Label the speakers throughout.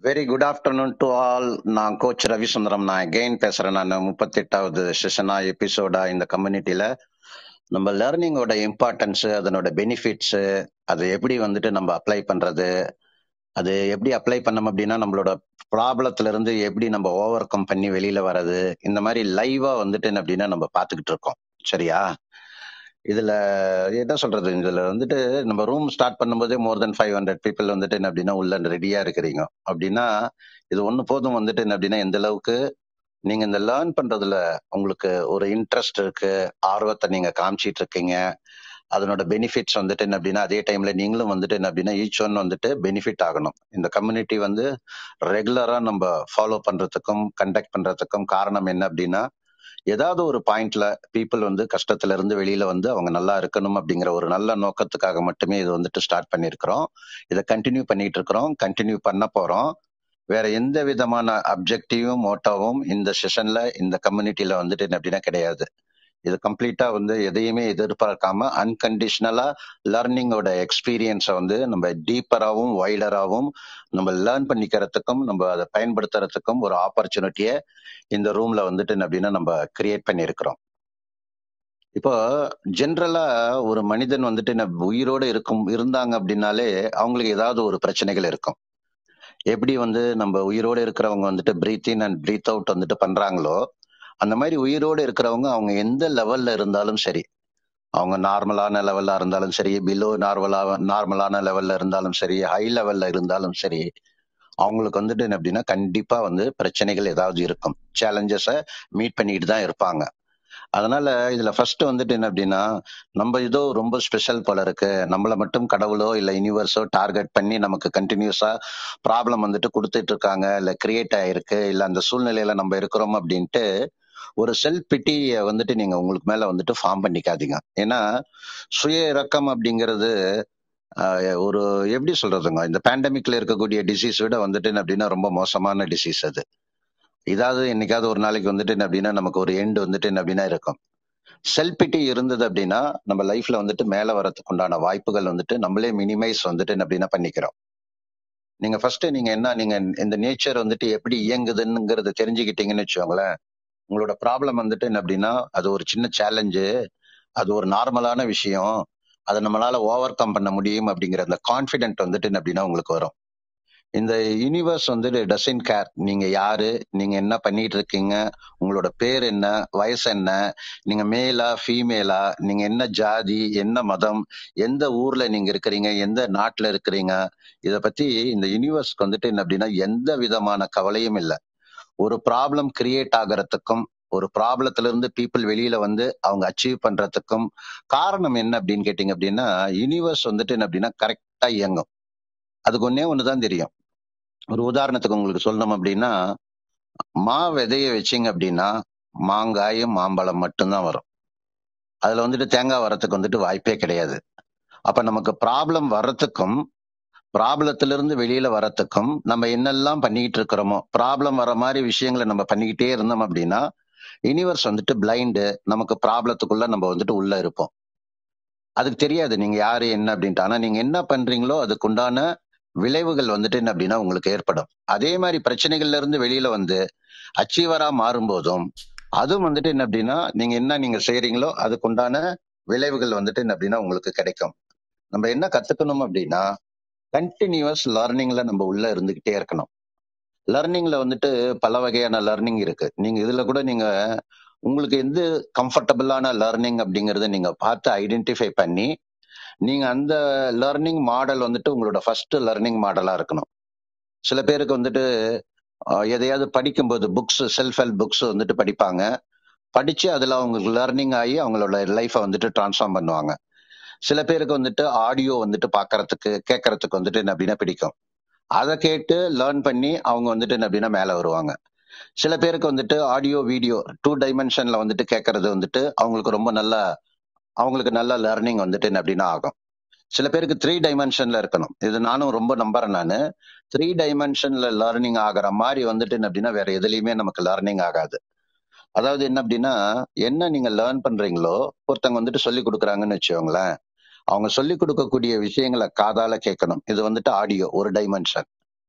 Speaker 1: Very good afternoon to all நான் coach Ravisundaram நான் again பேசுறேன் நான் முப்பத்தெட்டாவது செஷனா எபிசோடா இந்த கம்யூனிட்டியில நம்ம லேர்னிங்கோட இம்பார்ட்டன்ஸ் அதனோட பெனிஃபிட்ஸ் அதை எப்படி வந்துட்டு நம்ம அப்ளை பண்றது அது எப்படி அப்ளை பண்ணோம் அப்படின்னா நம்மளோட ப்ராப்ளத்துல இருந்து எப்படி நம்ம ஓவர் கம் பண்ணி வெளியில வர்றது இந்த மாதிரி லைவா வந்துட்டு என்ன அப்படின்னா நம்ம பார்த்துக்கிட்டு இருக்கோம் சரியா இதுல என்ன சொல்றது இதுல வந்துட்டு நம்ம ரூம் ஸ்டார்ட் பண்ணும்போதே more than five hundred people வந்துட்டு என்ன அப்படின்னா உள்ள ரெடியா இருக்கிறீங்க அப்படின்னா இது ஒண்ணு போதும் வந்துட்டு என்ன அப்படின்னா எந்த அளவுக்கு நீங்க இந்த லேர்ன் பண்றதுல உங்களுக்கு ஒரு இன்ட்ரெஸ்ட் இருக்கு ஆர்வத்தை நீங்க காமிச்சிட்டு இருக்கீங்க அதனோட பெனிஃபிட்ஸ் வந்துட்டு என்ன அப்படின்னா அதே டைம்ல நீங்களும் வந்துட்டு என்ன அப்படின்னா ஈச் ஒன் வந்துட்டு பெனிஃபிட் ஆகணும் இந்த கம்யூனிட்டி வந்து ரெகுலரா நம்ம ஃபாலோ பண்றதுக்கும் கண்டக்ட் பண்றதுக்கும் காரணம் என்ன அப்படின்னா ஏதாவது ஒரு பாயிண்ட்ல பீப்புள் வந்து கஷ்டத்துல இருந்து வெளியில வந்து அவங்க நல்லா இருக்கணும் அப்படிங்கிற ஒரு நல்ல நோக்கத்துக்காக மட்டுமே இது வந்துட்டு ஸ்டார்ட் பண்ணியிருக்கிறோம் இதை கண்டினியூ பண்ணிட்டு இருக்கிறோம் கண்டினியூ பண்ண போறோம் வேற எந்த விதமான அப்ஜெக்டிவும் மோட்டோவும் இந்த செஷன்ல இந்த கம்யூனிட்டியில வந்துட்டு என்ன அப்படின்னா கிடையாது இது கம்ப்ளீட்டா வந்து எதையுமே எதிர்பார்க்காம அன்கண்டிஷனலா லேர்னிங்கோட எக்ஸ்பீரியன்ஸை வந்து நம்ம டீப்பராகவும் வைடராகவும் நம்ம லேர்ன் பண்ணிக்கிறதுக்கும் நம்ம அதை பயன்படுத்துறதுக்கும் ஒரு ஆப்பர்ச்சுனிட்டியை இந்த ரூம்ல வந்துட்டு என்ன அப்படின்னா நம்ம கிரியேட் பண்ணியிருக்கிறோம் இப்போ ஜென்ரலா ஒரு மனிதன் வந்துட்டு என்ன உயிரோட இருக்கும் இருந்தாங்க அப்படின்னாலே அவங்களுக்கு ஏதாவது ஒரு பிரச்சனைகள் இருக்கும் எப்படி வந்து நம்ம உயிரோட இருக்கிறவங்க வந்துட்டு breathe in and breathe out வந்துட்டு பண்றாங்களோ அந்த மாதிரி உயிரோட இருக்கிறவங்க அவங்க எந்த லெவல்ல இருந்தாலும் சரி அவங்க நார்மலான லெவல்ல இருந்தாலும் சரி பிலோ நார்மலா நார்மலான லெவல்ல இருந்தாலும் சரி ஹை லெவல்ல இருந்தாலும் சரி அவங்களுக்கு வந்துட்டு என்ன அப்படின்னா கண்டிப்பா வந்து பிரச்சனைகள் ஏதாவது இருக்கும் சேலஞ்சஸை மீட் பண்ணிட்டு தான் இருப்பாங்க அதனால இதுல ஃபர்ஸ்ட் வந்துட்டு என்ன அப்படின்னா நம்ம ஏதோ ரொம்ப ஸ்பெஷல் போல இருக்கு நம்மள மட்டும் கடவுளோ இல்ல யூனிவர்ஸோ டார்கெட் பண்ணி நமக்கு கண்டினியூஸா ப்ராப்ளம் வந்துட்டு கொடுத்துட்டு இருக்காங்க இல்ல கிரியேட் ஆயிருக்கு இல்ல அந்த சூழ்நிலையில நம்ம இருக்கிறோம் அப்படின்ட்டு ஒரு செல்ஃப் பிட்டிய வந்துட்டு நீங்க உங்களுக்கு மேல வந்துட்டு ஃபார்ம் பண்ணிக்காதீங்க ஏன்னா சுய இறக்கம் அப்படிங்கிறது ஆஹ், ஒரு எப்படி சொல்றதுங்க இந்த பேண்டமிக்ல இருக்கக்கூடிய டிசீஸ் விட வந்துட்டு என்ன அப்படின்னா ரொம்ப மோசமான டிசீஸ் அது இதாவது என்னைக்காவது ஒரு நாளைக்கு வந்துட்டு என்ன அப்படின்னா நமக்கு ஒரு எண்டு வந்துட்டு என்ன அப்படின்னா இருக்கும் செல்பிட்டி இருந்தது அப்படின்னா நம்ம லைஃப்ல வந்துட்டு மேல வரதுக்கு உண்டான வாய்ப்புகள் வந்துட்டு நம்மளே மினிமைஸ் வந்துட்டு என்ன அப்படின்னா பண்ணிக்கிறோம் நீங்க ஃபர்ஸ்ட் நீங்க என்ன நீங்க இந்த நேச்சர் வந்துட்டு எப்படி இயங்குதுங்கிறத தெரிஞ்சுக்கிட்டீங்கன்னு வச்சுக்கோங்களேன் உங்களோட ப்ராப்ளம் வந்துட்டு என்ன அப்படின்னா அது ஒரு சின்ன சேலஞ்சு அது ஒரு நார்மலான விஷயம் அதை நம்மளால ஓவர் கம் பண்ண முடியும் அப்படிங்கிற அந்த கான்ஃபிடென்ட் வந்துட்டு என்ன அப்படின்னா உங்களுக்கு வரும் இந்த யூனிவர்ஸ் வந்துட்டு டசன் கேர் நீங்க யாரு நீங்க என்ன பண்ணிட்டு இருக்கீங்க உங்களோட பேர் என்ன வயசு என்ன நீங்க மேலா ஃபீமேலா நீங்க என்ன ஜாதி என்ன மதம் எந்த ஊர்ல நீங்க இருக்கிறீங்க எந்த நாட்டுல இருக்கிறீங்க இத பத்தி இந்த யூனிவர்ஸ்க்கு வந்துட்டு என்ன அப்படின்னா எந்த விதமான கவலையும் இல்லை ஒரு ப்ராப்ளம் கிரியேட் ஆகிறதுக்கும் ஒரு ப்ராப்ளத்துல இருந்து பீப்புள் வெளியில வந்து அவங்க அச்சீவ் பண்றதுக்கும் காரணம் என்ன அப்படின்னு கேட்டீங்க அப்படின்னா யூனிவர்ஸ் வந்துட்டு என்ன அப்படின்னா கரெக்டா இயங்கும் அதுக்கு ஒன்னே ஒண்ணுதான் தெரியும் ஒரு உதாரணத்துக்கு உங்களுக்கு சொல்லணும் அப்படின்னா மா விதைய வச்சீங்க அப்படின்னா மாங்காயும் மாம்பழம் மட்டும்தான் வரும் அதுல வந்துட்டு தேங்காய் வரத்துக்கு வந்துட்டு வாய்ப்பே கிடையாது அப்ப நமக்கு ப்ராப்ளம் வர்றதுக்கும் ப்ராப்ளத்திலிருந்து வெளியில வரத்துக்கும் நம்ம என்னெல்லாம் பண்ணிக்கிட்டு இருக்கிறோமோ ப்ராப்ளம் வர மாதிரி விஷயங்களை நம்ம பண்ணிக்கிட்டே இருந்தோம் அப்படின்னா யூனிவர்ஸ் வந்துட்டு பிளைண்டு நமக்கு ப்ராப்ளத்துக்குள்ள நம்ம வந்துட்டு உள்ள இருப்போம் அதுக்கு தெரியாது நீங்க யாரு என்ன அப்படின்ட்டு ஆனா நீங்க என்ன பண்றீங்களோ அதுக்குண்டான விளைவுகள் வந்துட்டு என்ன அப்படின்னா உங்களுக்கு ஏற்படும் அதே மாதிரி பிரச்சனைகள்ல இருந்து வெளியில வந்து அச்சீவரா மாறும்போதும் அதுவும் வந்துட்டு என்ன அப்படின்னா நீங்க என்ன நீங்க செய்யறீங்களோ அதுக்குண்டான விளைவுகள் வந்துட்டு என்ன அப்படின்னா உங்களுக்கு கிடைக்கும் நம்ம என்ன கத்துக்கணும் அப்படின்னா கண்டினியூஸ் லேர்னிங்ல நம்ம உள்ள இருந்துகிட்டே இருக்கணும் லேர்னிங்ல வந்துட்டு பல வகையான லேர்னிங் இருக்கு நீங்க இதுல கூட நீங்க உங்களுக்கு எந்த கம்ஃபர்டபுளான லேர்னிங் அப்படிங்கறத நீங்க பார்த்து ஐடென்டிஃபை பண்ணி நீங்க அந்த லேர்னிங் மாடல் வந்துட்டு உங்களோட ஃபர்ஸ்ட் லேர்னிங் மாடலா இருக்கணும் சில பேருக்கு வந்துட்டு அஹ், எதையாவது படிக்கும்போது புக்ஸ் செல்ஃப் ஹெல்ப் புக்ஸ் வந்துட்டு படிப்பாங்க படிச்சு அதுல அவங்களுக்கு லேர்னிங் ஆகி அவங்களோட லைஃப்பை வந்துட்டு டிரான்ஸ்ஃபார்ம் பண்ணுவாங்க சில பேருக்கு வந்துட்டு ஆடியோ வந்துட்டு பார்க்கறதுக்கு கேட்கறதுக்கு வந்துட்டு என்ன அப்படின்னா பிடிக்கும் அதை கேட்டு லேர்ன் பண்ணி அவங்க வந்துட்டு என்ன அப்படின்னா மேல வருவாங்க சில பேருக்கு வந்துட்டு ஆடியோ வீடியோ டூ டைமென்ஷன்ல வந்துட்டு கேட்கறது வந்துட்டு அவங்களுக்கு ரொம்ப நல்ல அவங்களுக்கு நல்ல லேர்னிங் வந்துட்டு என்ன அப்படின்னா ஆகும் சில பேருக்கு த்ரீ டைமென்ஷன்ல இருக்கணும் இது நானும் ரொம்ப நம்புறேன் நான் த்ரீ டைமென்ஷன்ல லேர்னிங் ஆகிற மாதிரி வந்துட்டு என்ன அப்படின்னா வேற எதுலையுமே நமக்கு லேர்னிங் ஆகாது அதாவது என்ன அப்படின்னா என்ன நீங்க லேர்ன் பண்றீங்களோ ஒருத்தவங்க வந்துட்டு சொல்லி கொடுக்குறாங்கன்னு வச்சுக்கோங்களேன் அவங்க சொல்லி கொடுக்கக்கூடிய விஷயங்களை காதால கேட்கணும் இது வந்துட்டு ஆடியோ ஒரு டைமென்ஷன்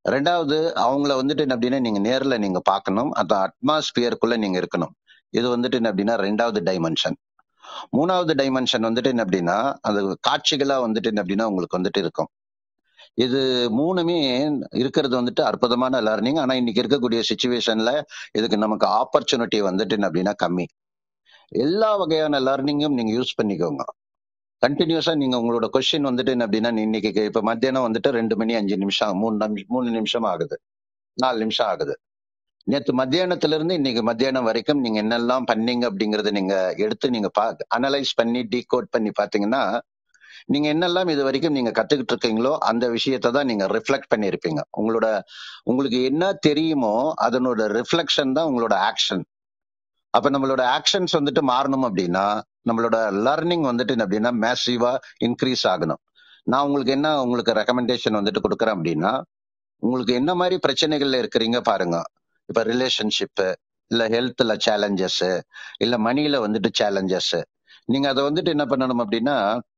Speaker 1: ரெண்டாவது அவங்கள வந்துட்டு என்ன அப்படின்னா நீங்க நேர்ல நீங்க பார்க்கணும் அந்த அட்மாஸ்பியருக்குள்ள நீங்க இருக்கணும் இது வந்துட்டு என்ன அப்படின்னா ரெண்டாவது டைமென்ஷன் மூணாவது டைமென்ஷன் வந்துட்டு என்ன அப்படின்னா அது காட்சிகளா வந்துட்டு என்ன அப்படின்னா உங்களுக்கு வந்துட்டு இருக்கும் இது மூணுமே இருக்கிறது வந்துட்டு அற்புதமான லேர்னிங் ஆனா இன்னைக்கு இருக்கக்கூடிய சுச்சுவேஷன்ல இதுக்கு நமக்கு ஆப்பர்ச்சுனிட்டி வந்துட்டு என்ன அப்படின்னா கம்மி எல்லா வகையான லேர்னிங்கும் நீங்க யூஸ் பண்ணிக்கோங்க கண்டினியூஸா நீங்க உங்களோட கொஸ்டின் வந்துட்டு என்ன அப்படின்னா இன்னைக்கு இப்ப மத்தியானம் வந்துட்டு ரெண்டு மணி அஞ்சு நிமிஷம் மூணு நிமி- மூணு நிமிஷம் ஆகுது நாலு நிமிஷம் ஆகுது நேத்து மத்தியானத்துல இருந்து இன்னைக்கு மத்தியானம் வரைக்கும் நீங்க என்னெல்லாம் பண்ணீங்க அப்படிங்கறத நீங்க எடுத்து நீங்க அனலைஸ் பண்ணி டீகோட் பண்ணி பாத்தீங்கன்னா நீங்க என்னெல்லாம் இது வரைக்கும் நீங்க கத்துக்கிட்டு இருக்கீங்களோ அந்த விஷயத்தை தான் நீங்க ரிஃப்ளெக்ட் பண்ணியிருப்பீங்க உங்களோட உங்களுக்கு என்ன தெரியுமோ அதனோட ரிஃப்ளெக்ஷன் தான் உங்களோட ஆக்ஷன் அப்ப நம்மளோட ஆக்ஷன்ஸ் வந்துட்டு மாறணும் அப்படின்னா நம்மளோட லர்னிங் வந்துட்டு என்ன அப்படின்னா மேசிவா இன்க்ரீஸ் ஆகணும் நான் உங்களுக்கு என்ன உங்களுக்கு ரெக்கமெண்டேஷன் வந்துட்டு கொடுக்குறேன் அப்படின்னா உங்களுக்கு என்ன மாதிரி பிரச்சனைகள்ல இருக்கிறீங்க பாருங்க இப்ப ரிலேஷன்ஷிப் இல்ல ஹெல்த்ல சேலஞ்சஸ் இல்ல மணியில வந்துட்டு சேலஞ்சஸ் நீங்க அதை வந்துட்டு என்ன பண்ணணும் அப்படின்னா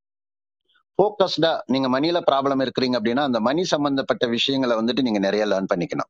Speaker 1: ஃபோக்கஸ்டா நீங்க மணியில ப்ராப்ளம் இருக்கிறீங்க அப்படின்னா அந்த மணி சம்பந்தப்பட்ட விஷயங்களை வந்துட்டு நீங்க நிறைய லேர்ன் பண்ணிக்கணும்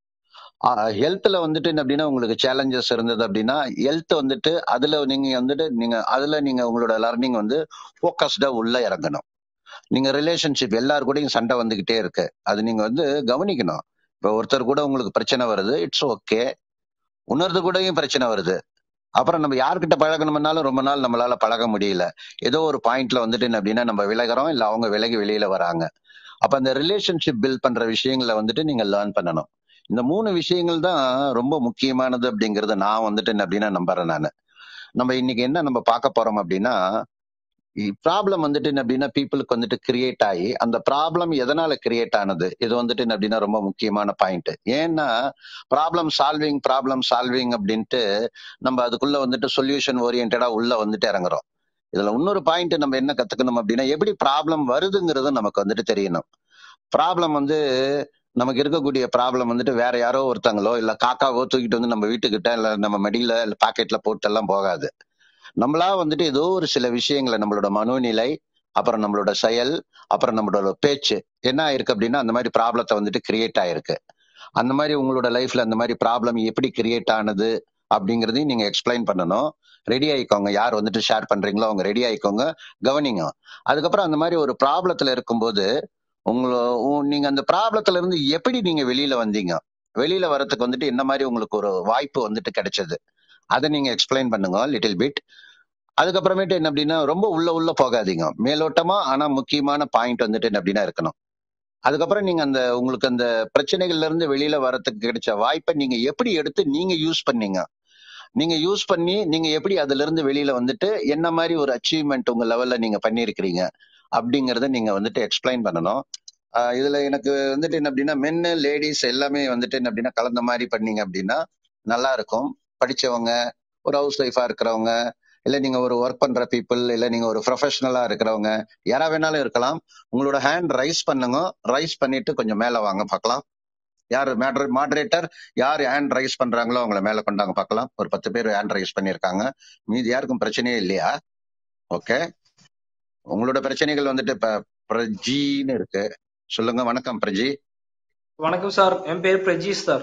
Speaker 1: ஹெல்த்ல வந்துட்டு என்ன அப்படின்னா உங்களுக்கு சேலஞ்சஸ் இருந்தது அப்படின்னா ஹெல்த் வந்துட்டு அதுல நீங்க வந்துட்டு நீங்க அதுல நீங்க உங்களோட லர்னிங் வந்து ஃபோக்கஸ்டா உள்ள இறங்கணும் நீங்க ரிலேஷன்ஷிப் எல்லார் கூடயும் சண்டை வந்துகிட்டே இருக்கு அது நீங்க வந்து கவனிக்கணும் இப்ப ஒருத்தர் கூட உங்களுக்கு பிரச்சனை வருது இட்ஸ் ஓகே உணர்ந்து கூடயும் பிரச்சனை வருது அப்புறம் நம்ம யார்கிட்ட பழகணும்னாலும் ரொம்ப நாள் நம்மளால பழக முடியல ஏதோ ஒரு பாயிண்ட்ல வந்துட்டு என்ன அப்படின்னா நம்ம விலகுறோம் இல்ல அவங்க விலகி வெளியில வராங்க அப்ப அந்த ரிலேஷன்ஷிப் பில்ட் பண்ற விஷயங்களை வந்துட்டு நீங்க லேர்ன் பண்ணணும் இந்த மூணு விஷயங்கள் தான் ரொம்ப முக்கியமானது அப்படிங்கறத நான் வந்துட்டு என்ன அப்படின்னா நம்புறேன் நான் நம்ம இன்னைக்கு என்ன நம்ம பார்க்க போறோம் அப்படின்னா ப்ராப்ளம் வந்துட்டு என்ன அப்படின்னா பீப்புளுக்கு வந்துட்டு கிரியேட் ஆகி அந்த ப்ராப்ளம் எதனால கிரியேட் ஆனது இது வந்துட்டு என்ன அப்படின்னா ரொம்ப முக்கியமான பாயிண்ட் ஏன்னா ப்ராப்ளம் சால்விங் ப்ராப்ளம் சால்விங் அப்படின்ட்டு நம்ம அதுக்குள்ள வந்துட்டு சொல்யூஷன் ஓரியன்டா உள்ள வந்துட்டு இறங்குறோம் இதுல இன்னொரு பாயிண்ட் நம்ம என்ன கத்துக்கணும் அப்படின்னா எப்படி ப்ராப்ளம் வருதுங்கிறது நமக்கு வந்துட்டு தெரியணும் ப்ராப்ளம் வந்து நமக்கு இருக்கக்கூடிய ப்ராப்ளம் வந்துட்டு வேற யாரோ ஒருத்தங்களோ இல்ல காக்காவோ தூக்கிட்டு வந்து நம்ம வீட்டுக்கிட்ட இல்ல நம்ம மடியில இல்ல பாக்கெட்ல போட்டு எல்லாம் போகாது நம்மளா வந்துட்டு ஏதோ ஒரு சில விஷயங்களை நம்மளோட மனோநிலை அப்புறம் நம்மளோட செயல் அப்புறம் நம்மளோட பேச்சு என்ன ஆயிருக்கு அப்படின்னா அந்த மாதிரி ப்ராப்ளத்தை வந்துட்டு கிரியேட் ஆயிருக்கு அந்த மாதிரி உங்களோட லைஃப்ல அந்த மாதிரி ப்ராப்ளம் எப்படி கிரியேட் ஆனது அப்படிங்கறதையும் நீங்க எக்ஸ்பிளைன் பண்ணணும் ரெடி ஆயிக்கோங்க யார் வந்துட்டு ஷேர் பண்றீங்களோ அவங்க ரெடி ஆயிக்கோங்க கவனிங்க அதுக்கப்புறம் அந்த மாதிரி ஒரு ப்ராப்ளத்துல இருக்கும்போது உங்களோ உ- நீங்க அந்த ப்ராப்ளத்துல இருந்து எப்படி நீங்க வெளியில வந்தீங்க வெளியில வரதுக்கு வந்துட்டு என்ன மாதிரி உங்களுக்கு ஒரு வாய்ப்பு வந்துட்டு கிடைச்சது அதை நீங்க எக்ஸ்பிளைன் பண்ணுங்க லிட்டில் பிட் அதுக்கப்புறமேட்டு என்ன அப்படின்னா ரொம்ப உள்ள உள்ள போகாதீங்க மேலோட்டமா ஆனா முக்கியமான பாயிண்ட் வந்துட்டு என்ன அப்படின்னா இருக்கணும் அதுக்கப்புறம் நீங்க அந்த உங்களுக்கு அந்த பிரச்சனைகள்ல இருந்து வெளியில வரதுக்கு கிடைச்ச வாய்ப்பை நீங்க எப்படி எடுத்து நீங்க யூஸ் பண்ணீங்க நீங்க யூஸ் பண்ணி நீங்க எப்படி அதுல இருந்து வெளியில வந்துட்டு என்ன மாதிரி ஒரு அச்சீவ்மெண்ட் உங்க லெவல்ல நீங்க பண்ணியிருக்கிறீங்க அப்படிங்கறத நீங்க வந்துட்டு எக்ஸ்பிளைன் பண்ணணும் ஆஹ் இதுல எனக்கு வந்துட்டு என்ன அப்படின்னா மென்னு லேடிஸ் எல்லாமே வந்துட்டு என்ன அப்படின்னா கலந்த மாதிரி பண்ணீங்க அப்படின்னா நல்லா இருக்கும் படிச்சவங்க ஒரு ஹவுஸ் ஒய்ஃபா இருக்கிறவங்க இல்ல நீங்க ஒரு ஒர்க் பண்ற பீப்புள் இல்ல நீங்க ஒரு ப்ரொஃபஷனலா இருக்கிறவங்க யாரா வேணாலும் இருக்கலாம் உங்களோட ஹேண்ட் ரைஸ் பண்ணுங்க ரைஸ் பண்ணிட்டு கொஞ்சம் மேல வாங்க பார்க்கலாம் யார் மாடரேட்டர் யார் ஹேண்ட் ரைஸ் பண்றாங்களோ அவங்கள மேல கொண்டாங்க பார்க்கலாம் ஒரு பத்து பேர் ஹேண்ட் ரைஸ் பண்ணியிருக்காங்க மீதி யாருக்கும் பிரச்சனையே இல்லையா ஓகே உங்களோட பிரச்சனைகள் வந்துட்டு இப்ப பிரஜின்னு இருக்கு சொல்லுங்க வணக்கம் பிரஜி
Speaker 2: வணக்கம் சார் என் பேர் பிரஜீஷ் சார்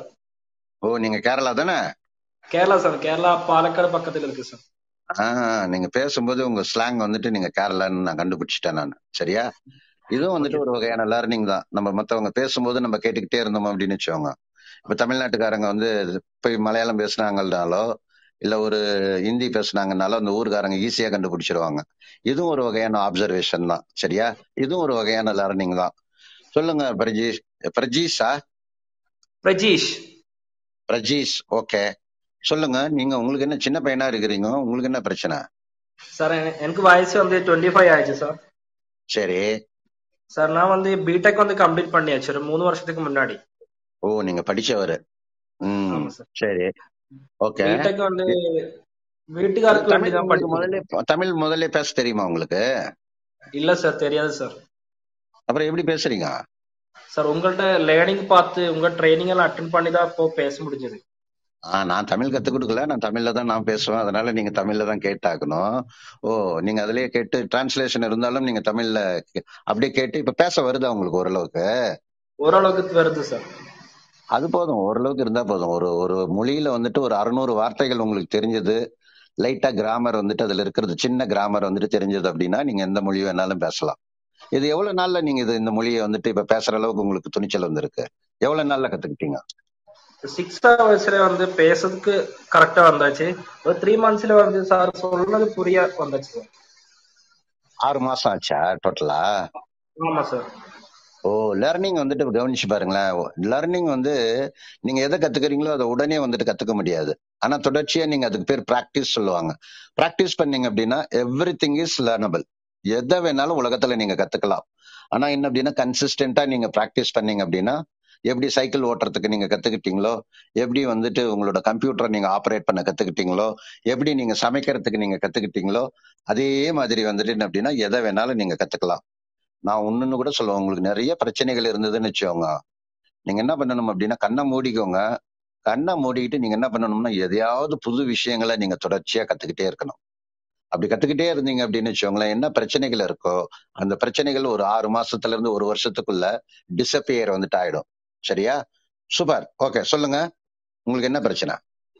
Speaker 1: ஓ நீங்க கேரளா தானே
Speaker 2: கேரளா சார் கேரளா பாலக்காடு பக்கத்துல இருக்கு சார்
Speaker 1: ஆஹ் நீங்க பேசும்போது உங்க ஸ்லாங் வந்துட்டு நீங்க கேரளான்னு நான் கண்டுபிடிச்சிட்டேன் நான் சரியா இதுவும் வந்துட்டு
Speaker 2: ஓகே
Speaker 1: ஒரு வகையான லேர்னிங் தான் நம்ம மத்தவங்க பேசும்போது நம்ம கேட்டுக்கிட்டே இருந்தோம் அப்படின்னு வச்சுக்கோங்க இப்ப தமிழ்நாட்டுக்காரங்க வந்து போய் மலையாளம் பேசுனாங்கனாலோ இல்ல ஒரு ஹிந்தி பேசுனாங்கனாலோ அந்த ஊர்காரங்க ஈஸியா கண்டுபிடிச்சிருவாங்க இதுவும் ஒரு வகையான அப்சர்வேஷன் தான் சரியா இதுவும் ஒரு வகையான லேர்னிங் தான் சொல்லுங்க பிரஜீஷ் பிரஜீஷா
Speaker 2: பிரஜீஷ்
Speaker 1: பிரஜீஷ் ஓகே சொல்லுங்க நீங்க உங்களுக்கு என்ன சின்ன பையனா இருக்கிறீங்க உங்களுக்கு என்ன பிரச்சனை
Speaker 2: சார் எ- எனக்கு வயசு வந்து டுவெண்ட்டி ஃபைவ் ஆயிடுச்சு சார்
Speaker 1: சரி
Speaker 2: சார் நான் வந்து பிடெக் வந்து கம்ப்ளீட் பண்ணியாச்சு ஒரு மூணு வருஷத்துக்கு முன்னாடி
Speaker 1: ஓ நீங்க படிச்சவரு ம்
Speaker 2: ஆமா சார்
Speaker 1: சரி ஓகே
Speaker 2: பிடெக் வந்து வீட்டுக்காருக்கு வேண்டி
Speaker 1: தமிழ்
Speaker 2: தான்
Speaker 1: உங்களுக்கு
Speaker 2: படிச்சது
Speaker 1: முதல்ல தமிழ் முதல்ல பேச தெரியுமா உங்களுக்கு
Speaker 2: இல்ல சார் தெரியாது சார்
Speaker 1: அப்புறம் எப்படி பேசுறீங்க
Speaker 2: சார் உங்கள்ட்ட லேர்னிங் பார்த்து உங்க ட்ரைனிங் எல்லாம் அட்டன் பண்ணி தான் இப்போ பேச முடிஞ்சது
Speaker 1: ஆ நான் தமிழ் கத்துக் கொடுக்கல நான் தமிழ்ல தான் நான் பேசுவேன் அதனால நீங்க தமிழ்ல தான் கேட்டாக்கணும் ஓ நீங்க அதுலயே கேட்டு டிரான்ஸ்லேஷன் இருந்தாலும் நீங்க தமிழ்ல கே- அப்படியே கேட்டு இப்ப பேச வருதா உங்களுக்கு ஓரளவுக்கு
Speaker 2: ஓரளவுக்கு வருது சார்
Speaker 1: அது போதும் ஓரளவுக்கு இருந்தா போதும் ஒரு ஒரு மொழியில வந்துட்டு ஒரு அறுநூறு வார்த்தைகள் உங்களுக்கு தெரிஞ்சது லைட்டா கிராமர் வந்துட்டு அதுல இருக்கிறது சின்ன கிராமர் வந்துட்டு தெரிஞ்சது அப்படின்னா நீங்க எந்த மொழி வேணாலும் பேசலாம் இது எவ்வளவு நாள்ல நீங்க இது இந்த மொழியை வந்துட்டு இப்ப பேசுற அளவுக்கு உங்களுக்கு துணிச்சல் வந்திருக்கு எவ்வளவு நாள்ல கத்துக்கிட்டீங்க
Speaker 2: சிக்ஸ்த் வயசுல வந்து பேசுறதுக்கு கரெக்டா வந்தாச்சு ஒரு த்ரீ மந்த்ஸ்ல வந்து சார் சொல்றது புரிய வந்துச்சு சார்
Speaker 1: ஆறு மாசம் ஆச்சா டோட்டலா
Speaker 2: ஆமா சார்
Speaker 1: ஓ லேர்னிங் வந்துட்டு கவனிச்சு பாருங்களேன் லேர்னிங் வந்து நீங்க எதை கத்துக்கிறீங்களோ அதை உடனே வந்துட்டு கத்துக்க முடியாது ஆனா தொடர்ச்சியா நீங்க அதுக்கு பேர் பிராக்டிஸ் சொல்லுவாங்க பிராக்டிஸ் பண்ணீங்க அப்படின்னா எவ்ரி திங் இஸ் லேர்னபிள் எதை வேணாலும் உலகத்துல நீங்க கத்துக்கலாம் ஆனா என்ன அப்படின்னா கன்சிஸ்டன்டா நீங்க பிராக்டிஸ் பண்ணீங்க அப்படின்னா எப்படி சைக்கிள் ஓட்டுறதுக்கு நீங்க கத்துக்கிட்டீங்களோ எப்படி வந்துட்டு உங்களோட கம்ப்யூட்டரை நீங்க ஆப்ரேட் பண்ண கத்துக்கிட்டீங்களோ எப்படி நீங்க சமைக்கிறதுக்கு நீங்க கத்துக்கிட்டீங்களோ அதே மாதிரி வந்துட்டு என்ன அப்படின்னா எதை வேணாலும் நீங்க கத்துக்கலாம் நான் ஒண்ணுன்னு கூட சொல்லுவேன் உங்களுக்கு நிறைய பிரச்சனைகள் இருந்ததுன்னு வச்சுக்கோங்க நீங்க என்ன பண்ணணும் அப்படின்னா கண்ணை மூடிக்கோங்க கண்ணை மூடிக்கிட்டு நீங்க என்ன பண்ணணும்னா எதையாவது புது விஷயங்களை நீங்க தொடர்ச்சியா கத்துக்கிட்டே இருக்கணும் அப்படி கத்துக்கிட்டே இருந்தீங்க அப்படின்னு வச்சுக்கோங்களேன் என்ன பிரச்சனைகள் இருக்கோ அந்த பிரச்சனைகள் ஒரு ஆறு மாசத்துல இருந்து ஒரு வருஷத்துக்குள்ள டிசப்பியர் வந்துட்டு ஆயிடும் சரியா சூப்பர் ஓகே சொல்லுங்க உங்களுக்கு என்ன பிரச்சனை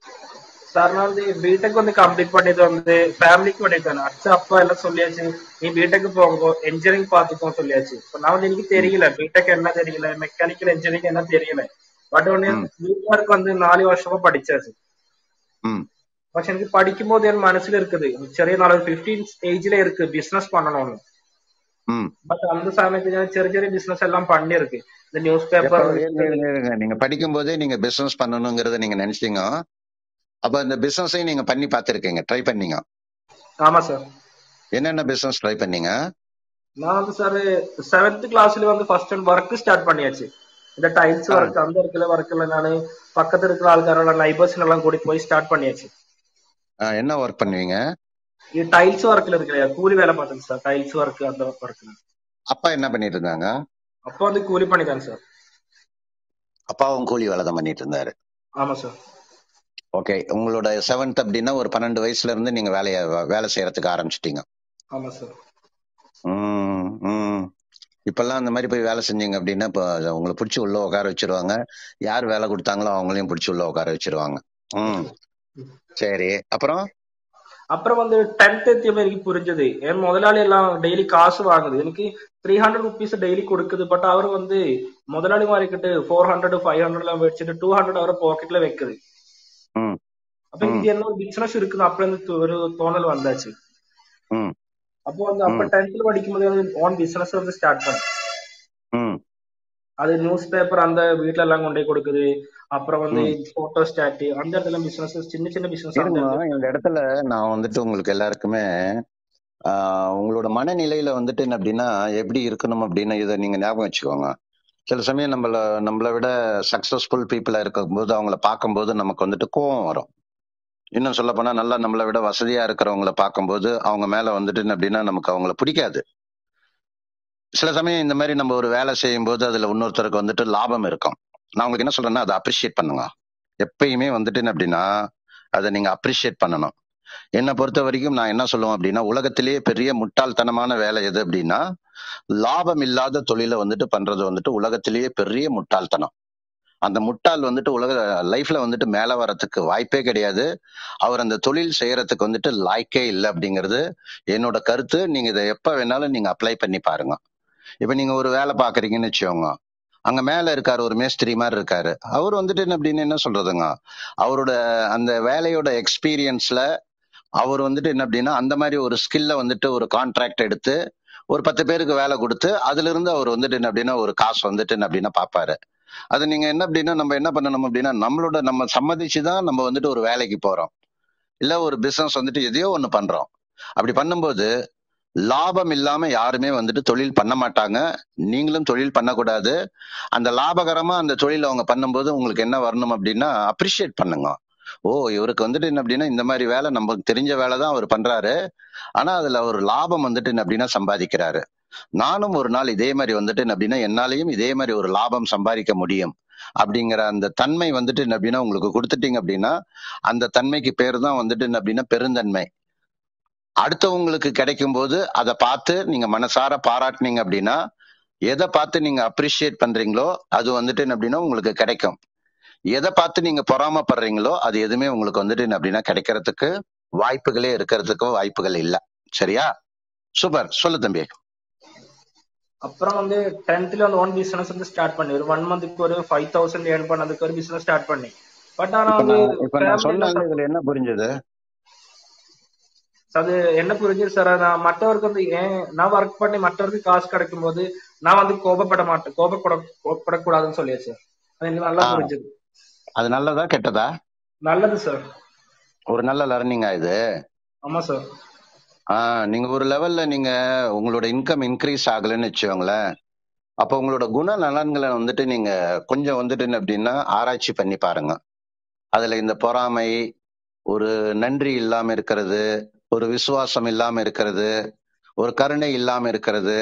Speaker 2: சார் நான் வந்து பிடெக் வந்து கம்ப்ளீட் பண்ணது வந்து ஃபேமிலிக்கு பண்ணிட்டேன் அச்சா அப்பா எல்லாம் சொல்லியாச்சு நீ பிடெக் போங்க இன்ஜினியரிங் பார்த்துக்கோ சொல்லியாச்சு இப்ப நான் வந்து எனக்கு தெரியல பிடெக் என்ன தெரியல மெக்கானிக்கல் இன்ஜினியரிங் என்ன தெரியல பட் ஒன்னு
Speaker 1: ம்
Speaker 2: வீட்டுக்கு வந்து நாலு வருஷமா படிச்சாச்சு
Speaker 1: ம்
Speaker 2: പക്ഷെ എനിക്ക് പഠിക്കുമ്പോൾ എൻ മനസ്സിൽ இருக்குது ചെറിയ നാളെ ഫിഫ്റ്റീൻ ഏജിലെ இருக்கு பிசினஸ் பண்ணணும்னு
Speaker 1: ம்
Speaker 2: பட் அந்த சமயத்து ഞാൻ ചെറിയ ചെറിയ பிசினஸ் எல்லாம் பண்ணிருக்கு இந்த நியூஸ்
Speaker 1: எப்ப
Speaker 2: பேப்பர்
Speaker 1: இருங்க, இருங்க, இருங்க. நீங்க படிக்கும் போதே நீங்க பிசினஸ் பண்ணணுங்கிறத நீங்க நினைச்சீங்க அப்ப அந்த பிசினஸையும் நீங்க பண்ணி பார்த்திருக்கீங்க ட்ரை பண்ணீங்க
Speaker 2: ஆமா சார்
Speaker 1: என்னென்ன பிசினஸ் ட்ரை பண்ணீங்க
Speaker 2: நான் வந்து சார் செவன்த் கிளாஸ்ல வந்து ஃபர்ஸ்ட் ஒர்க் ஸ்டார்ட் பண்ணியாச்சு இந்த டைல்ஸ்
Speaker 1: ஆ,
Speaker 2: ஒர்க் அந்த இருக்கிற ஒர்க்ல நான் பக்கத்துல இருக்கிற ஆள்காரோட நைபர்ஸ் எல்லாம் கூட்டிட்டு போய் ஸ்டார்ட் பண்ணியாச்சு
Speaker 1: ஆ, என்ன ஒர்க் பண்ணுவீங்க
Speaker 2: இது டைல்ஸ் ஒர்க்ல இருக்கிற கூலி வேலை பார்த்தேன் சார் டைல்ஸ் ஒர்க் அந்த ஒர்க்ல
Speaker 1: அப்பா என்ன பண்ணிட்டு இருந்தாங்க
Speaker 2: அப்போ வந்து கூலி பண்ணிட்டேன் சார்
Speaker 1: அப்பாவும் கூலி வேலை தான் பண்ணிட்டு இருந்தாரு
Speaker 2: ஆமா சார்
Speaker 1: ஓகே உங்களோட செவன்த் அப்படின்னா ஒரு பன்னெண்டு வயசுல இருந்து நீங்க வேலைய வேலை செய்யறதுக்கு ஆரம்பிச்சிட்டீங்க
Speaker 2: ஆமா சார்
Speaker 1: ம் ம் இப்பெல்லாம் அந்த மாதிரி போய் வேலை செஞ்சீங்க அப்படின்னா இப்போ உங்களை பிடிச்சி உள்ள உட்கார வச்சிருவாங்க யார் வேலை கொடுத்தாங்களோ அவங்களையும் பிடிச்சி உள்ள உட்கார வச்சிருவாங்க ம் சரி அப்புறம்
Speaker 2: அப்புறம் வந்து டென்த் எத்தியப்ப எனக்கு புரிஞ்சது என் முதலாளி எல்லாம் டெய்லி காசு வாங்குது எனக்கு த்ரீ ஹண்ட்ரட் ருபீஸ் டெய்லி கொடுக்குது பட் அவர் வந்து முதலாளி மாறிக்கிட்டு ஃபோர் ஹண்ட்ரட் ஃபைவ் ஹண்ட்ரட் எல்லாம் வச்சுட்டு டூ ஹண்ட்ரட் அவர் பாக்கெட்ல வைக்குது
Speaker 1: ம்
Speaker 2: அப்ப இது
Speaker 1: ம்
Speaker 2: என்ன ஒரு பிசினஸ் இருக்குது அப்ப இருந்து ஒரு தோணல் வந்தாச்சு
Speaker 1: ம்
Speaker 2: அப்போ வந்து அப்ப
Speaker 1: ம்
Speaker 2: டென்த்ல படிக்கும்போது வந்து ஓன் பிசினஸ் வந்து ஸ்டார்ட் பண்ணேன்
Speaker 1: ம்
Speaker 2: அது நியூஸ் பேப்பர் அந்த வீட்ல எல்லாம் கொண்டு போய் கொடுக்குது அப்புறம் வந்து
Speaker 1: ம்
Speaker 2: போட்டோ ஸ்டாட் அந்த இடத்துல பிசினஸ் சின்ன சின்ன பிசினஸ் அந்த
Speaker 1: இருங்க
Speaker 2: இடத்துல
Speaker 1: இந்த இடத்துல நான் வந்துட்டு உங்களுக்கு எல்லாருக்குமே ஆஹ், உங்களோட மனநிலையில வந்துட்டு என்ன அப்படின்னா எப்படி இருக்கணும் அப்படின்னு இதை நீங்க ஞாபகம் வச்சுக்கோங்க சில சமயம் நம்மள நம்மளை விட சக்சஸ்ஃபுல் பீப்புளா இருக்கும்போது அவங்கள பார்க்கும்போது நமக்கு வந்துட்டு கோவம் வரும் இன்னும் சொல்ல போனா நல்லா நம்மளை விட வசதியா இருக்கிறவங்கள பார்க்கும்போது அவங்க மேல வந்துட்டு என்ன அப்படின்னா நமக்கு அவங்கள பிடிக்காது சில சமயம் இந்த மாதிரி நம்ம ஒரு வேலை செய்யும் போது அதுல இன்னொருத்தருக்கு வந்துட்டு லாபம் இருக்கும் நான் உங்களுக்கு என்ன சொல்றேன்னா அதை அப்ரிஷியேட் பண்ணுங்க எப்பயுமே வந்துட்டு என்ன அப்படின்னா அதை நீங்க அப்ரிஷியேட் பண்ணணும் என்னை பொறுத்த வரைக்கும் நான் என்ன சொல்லுவேன் அப்படின்னா உலகத்திலேயே பெரிய முட்டாள்தனமான வேலை எது அப்படின்னா லாபம் இல்லாத தொழிலை வந்துட்டு பண்றது வந்துட்டு உலகத்திலேயே பெரிய முட்டாள்தனம் அந்த முட்டாள் வந்துட்டு உலக லைஃப்ல வந்துட்டு மேல வரத்துக்கு வாய்ப்பே கிடையாது அவர் அந்த தொழில் செய்யறதுக்கு வந்துட்டு லாய்க்கே இல்லை அப்படிங்கிறது என்னோட கருத்து நீங்க இதை எப்ப வேணாலும் நீங்க அப்ளை பண்ணி பாருங்க இப்ப நீங்க ஒரு வேலை பாக்குறீங்கன்னு வச்சுக்கோங்க அங்க மேல இருக்காரு ஒரு மேஸ்திரி மாதிரி இருக்காரு அவர் வந்துட்டு என்ன அப்படின்னு என்ன சொல்றதுங்க அவரோட அந்த வேலையோட எக்ஸ்பீரியன்ஸ்ல அவர் வந்துட்டு என்ன அப்படின்னா அந்த மாதிரி ஒரு ஸ்கில்ல வந்துட்டு ஒரு கான்ட்ராக்ட் எடுத்து ஒரு பத்து பேருக்கு வேலை கொடுத்து அதுல இருந்து அவர் வந்துட்டு என்ன அப்படின்னா ஒரு காசு வந்துட்டு என்ன அப்படின்னா பாப்பாரு அது நீங்க என்ன அப்படின்னா நம்ம என்ன பண்ணணும் அப்படின்னா நம்மளோட நம்ம சம்மதிச்சு தான் நம்ம வந்துட்டு ஒரு வேலைக்கு போறோம் இல்ல ஒரு பிசினஸ் வந்துட்டு எதையோ ஒண்ணு பண்றோம் அப்படி பண்ணும்போது லாபம் இல்லாம யாருமே வந்துட்டு தொழில் பண்ண மாட்டாங்க நீங்களும் தொழில் பண்ணக்கூடாது அந்த லாபகரமா அந்த தொழில் அவங்க பண்ணும்போது உங்களுக்கு என்ன வரணும் அப்படின்னா அப்ரிஷியேட் பண்ணுங்க ஓ இவருக்கு வந்துட்டு என்ன அப்படின்னா இந்த மாதிரி வேலை நமக்கு தெரிஞ்ச வேலை தான் அவர் பண்றாரு ஆனா அதுல ஒரு லாபம் வந்துட்டு என்ன அப்படின்னா சம்பாதிக்கிறாரு நானும் ஒரு நாள் இதே மாதிரி வந்துட்டு என்ன அப்படின்னா என்னாலையும் இதே மாதிரி ஒரு லாபம் சம்பாதிக்க முடியும் அப்படிங்கிற அந்த தன்மை வந்துட்டு என்ன அப்படின்னா உங்களுக்கு கொடுத்துட்டீங்க அப்படின்னா அந்த தன்மைக்கு பேர் தான் வந்துட்டு என்ன அப்படின்னா பெருந்தன்மை அடுத்தவங்களுக்கு கிடைக்கும் போது அதை பார்த்து நீங்க மனசார பாராட்டுனீங்க அப்படின்னா எதை பார்த்து நீங்க அப்ரிஷியேட் பண்றீங்களோ அது வந்துட்டு என்ன அப்படின்னா உங்களுக்கு கிடைக்கும் எதை பார்த்து நீங்க பொறாமப்படுறீங்களோ அது எதுவுமே உங்களுக்கு வந்துட்டு என்ன அப்படின்னா கிடைக்கிறதுக்கு வாய்ப்புகளே இருக்கிறதுக்கு வாய்ப்புகள் இல்ல சரியா சூப்பர் சொல்லு தம்பி
Speaker 2: அப்புறம் வந்து டென்த்ல வந்து ஒன் பிசினஸ் வந்து ஸ்டார்ட் பண்ணி ஒரு ஒன் மந்த்துக்கு ஒரு ஃபைவ் தௌசண்ட் ஏர்ன் பண்ணதுக்கு ஒரு பிசினஸ் ஸ்டார்ட் பண்ணி பட் ஆனா
Speaker 1: இப்ப
Speaker 2: வந்து
Speaker 1: நான் இப்ப நான்
Speaker 2: ஃபேமிலியில
Speaker 1: சொன்னதுல இதுல என்ன புரிஞ்சது
Speaker 2: அது என்ன புரிஞ்சது சார் நான் மற்றவருக்கு வந்து ஏன் நான் ஒர்க் பண்ணி மற்றவருக்கு காசு கிடைக்கும் போது நான் வந்து கோபப்பட மாட்டேன் கோபப்பட கோபப்படக்கூடாதுன்னு சொல்லியாச்சு அது எனக்கு நல்லா
Speaker 1: ஆ
Speaker 2: புரிஞ்சது
Speaker 1: அது நல்லதா கெட்டதா
Speaker 2: நல்லது சார்
Speaker 1: ஒரு நல்ல லர்னிங்கா இது
Speaker 2: ஆமா சார்
Speaker 1: ஆஹ் நீங்க ஒரு லெவல்ல நீங்க உங்களோட இன்கம் இன்க்ரீஸ் ஆகலைன்னு வச்சுக்கோங்களேன் அப்ப உங்களோட குண நலன்களை வந்துட்டு நீங்க கொஞ்சம் வந்துட்டு என்ன அப்படின்னா ஆராய்ச்சி பண்ணி பாருங்க அதுல இந்த பொறாமை ஒரு நன்றி இல்லாம இருக்கிறது ஒரு விசுவாசம் இல்லாம இருக்கிறது ஒரு கருணை இல்லாம இருக்கிறது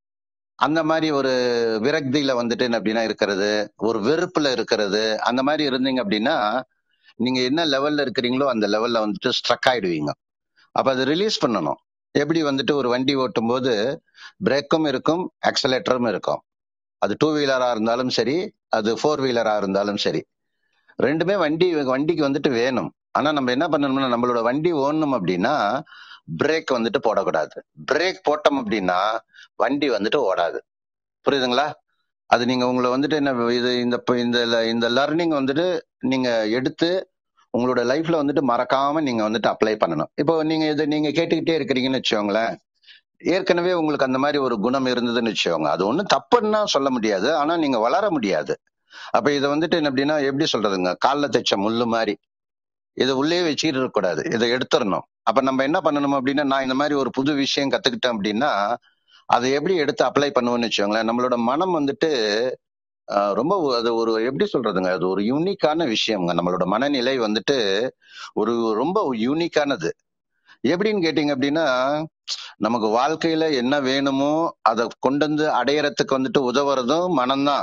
Speaker 1: அந்த மாதிரி ஒரு விரக்தியில வந்துட்டு என்ன அப்படின்னா இருக்கிறது ஒரு வெறுப்புல இருக்கிறது அந்த மாதிரி இருந்தீங்க அப்படின்னா நீங்க என்ன லெவல்ல இருக்கிறீங்களோ அந்த லெவல்ல வந்துட்டு ஸ்ட்ரக் ஆயிடுவீங்க அப்ப அதை ரிலீஸ் பண்ணணும் எப்படி வந்துட்டு ஒரு வண்டி ஓட்டும் போது பிரேக்கும் இருக்கும் ஆக்சலேட்டரும் இருக்கும் அது டூ வீலரா இருந்தாலும் சரி அது ஃபோர் வீலரா இருந்தாலும் சரி ரெண்டுமே வண்டி வண்டிக்கு வந்துட்டு வேணும் ஆனா நம்ம என்ன பண்ணணும்னா நம்மளோட வண்டி ஓடணும் அப்படின்னா பிரேக் வந்துட்டு போடக்கூடாது பிரேக் போட்டோம் அப்படின்னா வண்டி வந்துட்டு ஓடாது புரியுதுங்களா அது நீங்க உங்களை வந்துட்டு என்ன இது இந்த இந்த இந்த லர்னிங் வந்துட்டு நீங்க எடுத்து உங்களோட லைஃப்ல வந்துட்டு மறக்காம நீங்க வந்துட்டு அப்ளை பண்ணணும் இப்போ நீங்க இதை நீங்க கேட்டுக்கிட்டே இருக்கிறீங்கன்னு வச்சுக்கோங்களேன் ஏற்கனவே உங்களுக்கு அந்த மாதிரி ஒரு குணம் இருந்ததுன்னு வச்சுக்கோங்க அது ஒண்ணும் தப்புன்னா சொல்ல முடியாது ஆனா நீங்க வளர முடியாது அப்ப இதை வந்துட்டு என்ன அப்படின்னா எப்படி சொல்றதுங்க காலில் தைச்ச முள்ளு மாதிரி இதை உள்ளே வச்சுக்கிட்டு இருக்கக்கூடாது இதை எடுத்துடணும் அப்ப நம்ம என்ன பண்ணணும் அப்படின்னா நான் இந்த மாதிரி ஒரு புது விஷயம் கத்துக்கிட்டேன் அப்படின்னா அதை எப்படி எடுத்து அப்ளை பண்ணுவோம்னு வச்சுக்கோங்களேன் நம்மளோட மனம் வந்துட்டு ஆஹ், ரொம்ப ஒ- அது ஒரு எப்படி சொல்றதுங்க அது ஒரு யூனிக்கான விஷயம்ங்க நம்மளோட மனநிலை வந்துட்டு ஒரு ரொம்ப யூனிக்கானது எப்படின்னு கேட்டீங்க அப்படின்னா நமக்கு வாழ்க்கையில என்ன வேணுமோ அதை கொண்டு வந்து அடையறதுக்கு வந்துட்டு உதவுறதும் மனம்தான்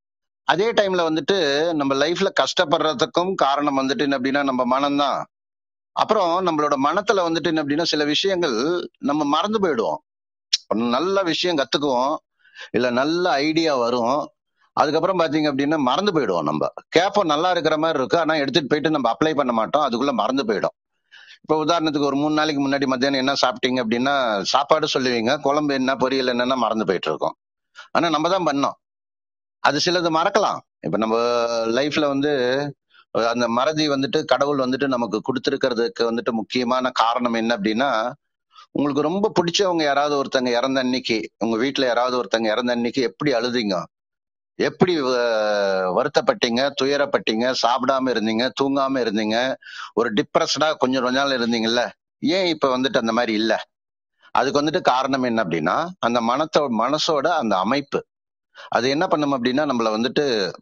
Speaker 1: அதே டைம்ல வந்துட்டு நம்ம லைஃப்ல கஷ்டப்படுறதுக்கும் காரணம் வந்துட்டு என்ன அப்படின்னா நம்ம மனம்தான் அப்புறம் நம்மளோட மனத்துல வந்துட்டு என்ன அப்படின்னா சில விஷயங்கள் நம்ம மறந்து போயிடுவோம் ஒரு நல்ல விஷயம் கத்துக்குவோம் இல்ல நல்ல ஐடியா வரும் அதுக்கப்புறம் பாத்தீங்க அப்படின்னா மறந்து போயிடுவோம் நம்ம கேப்போம் நல்லா இருக்கிற மாதிரி இருக்கு ஆனா எடுத்துட்டு போயிட்டு நம்ம அப்ளை பண்ண மாட்டோம் அதுக்குள்ள மறந்து போயிடும் இப்ப உதாரணத்துக்கு ஒரு மூணு நாளைக்கு முன்னாடி மத்தியானம் என்ன சாப்பிட்டீங்க அப்படின்னா சாப்பாடு சொல்லுவீங்க குழம்பு என்ன பொரியல் என்னன்னா மறந்து போயிட்டு இருக்கோம் ஆனா நம்ம தான் பண்ணோம் அது சிலது மறக்கலாம் இப்ப நம்ம லைஃப்ல வந்து அஹ், அந்த மறதி வந்துட்டு கடவுள் வந்துட்டு நமக்கு கொடுத்துருக்கிறதுக்கு வந்துட்டு முக்கியமான காரணம் என்ன அப்படின்னா உங்களுக்கு ரொம்ப பிடிச்சவங்க யாராவது ஒருத்தங்க இறந்த அன்னைக்கு உங்க வீட்டுல யாராவது ஒருத்தங்க இறந்த அன்னைக்கு எப்படி அழுதீங்க எப்படி அஹ், வருத்தப்பட்டீங்க துயரப்பட்டீங்க சாப்பிடாம இருந்தீங்க தூங்காம இருந்தீங்க ஒரு டிப்ரெஸ்டா கொஞ்சம் கொஞ்ச நாள் இருந்தீங்கல்ல ஏன் இப்ப வந்துட்டு அந்த மாதிரி இல்ல அதுக்கு வந்துட்டு காரணம் என்ன அப்படின்னா அந்த மனத்தோ மனசோட அந்த அமைப்பு அது என்ன பண்ணும் அப்படின்னா நம்மள வந்துட்டு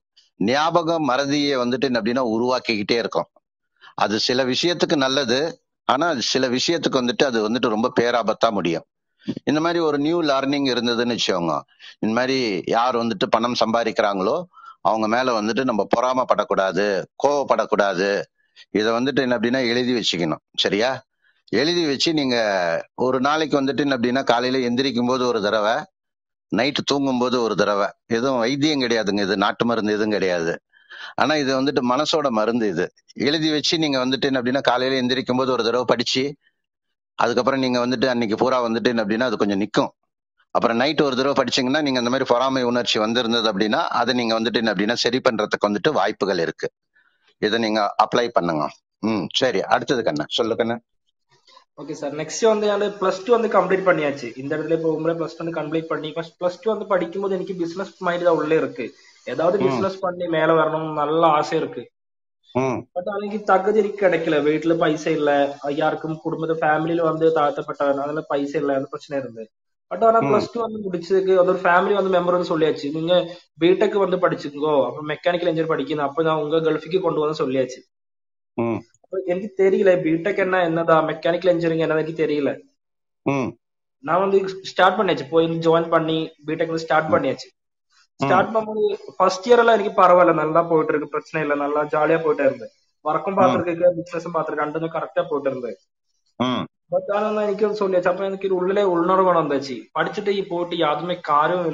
Speaker 1: ஞாபகம் மறதியை வந்துட்டு என்ன அப்படின்னா உருவாக்கிக்கிட்டே இருக்கும் அது சில விஷயத்துக்கு நல்லது ஆனா அது சில விஷயத்துக்கு வந்துட்டு அது வந்துட்டு ரொம்ப பேராபத்தா முடியும் இந்த மாதிரி ஒரு நியூ லேர்னிங் இருந்ததுன்னு வச்சுக்கோங்க இந்த மாதிரி யார் வந்துட்டு பணம் சம்பாதிக்கிறாங்களோ அவங்க மேல வந்துட்டு நம்ம பொறாமப்படக்கூடாது கோவப்படக்கூடாது இதை வந்துட்டு என்ன அப்படின்னா எழுதி வச்சுக்கணும் சரியா எழுதி வச்சு நீங்க ஒரு நாளைக்கு வந்துட்டு என்ன அப்படின்னா காலையில எந்திரிக்கும் போது ஒரு தடவை நைட்டு தூங்கும் போது ஒரு தடவை எதுவும் வைத்தியம் கிடையாதுங்க இது நாட்டு மருந்து எதுவும் கிடையாது ஆனா இது வந்துட்டு மனசோட மருந்து இது எழுதி வச்சு நீங்க வந்துட்டு என்ன அப்படின்னா காலையில எந்திரிக்கும் போது ஒரு தடவை படிச்சு அதுக்கப்புறம் நீங்க வந்துட்டு அன்னைக்கு பூரா வந்துட்டு என்ன அப்படின்னா அது கொஞ்சம் நிக்கும் அப்புறம் நைட் ஒரு தடவை படிச்சீங்கன்னா நீங்க அந்த மாதிரி பொறாமை உணர்ச்சி வந்திருந்தது அப்படின்னா அதை நீங்க வந்துட்டு என்ன அப்படின்னா சரி பண்றதுக்கு வந்துட்டு வாய்ப்புகள் இருக்கு இதை நீங்க அப்ளை பண்ணுங்க ம் சரி அடுத்தது கண்ணா சொல்லு கண்ணா
Speaker 2: ஓகே சார் நெக்ஸ்ட் வந்து ഞാൻ പ്ലസ് ടു வந்து கம்ப்ளீட் பண்ணியாச்சு இந்த இடத்துல போகும்போது பிளஸ் டூ வந்து கம்ப்ளீட் பண்ணி பிளஸ் டூ வந்து படிக்கும்போது எனக்கு பிசினஸ் மைண்ட் தான் உள்ளே இருக்கு ஏதாவது
Speaker 1: ம்
Speaker 2: பிசினஸ் பண்ணி மேல வரணும் நல்ல ஆசை இருக்கு
Speaker 1: ம்
Speaker 2: பட் എനിക്ക് தகுதி എനിക്ക് கிடைக்கல வீட்டுல பைசா இல்ல யாருக்கும் குடும்பத்து ஃபேமிலியில வந்து தாழ்த்தப்பட்டவன் அதனால பைசா இல்ல அந்த பிரச்சனை இருந்து பட் ஆனா
Speaker 1: ம்
Speaker 2: பிளஸ் டூ வந்து முடிச்சதுக்கு அது ஒரு ஃபேமிலி வந்து மெம்பர் வந்து சொல்லியாச்சு நீங்க பிடெக் வந்து படிச்சுக்கோ அப்புறம் மெக்கானிக்கல் இன்ஜினியர் படிக்கணும் அப்ப நான் உங்க கல்ஃபுக்கு கொண்டு வந்து சொல்லியாச்சு
Speaker 1: ம்
Speaker 2: அப்ப எனக்கு தெரியல பிடெக் என்ன என்னதா மெக்கானிக்கல் இன்ஜினியரிங் என்ன எனக்கு தெரியல
Speaker 1: ம்
Speaker 2: நான் வந்து ஸ்டார்ட் பண்ணியாச்சு போய் ஜாயின் பண்ணி பிடெக் வந்து ஸ்டார்ட்
Speaker 1: ம்
Speaker 2: பண்ணியாச்சு
Speaker 1: ம்
Speaker 2: ஸ்டார்ட் பண்ணும்போது ஃபர்ஸ்ட் இயர் எல்லாம் எனக்கு பரவாயில்ல நல்லா போயிட்டு இருக்கு பிரச்சனை இல்ல நல்லா ஜாலியா போயிட்டே இருந்தேன் വർക്കും
Speaker 1: ம்
Speaker 2: പാത്രക്കൊക്കെ ബിസിനസ്സും പാത്രം രണ്ടും കറക്റ്റാ പോയിട്ടുണ്ട്
Speaker 1: ம்
Speaker 2: ബട്ട് അതൊന്നും എനിക്ക് சொல்லியாச்சு அப்ப எனக்கு ஒரு உள்ளே உள்நுறவு வந்தாச்சு படிச்சுட்டு போட்டு யாருமே காரும் இல்ல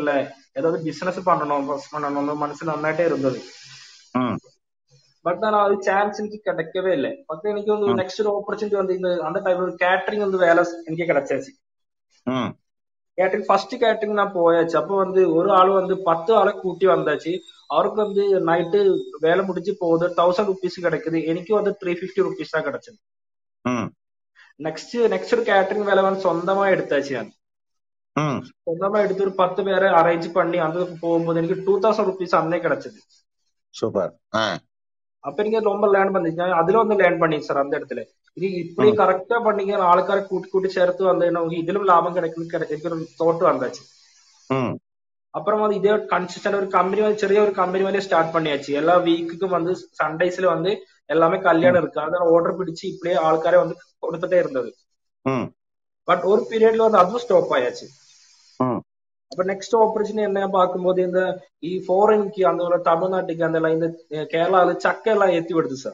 Speaker 2: ஏதாவது பிசினஸ் பண்ணணும் ஃபர்ஸ்ட் பண்ணணும்னு മനസ്സിൽ നന്നായിട്ടേ இருந்தது
Speaker 1: ம்
Speaker 2: பட் ஆனா அது சான்ஸ் எனக்கு கிடைக்கவே இல்லை பட் எனக்கு வந்து
Speaker 1: ம்
Speaker 2: நெக்ஸ்ட் ஒரு ஆப்பர்ச்சுனிட்டி வந்து இந்த அந்த டைம்ல ஒரு கேட்டரிங் வந்து வேலை எனக்கு கிடைச்சாச்சு
Speaker 1: ம்
Speaker 2: கேட்டரிங் ஃபர்ஸ்ட் கேட்டரிங் நான் போயாச்சு அப்போ வந்து ஒரு ஆள் வந்து பத்து ஆளை கூட்டி வந்தாச்சு அவருக்கு வந்து நைட்டு வேலை முடிஞ்சு போகுது தௌசண்ட் ருபீஸ் கிடைக்குது எனக்கு வந்து த்ரீ ஃபிஃப்டி ருபீஸ் தான் கிடைச்சது
Speaker 1: ம்
Speaker 2: நெக்ஸ்ட் நெக்ஸ்ட் ஒரு கேட்டரிங் வேலை வந்து சொந்தமா எடுத்தாச்சு நான்
Speaker 1: ம்
Speaker 2: சொந்தமா எடுத்து ஒரு பத்து பேரை அரேஞ்ச் பண்ணி அந்த போகும்போது எனக்கு டூ தௌசண்ட் ருபீஸ் அன்னே கிடைச்சது
Speaker 1: சூப்பர் ஆ
Speaker 2: அப்ப எனக்கு ரொம்ப லேர்ன் பண்ணிச்சு அதுல வந்து லேர்ன் பண்ணி சார் அந்த இடத்துல இது இப்படி
Speaker 1: ம்
Speaker 2: கரெக்டா பண்ணீங்க ஆൾക്കാരെ കൂട്ടി കൂട്ടി ചേർത്ത് വന്നു നമുക്ക് ഇതിലും ലാഭം கிடைக்கும் എനിക്കൊരു തോട്ട് വந்தாச்சு
Speaker 1: ம்
Speaker 2: அப்புறம் வந்து இதே கன்சிஸ்டன்ட் ஒரு கம்பெனி வந்து ചെറിയ ஒரு கம்பெனி மாதிரி ஸ்டார்ட் பண்ணியாச்சு எல்லா வீக்குக்கும் வந்து சண்டேஸ்ல வந்து எல்லாமே
Speaker 1: ம்
Speaker 2: கல்யாணம் இருக்கு அதான் ஆர்டர் பிடிச்சு இப்படியே ஆൾക്കാരെ வந்து கொடுத்துட்டே இருந்தது
Speaker 1: ம்
Speaker 2: பட் ஒரு பீரியட்ல வந்து அதுவும் ஸ்டாப் ஆயாச்சு
Speaker 1: ம்
Speaker 2: அப்ப நெக்ஸ்ட் ஆப்பர்ச்சுனிட்டி என்ன பார்க்கும்போது இந்த ഈ ഫോറിൻക്ക് അതുപോലെ തമിഴ്നാട്ടിക്ക് அதெல்லாம் இந்த கேரளால சக்கை எல்லாம் ஏத்தி விடுது சார்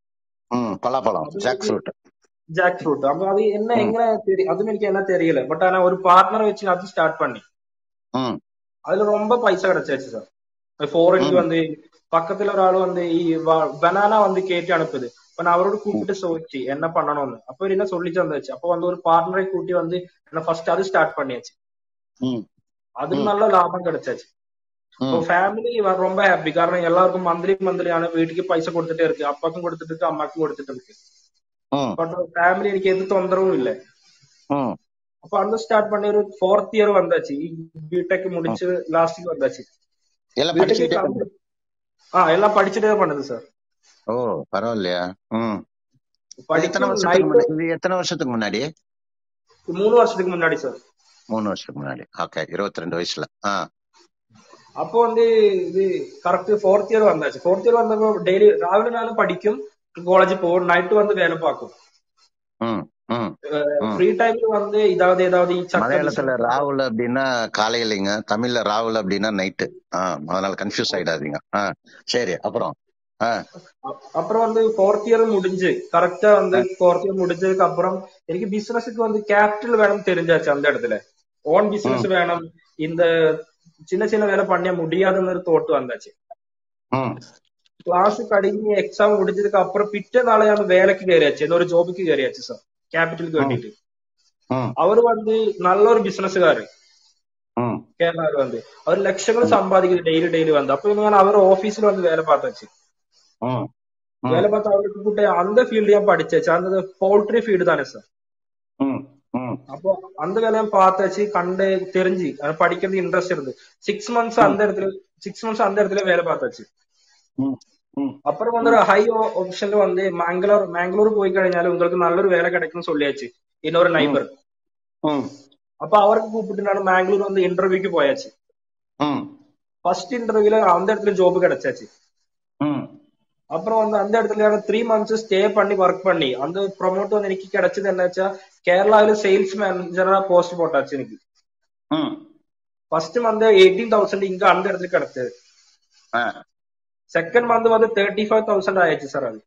Speaker 1: ம் பலாப்பழம்
Speaker 2: அது
Speaker 1: ஜாக்
Speaker 2: வந்து
Speaker 1: ஃப்ரூட்
Speaker 2: ஜாக் ஃப்ரூட் அப்ப அது என்ன
Speaker 1: ம்
Speaker 2: எങ്ങനെ தெரியும் அதுவும் எனக்கு என்ன தெரியல பட் ஆனா ஒரு பார்ட்னர் வச்சு அது ஸ்டார்ட் பண்ணி
Speaker 1: ம்
Speaker 2: அதுல ரொம்ப பைசா கிடைச்சாச்சு சார் ஃபாரினுக்கு
Speaker 1: ம்
Speaker 2: வந்து பக்கத்துல ஒரு ஆள் வந்து ഈ பனானா வந்து கேட்டு அனுப்புது இப்ப நான் அவரோட கூப்பிட்டு சோதிச்சு என்ன பண்ணணும்னு அப்ப இவர் என்ன சொல்லி தந்தாச்சு அப்ப வந்து ஒரு பார்ட்னரை கூட்டி வந்து என்ன ஃபர்ஸ்ட் அது ஸ்டார்ட் பண்ணியாச்சு
Speaker 1: ம்
Speaker 2: அதுல
Speaker 1: ம்
Speaker 2: நல்ல லாபம் கிடைச்சாச்சு இப்போ
Speaker 1: ம்
Speaker 2: ஃபேமிலி ரொம்ப ஹாப்பி காரணம் எல்லாருக்கும் மந்த்லி மந்த்லி ஆன வீட்டுக்கு பைச கொடுத்துட்டே இருக்கு அப்பாக்கும் கொடுத்துட்டு இருக்கு அம்மாக்கும் கொடுத்துட்டு இருக்கு
Speaker 1: ம்
Speaker 2: பட் ஃபேமிலி எனக்கு எந்த தொந்தரவும் இல்லை
Speaker 1: ம்
Speaker 2: அப்ப அந்த ஸ்டார்ட் பண்ணி ஒரு ஃபோர்த் இயர் வந்தாச்சு பிடெக்
Speaker 1: ம்
Speaker 2: முடிச்சு லாஸ்ட்டுக்கு வந்தாச்சு
Speaker 1: எல்லாம்
Speaker 2: பிடெக்
Speaker 1: படிச்சுக்கிட்டே பண்ணு
Speaker 2: ஆ எல்லாம் படிச்சுட்டே தான் பண்ணுது சார்
Speaker 1: ஓ பரவாயில்லையா ம் இது எத்தனை
Speaker 2: படிக்கும்
Speaker 1: வருஷத்துக்கு
Speaker 2: நைட்டு
Speaker 1: முன்னாடி இது எத்தனை வருஷத்துக்கு முன்னாடி
Speaker 2: மூணு வருஷத்துக்கு முன்னாடி சார்
Speaker 1: மூணு வருஷத்துக்கு முன்னாடி ஓகே இருபத்தி ரெண்டு வயசுல ஆ
Speaker 2: அப்போ வந்து இது கரெக்ட் ஃபோர்த் இயர் வந்தாச்சு ஃபோர்த் இயர் வந்தப்போ டெய்லி ராവിലെ நாளும் படிக்கும் காலேஜ் போகும் நைட்டு வந்து வேலை பார்க்கும்
Speaker 1: ம் ம் ம்
Speaker 2: ஃப்ரீ டைம்ல வந்து இதாவது ஏதாவது ఈ చక్క
Speaker 1: மலையாளத்துல
Speaker 2: பிசினஸ்
Speaker 1: ராகுல் அப்படின்னா காலையிலைங்க தமிழ்ல ராகுல் அப்படின்னா நைட்டு ஆ அதனால கன்ஃபியூஸ் ஆயிடாதீங்க ஆ சரி அப்புறம் ஆ
Speaker 2: அப்புறம் வந்து ஃபோர்த் இயர் முடிஞ்சு கரெக்டா வந்து
Speaker 1: ஆ
Speaker 2: ஃபோர்த் இயர் முடிஞ்சதுக்கு அப்புறம் எனக்கு பிசினஸுக்கு வந்து கேபிட்டல் வேணும் தெரிஞ்சாச்சு அந்த இடத்துல ஓன்
Speaker 1: ம்
Speaker 2: பிசினஸ் வேணும் இந்த சின்ன சின்ன வேலை பண்ண முடியாதுன்னு ஒரு തോട്ട് வந்தாச்சு
Speaker 1: ம்
Speaker 2: ക്ലാസ് കഴിഞ്ഞ് എക്സാം முடிஞ்சதுக்கு அப்புறம் പിറ്റേ നാളെ ഞാൻ വേലക്ക് കയറിയാச்சு ഏതോ ഒരു ജോബിക്ക് കയറിയാச்சு സാർ ക്യാപിറ്റലിക്ക്
Speaker 1: ம்
Speaker 2: വേണ്ടിയിട്ട്
Speaker 1: ம்
Speaker 2: അവര് வந்து நல்ல ஒரு பிசினஸ்காரு
Speaker 1: ம்
Speaker 2: கேரளாவில் வந்து அவர் லட்சங்கள்
Speaker 1: ம்
Speaker 2: சம்பாதிக்குது டெய்லி டெய்லி வந்து அப்ப ഞാൻ அவர் ஆபீஸ்ல வந்து வேலை பார்த்தாச்சு
Speaker 1: ம்
Speaker 2: வேலை
Speaker 1: ம்
Speaker 2: பார்த்து அவருக்கு கூட்ட அந்த ஃபீல்டு ഞാൻ படிச்சாச்சு அந்த பவுல்ட்ரி ஃபீல்டு தானே சார்
Speaker 1: ம் ம்
Speaker 2: அப்போ அந்த வேலையை பார்த்தாச்சு கண்டு தெரிஞ்சு அது படிக்கிறது இன்ட்ரெஸ்ட் இருந்து சிக்ஸ் மந்த்ஸ்
Speaker 1: ம்
Speaker 2: அந்த இடத்துல சிக்ஸ் மந்த்ஸ் அந்த இடத்துல வேலை பார்த்தாச்சு
Speaker 1: ம் ம்
Speaker 2: அப்புறம் வந்து ஒரு ஹை ஆப்ஷன்ல வந்து மாங்களூர் மாங்களூர் போய் കഴിഞ്ഞാൽ உங்களுக்கு நல்ல ஒரு வேலை கிடைக்கும்னு சொல்லியாச்சு இன்னொரு
Speaker 1: ம்
Speaker 2: நைபர்
Speaker 1: ம்
Speaker 2: அப்ப அவருக்கு கூப்பிட்டு நான் மாங்களூர் வந்து இன்டர்வியூக்கு போயாச்சு
Speaker 1: ம்
Speaker 2: ஃபர்ஸ்ட் இன்டர்வியூல அந்த இடத்துல ஜாப் கிடைச்சாச்சு
Speaker 1: ம்
Speaker 2: அப்புறம் வந்து அந்த இடத்துல த்ரீ மந்த்ஸ் ஸ்டே பண்ணி ஒர்க் பண்ணி அந்த ப்ரொமோட் வந்து எனக்கு கிடைச்சது என்னச்சா கேரளாவில சேல்ஸ் மேனேஜரா போஸ்ட் போட்டாச்சு எனக்கு
Speaker 1: ம்
Speaker 2: ஃபர்ஸ்ட் மந்த் எயிட்டீன் தௌசண்ட் இங்க அந்த இடத்துல கிடைச்சது
Speaker 1: ஆ
Speaker 2: செகண்ட் மந்த் வந்து தேர்ட்டி ஃபைவ் தௌசண்ட் ஆயிடுச்சு சார் அது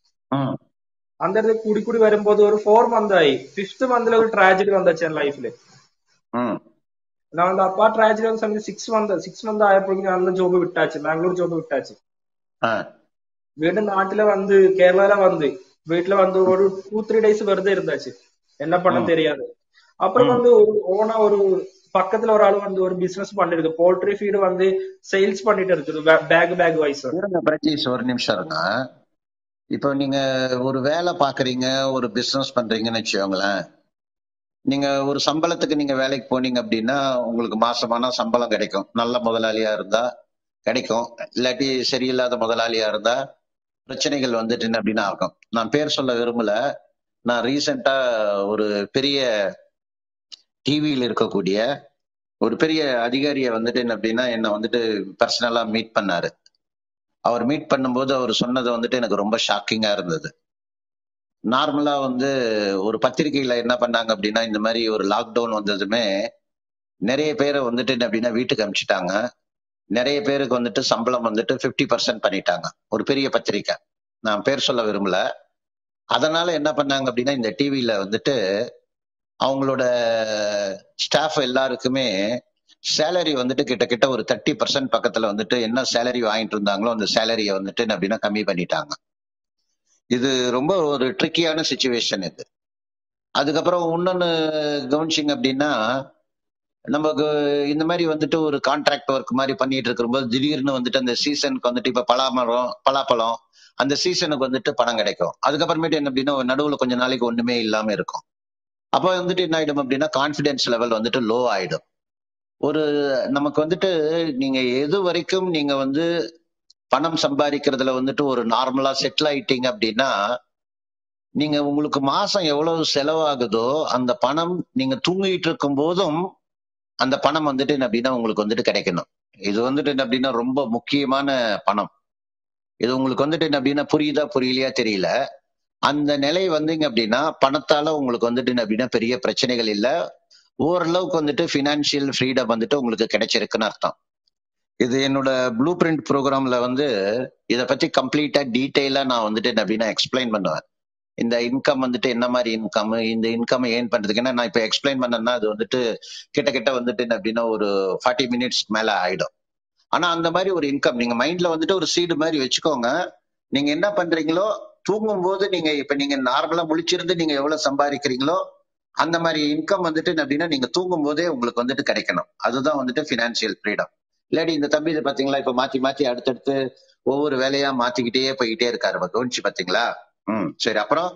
Speaker 1: ம்
Speaker 2: அந்த இடத்துல கூடி கூடி வரும்போது ஒரு ஃபோர் மந்த் ஆகி ஃபிஃப்த் மந்த்ல ஒரு ட்ராஜடி வந்தாச்சு என் லைஃப்ல
Speaker 1: ம்
Speaker 2: நான் வந்து அப்பா ட்ராஜடி வந்த சமயத்து சிக்ஸ் மந்த் சிக்ஸ் மந்த் ஆயப்போ அந்த ஜோப் விட்டாச்சு பெங்களூர் ஜோப் விட்டாச்சு
Speaker 1: ஆ
Speaker 2: വീണ്ടും നാട്ടില് വന്ന് കേരളയില വന്ന് வீட்டுல வந்து ஒரு டூ த்ரீ டேஸ் வெறுതെ இருந்தாச்சு என்ன பண்ண
Speaker 1: ம்
Speaker 2: தெரியாது அப்புறம்
Speaker 1: ம்
Speaker 2: வந்து ஒரு ஓனா ஒரு பக்கத்துல ஒரு ஆள் வந்து ஒரு பிசினஸ் பண்ணிருக்கு போல்ட்ரி ஃபீடு வந்து சேல்ஸ் பண்ணிட்டு இருக்குது பேக் பேக் வைஸ்
Speaker 1: இருங்க பிரஜீஷ் ஒரு நிமிஷம் இருங்க இப்போ நீங்க ஒரு வேலை பாக்குறீங்க ஒரு பிசினஸ் பண்றீங்கன்னு வச்சுக்கோங்களேன் நீங்க ஒரு சம்பளத்துக்கு நீங்க வேலைக்கு போனீங்க அப்படின்னா உங்களுக்கு மாசமான சம்பளம் கிடைக்கும் நல்ல முதலாளியா இருந்தா கிடைக்கும் இல்லாட்டி சரியில்லாத முதலாளியா இருந்தா பிரச்சனைகள் வந்துட்டு அப்படின்னா ஆகும் நான் பேர் சொல்ல விரும்பல நான் ரீசெண்டா ஒரு பெரிய டிவியில் இருக்கக்கூடிய ஒரு பெரிய அதிகாரியை வந்துட்டு என்ன அப்படின்னா என்னை வந்துட்டு பர்சனலா மீட் பண்ணாரு அவர் மீட் பண்ணும்போது அவர் சொன்னது வந்துட்டு எனக்கு ரொம்ப ஷாக்கிங்கா இருந்தது நார்மலா வந்து ஒரு பத்திரிகையில என்ன பண்ணாங்க அப்படின்னா இந்த மாதிரி ஒரு லாக்டவுன் வந்ததுமே நிறைய பேரை வந்துட்டு என்ன அப்படின்னா வீட்டுக்கு அனுப்பிச்சிட்டாங்க நிறைய பேருக்கு வந்துட்டு சம்பளம் வந்துட்டு 50% பர்சன்ட் பண்ணிட்டாங்க ஒரு பெரிய பத்திரிக்கை நான் பேர் சொல்ல விரும்பல அதனால என்ன பண்ணாங்க அப்படின்னா இந்த டிவியில வந்துட்டு அவங்களோட ஸ்டாஃப் எல்லாருக்குமே சேலரி வந்துட்டு கிட்டத்தட்ட ஒரு தேர்ட்டி பர்சன்ட் பக்கத்துல வந்துட்டு என்ன சேலரி வாங்கிட்டு இருந்தாங்களோ அந்த சேலரியை வந்துட்டு என்ன அப்படின்னா கம்மி பண்ணிட்டாங்க இது ரொம்ப ஒரு ட்ரிக்கியான சுச்சுவேஷன் இது அதுக்கப்புறம் இன்னொன்னு கவனிச்சிங்க அப்படின்னா நமக்கு இந்த மாதிரி வந்துட்டு ஒரு கான்ட்ராக்ட் ஒர்க் மாதிரி பண்ணிட்டு இருக்கும்போது திடீர்னு வந்துட்டு அந்த சீசனுக்கு வந்துட்டு இப்ப பலாமரம் பலாப்பழம் அந்த சீசனுக்கு வந்துட்டு பணம் கிடைக்கும் அதுக்கப்புறமேட்டு என்ன அப்படின்னா நடுவுல கொஞ்ச நாளைக்கு ஒண்ணுமே இல்லாம இருக்கும் அப்ப வந்துட்டு என்ன ஆயிடும் அப்படின்னா கான்பிடன்ஸ் லெவல் வந்துட்டு லோ ஆயிடும் ஒரு நமக்கு வந்துட்டு நீங்க எது வரைக்கும் நீங்க வந்து பணம் சம்பாதிக்கிறதுல வந்துட்டு ஒரு நார்மலா செட்டில் ஆயிட்டீங்க அப்படின்னா நீங்க உங்களுக்கு மாசம் எவ்வளவு செலவாகுதோ அந்த பணம் நீங்க தூங்கிட்டு இருக்கும் போதும் அந்த பணம் வந்துட்டு என்ன அப்படின்னா உங்களுக்கு வந்துட்டு கிடைக்கணும் இது வந்துட்டு என்ன அப்படின்னா ரொம்ப முக்கியமான பணம் இது உங்களுக்கு வந்துட்டு என்ன அப்படின்னா புரியுதா புரியலையா தெரியல அந்த நிலை வந்தீங்க அப்படின்னா பணத்தால உங்களுக்கு வந்துட்டு என்ன அப்படின்னா பெரிய பிரச்சனைகள் இல்ல ஓரளவுக்கு வந்துட்டு ஃபினான்ஷியல் ஃப்ரீடம் வந்துட்டு உங்களுக்கு கிடைச்சிருக்குன்னு அர்த்தம் இது என்னோட ப்ளூ பிரிண்ட் ப்ரோக்ராம்ல வந்து இதை பத்தி கம்ப்ளீட்டா டீட்டெயிலா நான் வந்துட்டு என்ன அப்படின்னா எக்ஸ்பிளைன் பண்ணுவேன் இந்த இன்கம் வந்துட்டு என்ன மாதிரி இன்கம் இந்த இன்கம் ஏன் பண்றதுக்கு ஏன்னா நான் இப்ப எக்ஸ்பிளைன் பண்ணேன்னா அது வந்துட்டு கிட்ட கிட்ட வந்துட்டு என்ன அப்படின்னா ஒரு ஃபார்ட்டி மினிட்ஸ் மேல ஆயிடும் ஆனா அந்த மாதிரி ஒரு இன்கம் நீங்க மைண்ட்ல வந்துட்டு ஒரு சீடு மாதிரி வச்சுக்கோங்க நீங்க என்ன பண்றீங்களோ தூங்கும் போது நீங்க இப்ப நீங்க நார்மலா முழிச்சிருந்து நீங்க எவ்வளவு சம்பாதிக்கிறீங்களோ அந்த மாதிரி இன்கம் வந்துட்டு என்ன அப்படின்னா நீங்க தூங்கும் போதே உங்களுக்கு வந்துட்டு கிடைக்கணும் அதுதான் வந்துட்டு பினான்சியல் ஃப்ரீடம் இல்லாடி இந்த தம்பி இது பாத்தீங்களா இப்ப மாத்தி மாத்தி அடுத்தடுத்து ஒவ்வொரு வேலையா மாத்திக்கிட்டே போய்கிட்டே இருக்காரு இப்ப கவனிச்சு பாத்தீங்களா ம் சரி அப்புறம்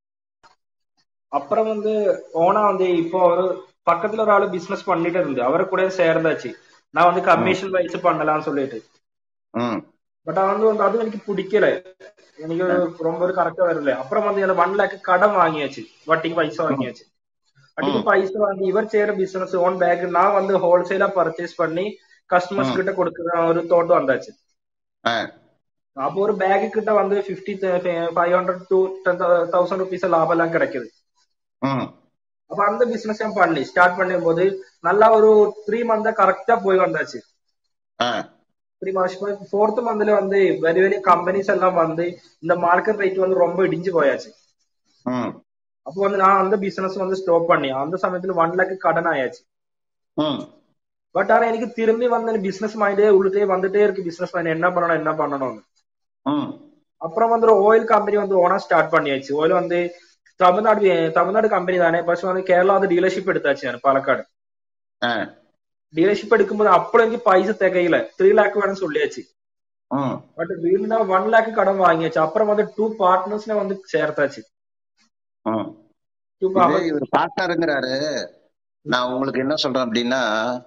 Speaker 2: அப்புறம் வந்து ஓனா வந்து இப்போ ஒரு பக்கத்துல ஒரு ஆளு பிசினஸ் பண்ணிட்டு இருந்து அவரு கூட சேர்ந்தாச்சு நான் வந்து
Speaker 1: ம்
Speaker 2: கமிஷன் வைஸ் பண்ணலாம்னு சொல்லிட்டு
Speaker 1: ம்
Speaker 2: பட் அது வந்து அது எனக்கு பிடிக்கல எனக்கு ரொம்ப ஒரு கரெக்டா வரல அப்புறம் வந்து எனக்கு ஒன் லேக் கடன் வாங்கியாச்சு வட்டிக்கு பைசா
Speaker 1: ம்
Speaker 2: வாங்கியாச்சு வட்டிக்கு
Speaker 1: ம்
Speaker 2: பைசா வாங்கி இவர் செய்யற பிசினஸ் ஓன் பேக் நான் வந்து ஹோல்சேலா பர்ச்சேஸ் பண்ணி கஸ்டமர்ஸ்
Speaker 1: ம்
Speaker 2: கிட்ட கொடுக்குற ஒரு தோட்டம் வந்தாச்சு
Speaker 1: ஆ
Speaker 2: அப்போ ஒரு பேக் கிட்ட வந்து fifty five hundred to ten thousand rupees லாபம் எல்லாம் கிடைக்குது
Speaker 1: ம்
Speaker 2: அப்ப அந்த பிசினஸ் பண்ணி ஸ்டார்ட் பண்ணும்போது நல்லா ஒரு த்ரீ மந்த் கரெக்டா போய் வந்தாச்சு
Speaker 1: ஆ
Speaker 2: த்ரீ மந்த்ஸ் ஃபோர்த் மந்த்ல வந்து வெரி வெரி கம்பெனிஸ் எல்லாம் வந்து இந்த மார்க்கெட் ரேட் வந்து ரொம்ப இடிஞ்சு போயாச்சு
Speaker 1: ம்
Speaker 2: அப்போ வந்து நான் அந்த பிசினஸ் வந்து ஸ்டாப் பண்ணி அந்த சமயத்துல ஒன் லேக் கடன் ஆயாச்சு
Speaker 1: ம்
Speaker 2: பட் ஆனா எனக்கு திரும்பி வந்து பிசினஸ் மைண்டே உள்ளே வந்துட்டே இருக்கு பிசினஸ் மைண்ட் என்ன பண்ணணும் என்ன பண்ணணும்னு
Speaker 1: ம்
Speaker 2: அப்புறம் வந்து ஒரு ஆயில் கம்பெனி வந்து ஓனா ஸ்டார்ட் பண்ணியாச்சு ஆயில் வந்து தமிழ்நாடு தமிழ்நாடு கம்பெனி தானே பஸ் வந்து கேரளா வந்து டீலர்ஷிப் எடுத்தாச்சு நான் பாலக்காடு
Speaker 1: ஆ
Speaker 2: டீலர்ஷிப் எடுக்கும்போது அப்போ எனக்கு பைசா திகையில த்ரீ லேக் வேணும்னு சொல்லியாச்சு
Speaker 1: ம்
Speaker 2: பட் வீണ്ടുம் ஒன் லேக் கடன் வாங்கியாச்சு அப்புறம் வந்து டூ பார்ட்னர்ஸ்ல வந்து சேர்த்தாச்சு
Speaker 1: ம்
Speaker 2: டூ
Speaker 1: இது இவர் பார்ட்னருங்கிறாரு நான் உங்களுக்கு என்ன சொல்றேன் அப்படின்னா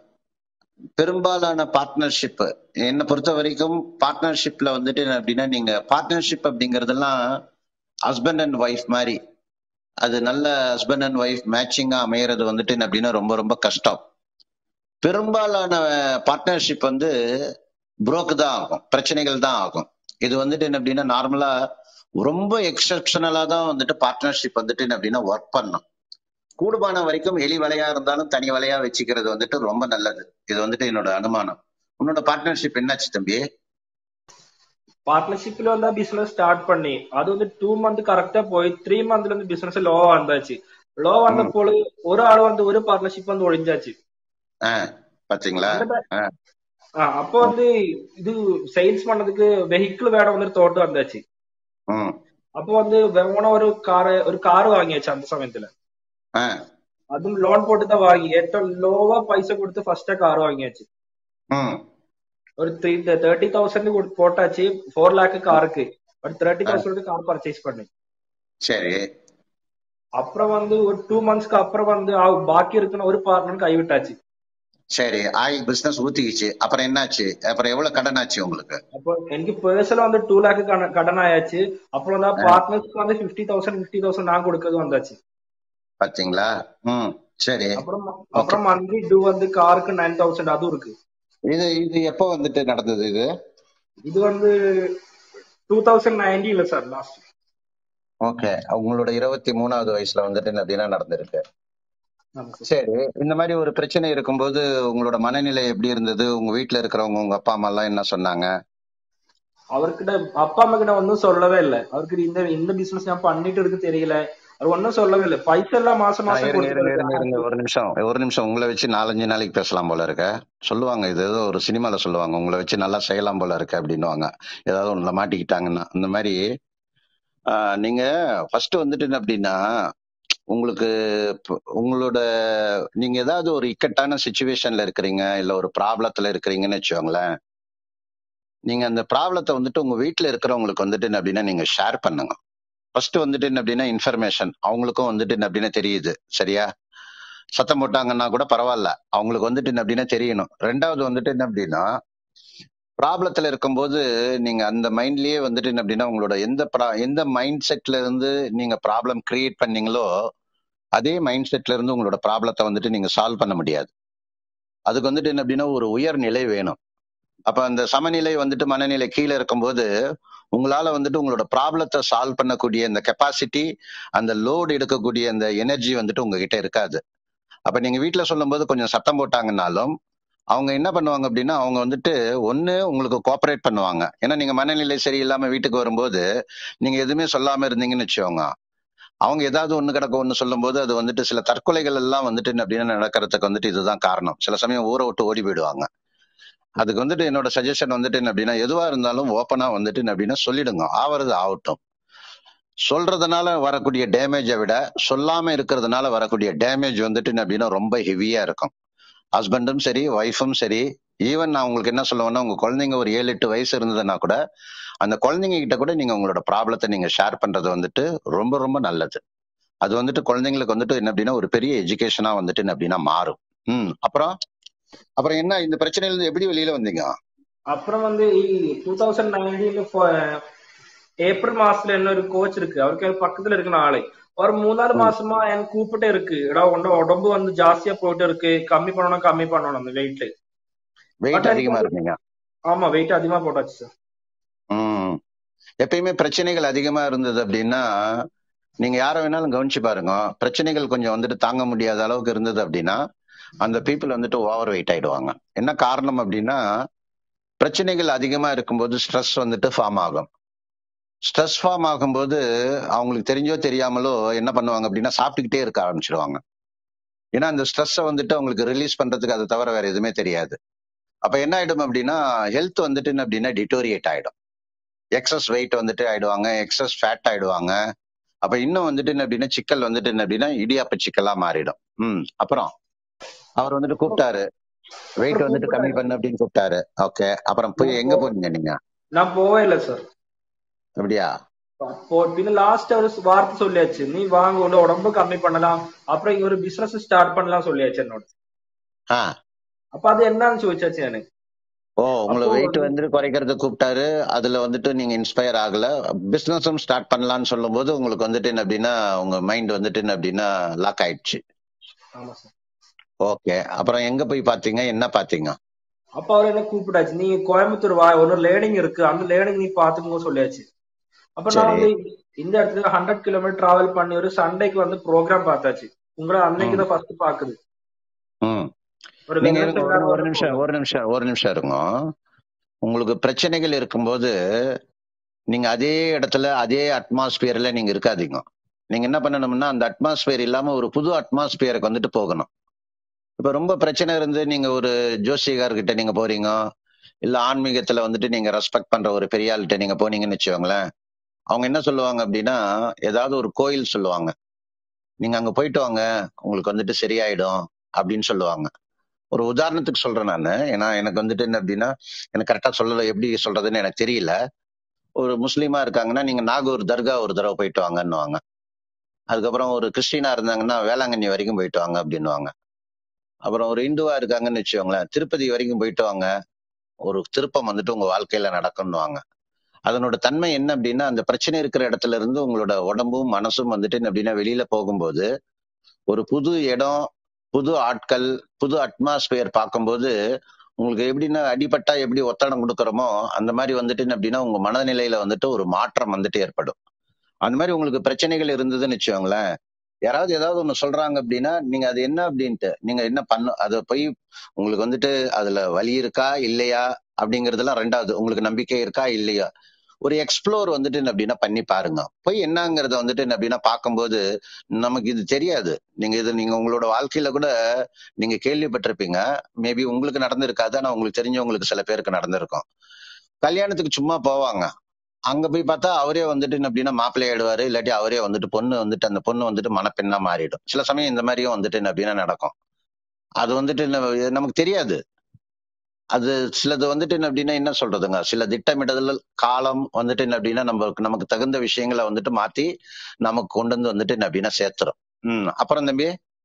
Speaker 1: பெரும்பாலான பார்ட்னர்ஷிப் என்னை பொறுத்த வரைக்கும் பார்ட்னர்ஷிப்ல வந்துட்டு என்ன அப்படின்னா நீங்க பார்ட்னர்ஷிப் அப்படிங்கறதெல்லாம் ஹஸ்பண்ட் அண்ட் ஒய்ஃப் மாதிரி அது நல்ல ஹஸ்பண்ட் அண்ட் ஒய்ஃப் மேட்சிங்கா அமையறது வந்துட்டு என்ன அப்படின்னா ரொம்ப ரொம்ப கஷ்டம் பெரும்பாலான பார்ட்னர்ஷிப் வந்து புரோக்கு தான் ஆகும் பிரச்சனைகள் தான் ஆகும் இது வந்துட்டு என்ன அப்படின்னா நார்மலா ரொம்ப எக்ஸப்ஷனலா தான் வந்துட்டு பார்ட்னர்ஷிப் வந்துட்டு என்ன அப்படின்னா ஒர்க் பண்ணும் கூடுமான வரைக்கும் எலி வலையா இருந்தாலும் தனி வலையா வச்சுக்கிறது வந்துட்டு ரொம்ப நல்லது இது வந்துட்டு என்னோட அனுமானம் உன்னோட பார்ட்னர்ஷிப் என்னாச்சு தம்பி
Speaker 2: பார்ட்னர்ஷிப்ல வந்து பிசினஸ் ஸ்டார்ட் பண்ணி அது வந்து டூ மந்த் கரெக்டா போய் த்ரீ மந்த்ல இருந்து பிசினஸ் லோ வந்தாச்சு லோ வந்தப்போ ஒரு ஆள் வந்து ஒரு பார்ட்னர்ஷிப் வந்து ஒழிஞ்சாச்சு
Speaker 1: ஆ பாத்தீங்களா
Speaker 2: அந்த time-
Speaker 1: ஆ
Speaker 2: ஆ, அப்போ வந்து இது சேல்ஸ் பண்ணதுக்கு வெஹிக்கிள் வேட வந்து தோட்டு வந்தாச்சு
Speaker 1: ம்
Speaker 2: அப்போ வந்து வேணா ஒரு கார் ஒரு கார் வாங்கியாச்சு அந்த சமயத்துல
Speaker 1: ஆ
Speaker 2: அதுவும் லோன் போட்டு தான் வாங்கி ஏற்ற லோவா பைசா கொடுத்து ஃபர்ஸ்டா கார் வாங்கியாச்சு
Speaker 1: ம்
Speaker 2: ஒரு த்ரீ தேர்ட்டி தௌசண்ட் போட்டாச்சு ஃபோர் லேக் காருக்கு ஒரு தேர்ட்டி தௌசண்ட் கார் பர்ச்சேஸ் பண்ணி
Speaker 1: சரி
Speaker 2: அப்புறம் வந்து ஒரு டூ மந்த்ஸ்க்கு அப்புறம் வந்து அவ- பாக்கி இருக்குன்னு ஒரு பார்ட்னர் கைவிட்டாச்சு
Speaker 1: சரி ஆயில் பிசினஸ் ஊத்திக்கிச்சு அப்புறம் என்னாச்சு அப்புறம் எவ்வளவு கடன் ஆச்சு உங்களுக்கு
Speaker 2: அப்போ எனக்கு பர்சனல் வந்து டூ லேக் கடன் ஆயாச்சு அப்புறம் தான் பார்ட்னர்ஸ்க்கு வந்து ஃபிஃப்டி தௌசண்ட் ஃபிஃப்டி தௌசண்ட் நான் கொடுக்கறது வந்தாச்சு
Speaker 1: பாத்தீங்களா ம் சரி
Speaker 2: அப்புறம் அப்புறம் மந்த்லி டூ வந்து காருக்கு நைன் தௌசண்ட் அதுவும் இருக்கு
Speaker 1: இது இது எப்போ வந்துட்டு நடந்தது இது
Speaker 2: இது வந்து டூ தௌசண்ட் நைன்டீன்ல சார் லாஸ்ட்
Speaker 1: ஓகே உங்களோட இருபத்தி மூணாவது வயசுல வந்துட்டு அப்படின்னா நடந்திருக்கு சரி இந்த மாதிரி ஒரு பிரச்சனை இருக்கும்போது உங்களோட மனநிலை எப்படி இருந்தது உங்க வீட்ல இருக்கிறவங்க உங்க அப்பா அம்மா எல்லாம் என்ன சொன்னாங்க
Speaker 2: அவர்கிட்ட அப்பா அம்மா கிட்ட ஒன்றும் சொல்லவே இல்லை அவருக்கு இந்த இந்த பிசினஸ் நான் பண்ணிட்டு இருக்கு தெரியல அவர் ஒன்னும் சொல்லவே இல்லை பைசா எல்லாம் மாசம்
Speaker 1: ஆ,
Speaker 2: மாசம்
Speaker 1: இருங்க இருங்க
Speaker 2: கொடுத்துருக்காரு
Speaker 1: இருங்க இருங்க ஒரு நிமிஷம் ஒரு நிமிஷம் உங்களை வச்சு நாலஞ்சு நாளைக்கு பேசலாம் போல இருக்க சொல்லுவாங்க இது ஏதோ ஒரு சினிமால சொல்லுவாங்க உங்களை வச்சு நல்லா செய்யலாம் போல இருக்கு அப்படின்னுவாங்க ஏதாவது ஒண்ணுல மாட்டிக்கிட்டாங்கன்னா அந்த மாதிரி ஆ, நீங்க ஃபர்ஸ்ட் வந்துட்டு என்ன அப்படின்னா உங்களுக்கு ப- உங்களோட நீங்க ஏதாவது ஒரு இக்கட்டான சுச்சுவேஷன்ல இருக்கிறீங்க இல்ல ஒரு ப்ராப்ளத்துல இருக்கிறீங்கன்னு வச்சுக்கோங்களேன் நீங்க அந்த ப்ராப்ளத்தை வந்துட்டு உங்க வீட்ல இருக்கிறவங்களுக்கு வந்துட்டு என்ன அப்படின்னா நீங்க ஷேர் பண்ணுங்க ஃபர்ஸ்ட் வந்துட்டு என்ன அப்படின்னா இன்ஃபர்மேஷன் அவங்களுக்கும் வந்துட்டு என்ன அப்படின்னா தெரியுது சரியா சத்தம் போட்டாங்கன்னா கூட பரவாயில்ல அவங்களுக்கு வந்துட்டு என்ன அப்படின்னா தெரியணும் ரெண்டாவது வந்துட்டு என்ன அப்படின்னா ப்ராப்ளத்துல இருக்கும்போது நீங்க அந்த மைண்ட்லயே வந்துட்டு என்ன அப்படின்னா உங்களோட எந்த pro- எந்த மைண்ட் செட்ல இருந்து நீங்க ப்ராப்ளம் கிரியேட் பண்ணீங்களோ அதே மைண்ட் செட்ல இருந்து உங்களோட ப்ராப்ளத்தை வந்துட்டு நீங்க சால்வ் பண்ண முடியாது அதுக்கு வந்துட்டு என்ன அப்படின்னா ஒரு உயர் நிலை வேணும் அப்ப அந்த சமநிலை வந்துட்டு மனநிலை கீழே இருக்கும்போது உங்களால வந்துட்டு உங்களோட ப்ராப்ளத்தை சால்வ் பண்ணக்கூடிய இந்த கெப்பாசிட்டி அந்த லோடு எடுக்கக்கூடிய அந்த எனர்ஜி வந்துட்டு உங்ககிட்ட இருக்காது அப்ப நீங்க வீட்ல சொல்லும்போது கொஞ்சம் சத்தம் போட்டாங்கன்னாலும் அவங்க என்ன பண்ணுவாங்க அப்படின்னா அவங்க வந்துட்டு ஒண்ணு உங்களுக்கு கோஆபரேட் பண்ணுவாங்க ஏன்னா நீங்க மனநிலை சரியில்லாம வீட்டுக்கு வரும்போது நீங்க எதுவுமே சொல்லாம இருந்தீங்கன்னு வச்சுக்கோங்க அவங்க ஏதாவது ஒண்ணு கிடக்க ஒண்ணு சொல்லும்போது அது வந்துட்டு சில தற்கொலைகள் எல்லாம் வந்துட்டு என்ன அப்படின்னா நடக்கிறதுக்கு வந்துட்டு இதுதான் காரணம் சில சமயம் ஊரை விட்டு ஓடி போயிடுவாங்க அதுக்கு வந்துட்டு என்னோட சஜஷன் வந்துட்டு என்ன அப்படின்னா எதுவா இருந்தாலும் ஓப்பனா வந்துட்டு என்ன அப்படின்னா சொல்லிடுங்க ஆவறது ஆகட்டும் சொல்றதுனால வரக்கூடிய டேமேஜை விட சொல்லாம இருக்கிறதுனால வரக்கூடிய டேமேஜ் வந்துட்டு என்ன அப்படின்னா ரொம்ப ஹெவியா இருக்கும் ஹஸ்பண்டும் சரி ஒய்ஃபும் சரி ஈவன் நான் உங்களுக்கு என்ன சொல்லுவேன்னா உங்க குழந்தைங்க ஒரு ஏழு எட்டு வயசு இருந்ததுன்னா கூட அந்த குழந்தைங்க கிட்ட கூட நீங்க உங்களோட ப்ராப்ளத்தை நீங்க ஷேர் பண்றது வந்துட்டு ரொம்ப ரொம்ப நல்லது அது வந்துட்டு குழந்தைங்களுக்கு வந்துட்டு என்ன அப்படின்னா ஒரு பெரிய எஜுகேஷனா வந்துட்டு என்ன அப்படின்னா மாறும் ம் அப்புறம் அப்புறம் என்ன இந்த பிரச்சனையில இருந்து எப்படி வெளியில வந்தீங்க
Speaker 2: அப்புறம் வந்து டூ தௌசண்ட் நைன்டீன்ல ஏப்ரல் மாசத்துல இன்னொரு கோச் இருக்கு அவருக்கு எனக்கு பக்கத்துல இருக்கு நாளை ஒரு மூணாறு
Speaker 1: ம்.
Speaker 2: மாசமா எனக்கு கூப்பிட்டே இருக்கு எடா உன்னோட உடம்பு வந்து ஜாஸ்தியா போயிட்டு இருக்கு கம்மி பண்ணணும் கம்மி பண்ணணும் அந்த வெயிட்
Speaker 1: வெயிட்
Speaker 2: பட் எனக்கு
Speaker 1: அதிகமா
Speaker 2: அது
Speaker 1: இருந்தீங்க
Speaker 2: ஆமா வெயிட் அதிகமா போட்டாச்சு சார்
Speaker 1: ம் எப்பயுமே பிரச்சனைகள் அதிகமா இருந்தது அப்படின்னா நீங்க யார வேணாலும் கவனிச்சு பாருங்க பிரச்சனைகள் கொஞ்சம் வந்துட்டு தாங்க முடியாத அளவுக்கு இருந்தது அப்படின்னா அந்த பீப்புள் வந்துட்டு ஓவர் வெயிட் ஆயிடுவாங்க என்ன காரணம் அப்படின்னா பிரச்சனைகள் அதிகமா இருக்கும்போது ஸ்ட்ரெஸ் வந்துட்டு ஃபார்ம் ஆகும் ஸ்ட்ரெஸ் ஃபார்ம் ஆகும்போது அவங்களுக்கு தெரிஞ்சோ தெரியாமலோ என்ன பண்ணுவாங்க அப்படின்னா சாப்பிட்டுக்கிட்டே இருக்க ஆரம்பிச்சிடுவாங்க ஏன்னா அந்த ஸ்ட்ரெஸ்ஸை வந்துட்டு அவங்களுக்கு ரிலீஸ் பண்றதுக்கு அதை தவிர வேற எதுவுமே தெரியாது அப்ப என்ன ஆயிடும் அப்படின்னா ஹெல்த் வந்துட்டு என்ன அப்படின்னா டிட்டோரியேட் ஆயிடும் எக்ஸஸ் வெயிட் வந்துட்டு ஆயிடுவாங்க எக்ஸஸ் ஃபேட் ஆயிடுவாங்க அப்ப இன்னும் வந்துட்டு என்ன அப்படின்னா சிக்கல் வந்துட்டு என்ன அப்படின்னா இடியாப்ப சிக்கலா மாறிடும் ம் அப்புறம் அவர் வந்துட்டு கூப்பிட்டாரு வெயிட்
Speaker 2: அப்புறம்
Speaker 1: வந்துட்டு கம்மி
Speaker 2: கூப்பிட்டாரு
Speaker 1: பண்ணு அப்படின்னு கூப்பிட்டாரு ஓகே அப்புறம் போய்
Speaker 2: நான்
Speaker 1: எங்க
Speaker 2: போ
Speaker 1: போனீங்க நீங்க
Speaker 2: நான் போவே இல்லை சார்
Speaker 1: அப்படியா
Speaker 2: அப்போ பின்ன லாஸ்ட் ஒரு வார்த்தை சொல்லியாச்சு நீ வாங்க உள்ள உடம்பு கம்மி பண்ணலாம் அப்புறம் இங்க ஒரு பிசினஸ் ஸ்டார்ட் பண்ணலாம் சொல்லியாச்சு என்னோட
Speaker 1: ஆ
Speaker 2: அப்ப அது என்னன்னு ചോദിച്ചാச்சு எனக்கு
Speaker 1: ஓ உங்களை
Speaker 2: அப்போ
Speaker 1: வெயிட் வந்துட்டு குறைக்கிறதுக்கு கூப்பிட்டாரு அதுல வந்துட்டு நீங்க இன்ஸ்பயர் ஆகல பிசினஸும் ஸ்டார்ட் பண்ணலாம்னு சொல்லும்போது உங்களுக்கு வந்துட்டு என்ன அப்படின்னா உங்க மைண்ட் வந்துட்டு என்ன அப்படின்னா லாக் ஆயிடுச்சு
Speaker 2: ஆமா சார்
Speaker 1: ஓகே அப்புறம் எங்க போய் பாத்தீங்க என்ன பாத்தீங்க
Speaker 2: அப்ப அவர் என்ன கூப்பிட்டாச்சு நீ கோயம்புத்தூர் வா ஒரு லேர்னிங் இருக்கு அந்த லேர்னிங் நீ பாத்துக்கோ சொல்லியாச்சு அப்ப நான்
Speaker 1: சரி
Speaker 2: வந்து இந்த இடத்துல ஹண்ட்ரட் கிலோமீட்டர் டிராவல் பண்ணி ஒரு சண்டேக்கு வந்து ப்ரோக்ராம் பார்த்தாச்சு உங்களை அன்னைக்கு
Speaker 1: ம்
Speaker 2: தான் ஃபர்ஸ்ட் பாக்குது
Speaker 1: ம்
Speaker 2: ஒரு
Speaker 1: நீங்க
Speaker 2: வெங்கட்
Speaker 1: இருங்க ஒரு
Speaker 2: செமினார்
Speaker 1: ஒரு
Speaker 2: வந்து
Speaker 1: நிமிஷம்
Speaker 2: program.
Speaker 1: ஒரு நிமிஷம் ஒரு நிமிஷம் இருங்க உங்களுக்கு பிரச்சனைகள் இருக்கும்போது நீங்க அதே இடத்துல அதே அட்மாஸ்பியர்ல நீங்க இருக்காதீங்க நீங்க என்ன பண்ணணும்னா அந்த அட்மாஸ்பியர் இல்லாம ஒரு புது அட்மாஸ்பியருக்கு வந்துட்டு போகணும் இப்ப ரொம்ப பிரச்சனை இருந்து நீங்க ஒரு ஜோசியக்கார்கிட்ட நீங்க போறீங்க இல்ல ஆன்மீகத்துல வந்துட்டு நீங்க ரெஸ்பெக்ட் பண்ற ஒரு பெரிய ஆள்கிட்ட நீங்க போனீங்கன்னு வச்சுக்கோங்களேன் அவங்க என்ன சொல்லுவாங்க அப்படின்னா ஏதாவது ஒரு கோயில் சொல்லுவாங்க நீங்க அங்க போயிட்டு வாங்க உங்களுக்கு வந்துட்டு சரியாயிடும் அப்படின்னு சொல்லுவாங்க ஒரு உதாரணத்துக்கு சொல்றேன் நான் ஏன்னா எனக்கு வந்துட்டு என்ன அப்படின்னா எனக்கு கரெக்டா சொல்லல எப்படி சொல்றதுன்னு எனக்கு தெரியல ஒரு முஸ்லீமா இருக்காங்கன்னா நீங்க நாகூர் தர்கா ஒரு தடவை போயிட்டு வாங்கன்னுவாங்க அதுக்கப்புறம் ஒரு கிறிஸ்டினா இருந்தாங்கன்னா வேளாங்கண்ணி வரைக்கும் போயிட்டு வாங்க அப்படின்னுவாங்க அப்புறம் ஒரு இந்துவா இருக்காங்கன்னு வச்சுக்கோங்களேன் திருப்பதி வரைக்கும் போயிட்டு வாங்க ஒரு திருப்பம் வந்துட்டு உங்க வாழ்க்கையில நடக்கும்னுவாங்க அதனோட தன்மை என்ன அப்படின்னா அந்த பிரச்சனை இருக்கிற இடத்துல இருந்து உங்களோட உடம்பும் மனசும் வந்துட்டு என்ன அப்படின்னா வெளியில போகும்போது ஒரு புது இடம் புது ஆட்கள் புது அட்மாஸ்பியர் பார்க்கும்போது உங்களுக்கு எப்படின்னா அடிபட்டா எப்படி ஒத்தடம் கொடுக்குறோமோ அந்த மாதிரி வந்துட்டு என்ன அப்படின்னா உங்க மனநிலையில வந்துட்டு ஒரு மாற்றம் வந்துட்டு ஏற்படும் அந்த மாதிரி உங்களுக்கு பிரச்சனைகள் இருந்ததுன்னு வச்சுக்கோங்களேன் யாராவது ஏதாவது ஒண்ணு சொல்றாங்க அப்படின்னா நீங்க அது என்ன அப்படின்ட்டு நீங்க என்ன பண்ண அதை போய் உங்களுக்கு வந்துட்டு அதுல வலி இருக்கா இல்லையா அப்படிங்கறதெல்லாம் ரெண்டாவது உங்களுக்கு நம்பிக்கை இருக்கா இல்லையா ஒரு எக்ஸ்ப்ளோர் வந்துட்டு என்ன அப்படின்னா பண்ணி பாருங்க போய் என்னங்கறத வந்துட்டு என்ன அப்படின்னா பார்க்கும்போது நமக்கு இது தெரியாது நீங்க இது நீங்க உங்களோட வாழ்க்கையில கூட நீங்க கேள்விப்பட்டிருப்பீங்க மேபி உங்களுக்கு நடந்திருக்காது ஆனா உங்களுக்கு தெரிஞ்சவங்களுக்கு சில பேருக்கு நடந்திருக்கும் கல்யாணத்துக்கு சும்மா போவாங்க அங்க போய் பார்த்தா அவரே வந்துட்டு என்ன அப்படின்னா மாப்பிள்ளை ஆயிடுவாரு இல்லாட்டி அவரே வந்துட்டு பொண்ணு வந்துட்டு அந்த பொண்ணு வந்துட்டு மணப்பெண்ணா மாறிடும் சில சமயம் இந்த மாதிரியும் வந்துட்டு என்ன அப்படின்னா நடக்கும் அது வந்துட்டு என்ன- இது நமக்கு தெரியாது அது சிலது வந்துட்டு என்ன அப்படின்னா என்ன சொல்றதுங்க சில திட்டமிடுதல் காலம் வந்துட்டு என்ன அப்படின்னா நமக்கு நமக்கு தகுந்த விஷயங்களை வந்துட்டு மாத்தி நமக்கு கொண்டு வந்து வந்துட்டு என்ன அப்படின்னா சேர்த்துரும் ம் அப்புறம் தம்பி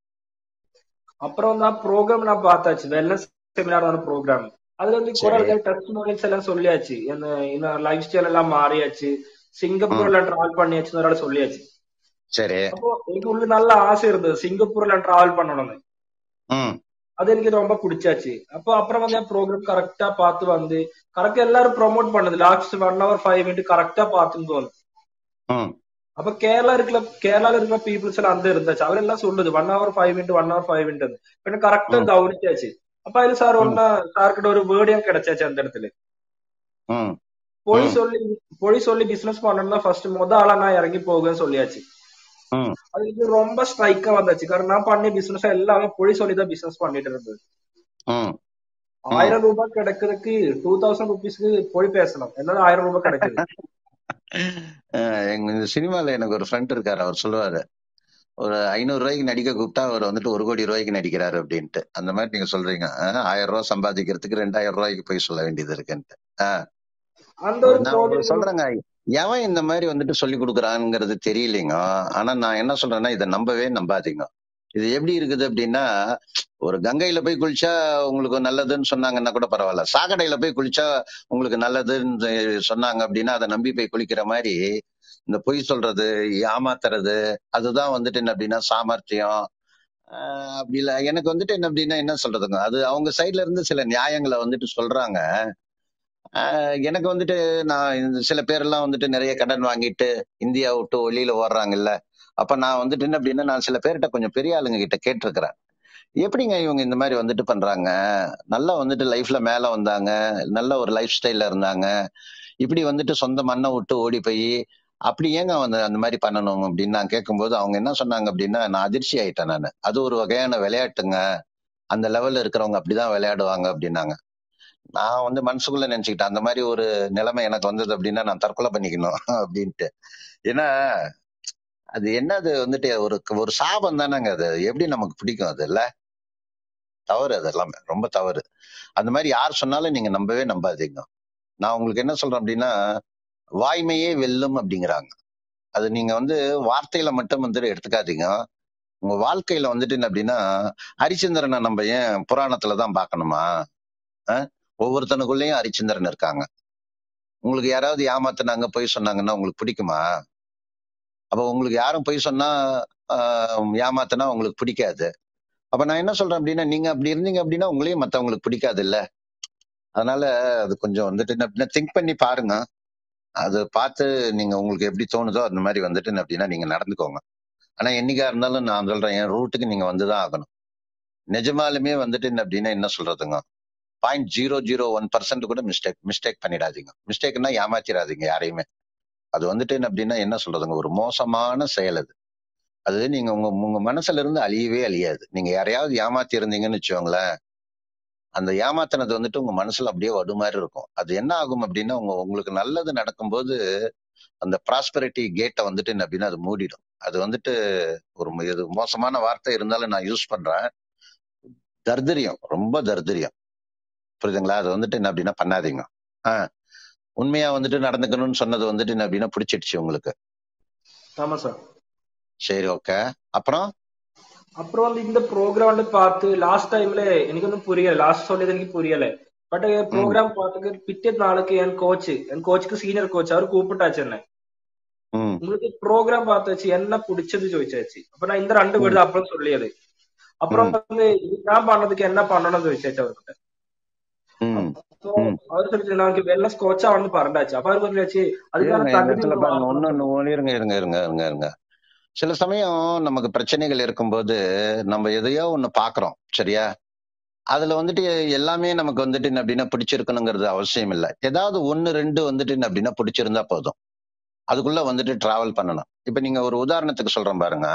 Speaker 2: அப்புறம் தான் ப்ரோக்ராம் நான் பார்த்தாச்சு வெல்னஸ் செமினார் ப்ரோக்ராம் அதுல வந்து
Speaker 1: சரி
Speaker 2: குரல் டெஸ்ட் மோனியல்ஸ் எல்லாம் சொல்லியாச்சு இந்த இந்த லைஃப் ஸ்டைல் எல்லாம் மாறியாச்சு சிங்கப்பூர்ல டிராவல் பண்ணியாச்சுன்னு ஒரு ஆள் சொல்லியாச்சு
Speaker 1: சரி
Speaker 2: அப்போ எனக்கு உள்ள நல்ல ஆசை இருந்தது சிங்கப்பூர்ல டிராவல் பண்ணணும்னு
Speaker 1: ம்
Speaker 2: அது எனக்கு ரொம்ப பிடிச்சாச்சு அப்போ அப்புறம் வந்து என் ப்ரோக்ராம் கரெக்டா பார்த்து வந்து கரெக்டா எல்லாரும் ப்ரோமோட் பண்ணது last one hour five minute கரெக்டா பார்த்துன்னு தோணும்
Speaker 1: ம்
Speaker 2: அப்ப கேரளா இருக்கிற கேரளால இருக்கிற பீப்புள்ஸ் எல்லாம் அந்த இருந்தாச்சு அவரெல்லாம் சொல்லுது one hour five minute one hour five minute പിന്നെ கரெக்டா
Speaker 1: ம்
Speaker 2: கவனிச்சாச்சு அப்ப അതിൽ சார்
Speaker 1: ம்
Speaker 2: ஒன்னா சார்கிட்ட ஒரு வேர்டியும் கிடைச்சாச்சு அந்த இடத்துல
Speaker 1: ம்
Speaker 2: பொய்
Speaker 1: ம்
Speaker 2: சொல்லி பொய் சொல்லி பிசினஸ் பண்ணணும்னா ஃபர்ஸ்ட் முத ஆளா நான் இறங்கி போகுன்னு சொல்லியாச்சு
Speaker 1: ம்
Speaker 2: அது எனக்கு ரொம்ப ஸ்ட்ரைக்கா வந்தாச்சு காரணம் நான் பண்ண பிசினஸ் எல்லாமே பொய் சொல்லி தான் பிசினஸ் பண்ணிட்டு இருந்தது
Speaker 1: ம் ம்
Speaker 2: ஆயிரம் ரூபாய் கிடைக்கிறதுக்கு டூ தௌசண்ட் ருபீஸ்க்கு பொய் பேசணும் என்னால ஆயிரம் ரூபாய் கிடைக்குது
Speaker 1: அஹ் எங்க இந்த சினிமால எனக்கு ஒரு ஃப்ரெண்ட் இருக்காரு அவர் சொல்லுவாரு ஒரு ஐநூறு ரூபாய்க்கு நடிக்க கூப்பிட்டா அவர் வந்துட்டு ஒரு கோடி ரூபாய்க்கு நடிக்கிறாரு அப்படின்ட்டு அந்த மாதிரி நீங்க சொல்றீங்க அஹ் ஆயிரம் ரூபாய் சம்பாதிக்கிறதுக்கு ரெண்டாயிரம் ரூபாய்க்கு போய் சொல்ல வேண்டியது இருக்குன்ட்டு அஹ்
Speaker 2: அந்த ஒரு
Speaker 1: நான் உங்களுக்கு
Speaker 2: ப்ரோக்ராம்
Speaker 1: சொல்றேங்க எவன் இந்த மாதிரி வந்துட்டு சொல்லி கொடுக்குறாங்கிறது தெரியலைங்க ஆனா நான் என்ன சொல்றேன்னா இதை நம்பவே நம்பாதீங்க இது எப்படி இருக்குது அப்படின்னா ஒரு கங்கையில போய் குளிச்சா உங்களுக்கு நல்லதுன்னு சொன்னாங்கன்னா கூட பரவாயில்ல சாக்கடையில போய் குளிச்சா உங்களுக்கு நல்லதுன்னு சொன்னாங்க அப்படின்னா அதை நம்பி போய் குளிக்கிற மாதிரி இந்த பொய் சொல்றது ஏமாத்துறது அதுதான் வந்துட்டு என்ன அப்படின்னா சாமர்த்தியம் ஆஹ் அப்படி இல்ல எனக்கு வந்துட்டு என்ன அப்படின்னா என்ன சொல்றதுங்க அது அவங்க சைட்ல இருந்து சில நியாயங்களை வந்துட்டு சொல்றாங்க ஆஹ் எனக்கு வந்துட்டு நான் இந்த சில பேரெல்லாம் வந்துட்டு நிறைய கடன் வாங்கிட்டு இந்தியா விட்டு வெளியில ஓடுறாங்கல்ல அப்ப நான் வந்துட்டு என்ன அப்படின்னா நான் சில பேர்கிட்ட கொஞ்சம் பெரிய ஆளுங்க கிட்ட கேட்டிருக்கிறேன் எப்படிங்க இவங்க இந்த மாதிரி வந்துட்டு பண்றாங்க நல்லா வந்துட்டு லைஃப்ல மேல வந்தாங்க நல்ல ஒரு லைஃப் ஸ்டைல்ல இருந்தாங்க இப்படி வந்துட்டு சொந்த மண்ணை விட்டு ஓடி போய் அப்படி ஏங்க வந்து அந்த மாதிரி பண்ணணும் அப்படின்னு நான் கேட்கும்போது அவங்க என்ன சொன்னாங்க அப்படின்னா நான் அதிர்ச்சி ஆயிட்டேன் நான் அது ஒரு வகையான விளையாட்டுங்க அந்த லெவல்ல இருக்கிறவங்க அப்படிதான் விளையாடுவாங்க அப்படின்னாங்க நான் வந்து மனசுக்குள்ள நினைச்சுக்கிட்டேன் அந்த மாதிரி ஒரு நிலைமை எனக்கு வந்தது அப்படின்னா நான் தற்கொலை பண்ணிக்கணும் அப்படின்ட்டு ஏன்னா அது என்னது வந்துட்டு ஒரு ஒரு சாபம் தானேங்க அது எப்படி நமக்கு பிடிக்கும் அது இல்ல தவறு அது எல்லாமே ரொம்ப தவறு அந்த மாதிரி யார் சொன்னாலும் நீங்க நம்பவே நம்பாதீங்க நான் உங்களுக்கு என்ன சொல்றேன் அப்படின்னா வாய்மையே வெல்லும் அப்படிங்கிறாங்க அது நீங்க வந்து வார்த்தையில மட்டும் வந்துட்டு எடுத்துக்காதீங்க உங்க வாழ்க்கையில வந்துட்டு என்ன அப்படின்னா ஹரிச்சந்திரனை நம்ம ஏன் புராணத்துல தான் பார்க்கணுமா அஹ்? ஒவ்வொருத்தனுக்குள்ளேயும் ஹரிச்சந்திரன் இருக்காங்க உங்களுக்கு யாராவது ஏமாத்துனாங்க பொய் சொன்னாங்கன்னா உங்களுக்கு பிடிக்குமா அப்ப உங்களுக்கு யாரும் பொய் சொன்னா ஆஹ், ஏமாத்துனா உங்களுக்கு பிடிக்காது அப்ப நான் என்ன சொல்றேன் அப்படின்னா நீங்க அப்படி இருந்தீங்க அப்படின்னா உங்களையும் மத்தவங்களுக்கு பிடிக்காது இல்ல அதனால அது கொஞ்சம் வந்துட்டு என்ன அப்படின்னா திங்க் பண்ணி பாருங்க அது பார்த்து நீங்க உங்களுக்கு எப்படி தோணுதோ அந்த மாதிரி வந்துட்டு என்ன அப்படின்னா நீங்க நடந்துக்கோங்க ஆனா என்னைக்கா இருந்தாலும் நான் சொல்றேன் என் ரூட்டுக்கு நீங்க வந்துதான் ஆகணும் நிஜமாலுமே வந்துட்டு என்ன அப்படின்னா என்ன சொல்றதுங்க point zero zero one percent கூட மிஸ்டேக் மிஸ்டேக் பண்ணிடாதீங்க மிஸ்டேக்னா ஏமாத்திராதீங்க யாரையுமே அது வந்துட்டு என்ன அப்படின்னா என்ன சொல்றதுங்க ஒரு மோசமான செயல் அது அது நீங்க உங்க உங்க மனசுல இருந்து அழியவே அழியாது நீங்க யாரையாவது ஏமாத்தி இருந்தீங்கன்னு வச்சுக்கோங்களேன் அந்த ஏமாத்தினது வந்துட்டு உங்க மனசுல அப்படியே வடு மாதிரி இருக்கும் அது என்ன ஆகும் அப்படின்னா உங்க உங்களுக்கு நல்லது நடக்கும்போது அந்த ப்ராஸ்பெரிட்டி கேட்டை வந்துட்டு என்ன அப்படின்னா அது மூடிடும் அது வந்துட்டு ஒரு ம- இது மோசமான வார்த்தை இருந்தாலும் நான் யூஸ் பண்றேன் தர்தரியம் ரொம்ப தர்தரியம் புரியுதுங்களா அது வந்துட்டு என்ன அப்படின்னா பண்ணாதீங்க ஆஹ் உண்மையா வந்துட்டு நடந்துக்கணும்னு சொன்னது வந்துட்டு என்ன அப்படின்னா பிடிச்சிடுச்சு உங்களுக்கு
Speaker 2: ஆமா சார்
Speaker 1: சரி ஓகே அப்புறம்
Speaker 2: அப்புறம் வந்து இந்த ப்ரோக்ராம் வந்து பார்த்து லாஸ்ட் டைம்ல எனக்கு ஒன்றும் புரியல லாஸ்ட் சொல்லியது எனக்கு புரியல பட்
Speaker 1: ம்
Speaker 2: ப்ரோக்ராம் பார்த்துக்கு பிറ്റே நாளுக்கு என் கோச் என் கோச்சுக்கு சீனியர் கோச் அவர் கூப்பிட்டாச்சு என்ன
Speaker 1: ம்
Speaker 2: உங்களுக்கு ப்ரோக்ராம் பார்த்தாச்சு என்ன பிடிச்சது ചോദിച്ചാச்சு அப்ப நான் இந்த ரெண்டு
Speaker 1: ம்
Speaker 2: வேர்டு அப்புறம் சொல்லியது அப்புறம்
Speaker 1: ம்
Speaker 2: வந்து இது நான் பண்ணதுக்கு என்ன பண்ணணும்னு ചോദിച്ചാச்சு அவர்கிட்ட
Speaker 1: ம்
Speaker 2: அப்போ
Speaker 1: ம்
Speaker 2: அவர் சொல்லிட்டு நான் வெல்னஸ் கோச்சா வந்து പറഞ്ഞാச்சு அப்ப அவர் சொல்லியாச்சு அதுக்கான
Speaker 1: இருங்க இந்த
Speaker 2: தகுதி
Speaker 1: இடத்துல
Speaker 2: உங்களுக்கு
Speaker 1: பாருங்க
Speaker 2: வரணும்னு
Speaker 1: ஒண்ணு
Speaker 2: சொல்லி
Speaker 1: ஒண்ணு இருங்க இருங்க இருங்க இருங்க இருங்க சில சமயம் நமக்கு பிரச்சனைகள் இருக்கும்போது நம்ம எதையோ ஒண்ணு பாக்குறோம் சரியா அதுல வந்துட்டு எல்லாமே நமக்கு வந்துட்டு என்ன அப்படின்னா பிடிச்சிருக்கணுங்கிறது அவசியம் இல்லை ஏதாவது ஒன்னு ரெண்டு வந்துட்டு என்ன அப்படின்னா பிடிச்சிருந்தா போதும் அதுக்குள்ள வந்துட்டு டிராவல் பண்ணணும் இப்ப நீங்க ஒரு உதாரணத்துக்கு சொல்றேன் பாருங்க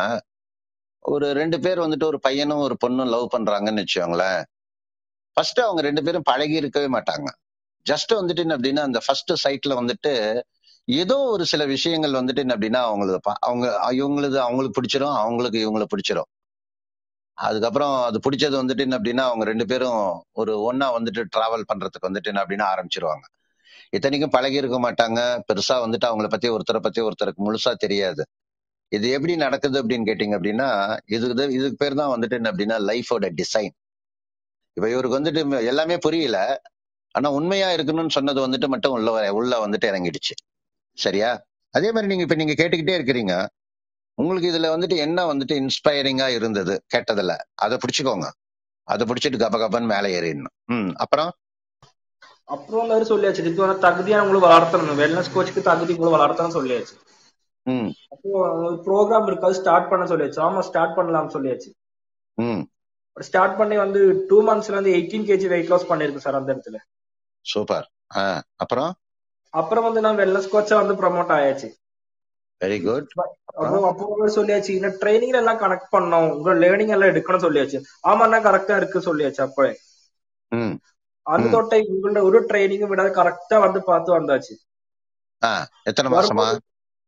Speaker 1: ஒரு ரெண்டு பேர் வந்துட்டு ஒரு பையனும் ஒரு பொண்ணும் லவ் பண்றாங்கன்னு வச்சுக்கோங்களேன் ஃபர்ஸ்ட் அவங்க ரெண்டு பேரும் பழகி இருக்கவே மாட்டாங்க ஜஸ்ட் வந்துட்டு என்ன அப்படின்னா அந்த ஃபர்ஸ்ட் சைட்ல வந்துட்டு ஏதோ ஒரு சில விஷயங்கள் வந்துட்டு என்ன அப்படின்னா அவங்களுக்கு ப- அவங்க இவங்களுக்கு அவங்களுக்கு பிடிச்சிரும் அவங்களுக்கு இவங்களை பிடிச்சிரும் அதுக்கப்புறம் அது பிடிச்சது வந்துட்டு என்ன அப்படின்னா அவங்க ரெண்டு பேரும் ஒரு ஒண்ணா வந்துட்டு டிராவல் பண்றதுக்கு வந்துட்டு என்ன அப்படின்னா ஆரம்பிச்சிருவாங்க இத்தனைக்கும் பழகி இருக்க மாட்டாங்க பெருசா வந்துட்டு அவங்கள பத்தி ஒருத்தரை பத்தி ஒருத்தருக்கு முழுசா தெரியாது இது எப்படி நடக்குது அப்படின்னு கேட்டீங்க அப்படின்னா இதுக்கு இதுக்கு பேர் தான் வந்துட்டு என்ன அப்படின்னா லைஃபோட டிசைன் இப்ப இவருக்கு வந்துட்டு ம- எல்லாமே புரியல ஆனா உண்மையா இருக்கணும்னு சொன்னது வந்துட்டு மட்டும் உள்ள வ- உள்ள வந்துட்டு இறங்கிடுச்சு சரியா அதே மாதிரி நீங்க இப்ப நீங்க கேட்டுக்கிட்டே இருக்கிறீங்க உங்களுக்கு இதுல வந்துட்டு என்ன வந்துட்டு இன்ஸ்பைரிங்கா இருந்தது கேட்டதுல அதை பிடிச்சுக்கோங்க அதை பிடிச்சிட்டு கப கபன்னு மேலே ஏறிடணும் ம் அப்புறம்
Speaker 2: அப்புறம் மாதிரி சொல்லியாச்சு இதுக்கு வந்து தகுதியானவங்களும் வளர்த்தணும் வெல்னஸ் கோச்சுக்கு தகுதி கூட வளர்த்தணும் சொல்லியாச்சு
Speaker 1: ம்
Speaker 2: அப்போ ஒரு ப்ரோக்ராம் இருக்கு அது ஸ்டார்ட் பண்ண சொல்லியாச்சு ஆமா ஸ்டார்ட் பண்ணலாம் சொல்லியாச்சு
Speaker 1: ம்
Speaker 2: ஸ்டார்ட் பண்ணி வந்து டூ மந்த்ஸ்ல இருந்து எயிட்டீன் கேஜி வெயிட் லாஸ் பண்ணிருக்கு சார் அந்த இடத்துல
Speaker 1: சூப்பர் ஆ அப்புறம்
Speaker 2: அப்புறம் வந்து நான் வெல்னஸ் கோச்சா வந்து ப்ரமோட் ஆயாச்சு
Speaker 1: வெரி குட் அப்புறம்
Speaker 2: அப்புறம் அப்போ வந்து சொல்லியாச்சு இந்த ட்ரைனிங் எல்லாம் கனெக்ட் பண்ணோம் உங்க லேர்னிங் எல்லாம் எடுக்கணும் சொல்லியாச்சு ஆமாண்ணா கரெக்டா இருக்கு சொல்லியாச்சு அப்பவே
Speaker 1: ம்
Speaker 2: அந்த
Speaker 1: ம்
Speaker 2: தொட்டை உங்கள்ட்ட ஒரு ட்ரைனிங் விடாத கரெக்டா வந்து பார்த்து வந்தாச்சு
Speaker 1: ஆ எத்தனை மாசமா
Speaker 2: வரும்போது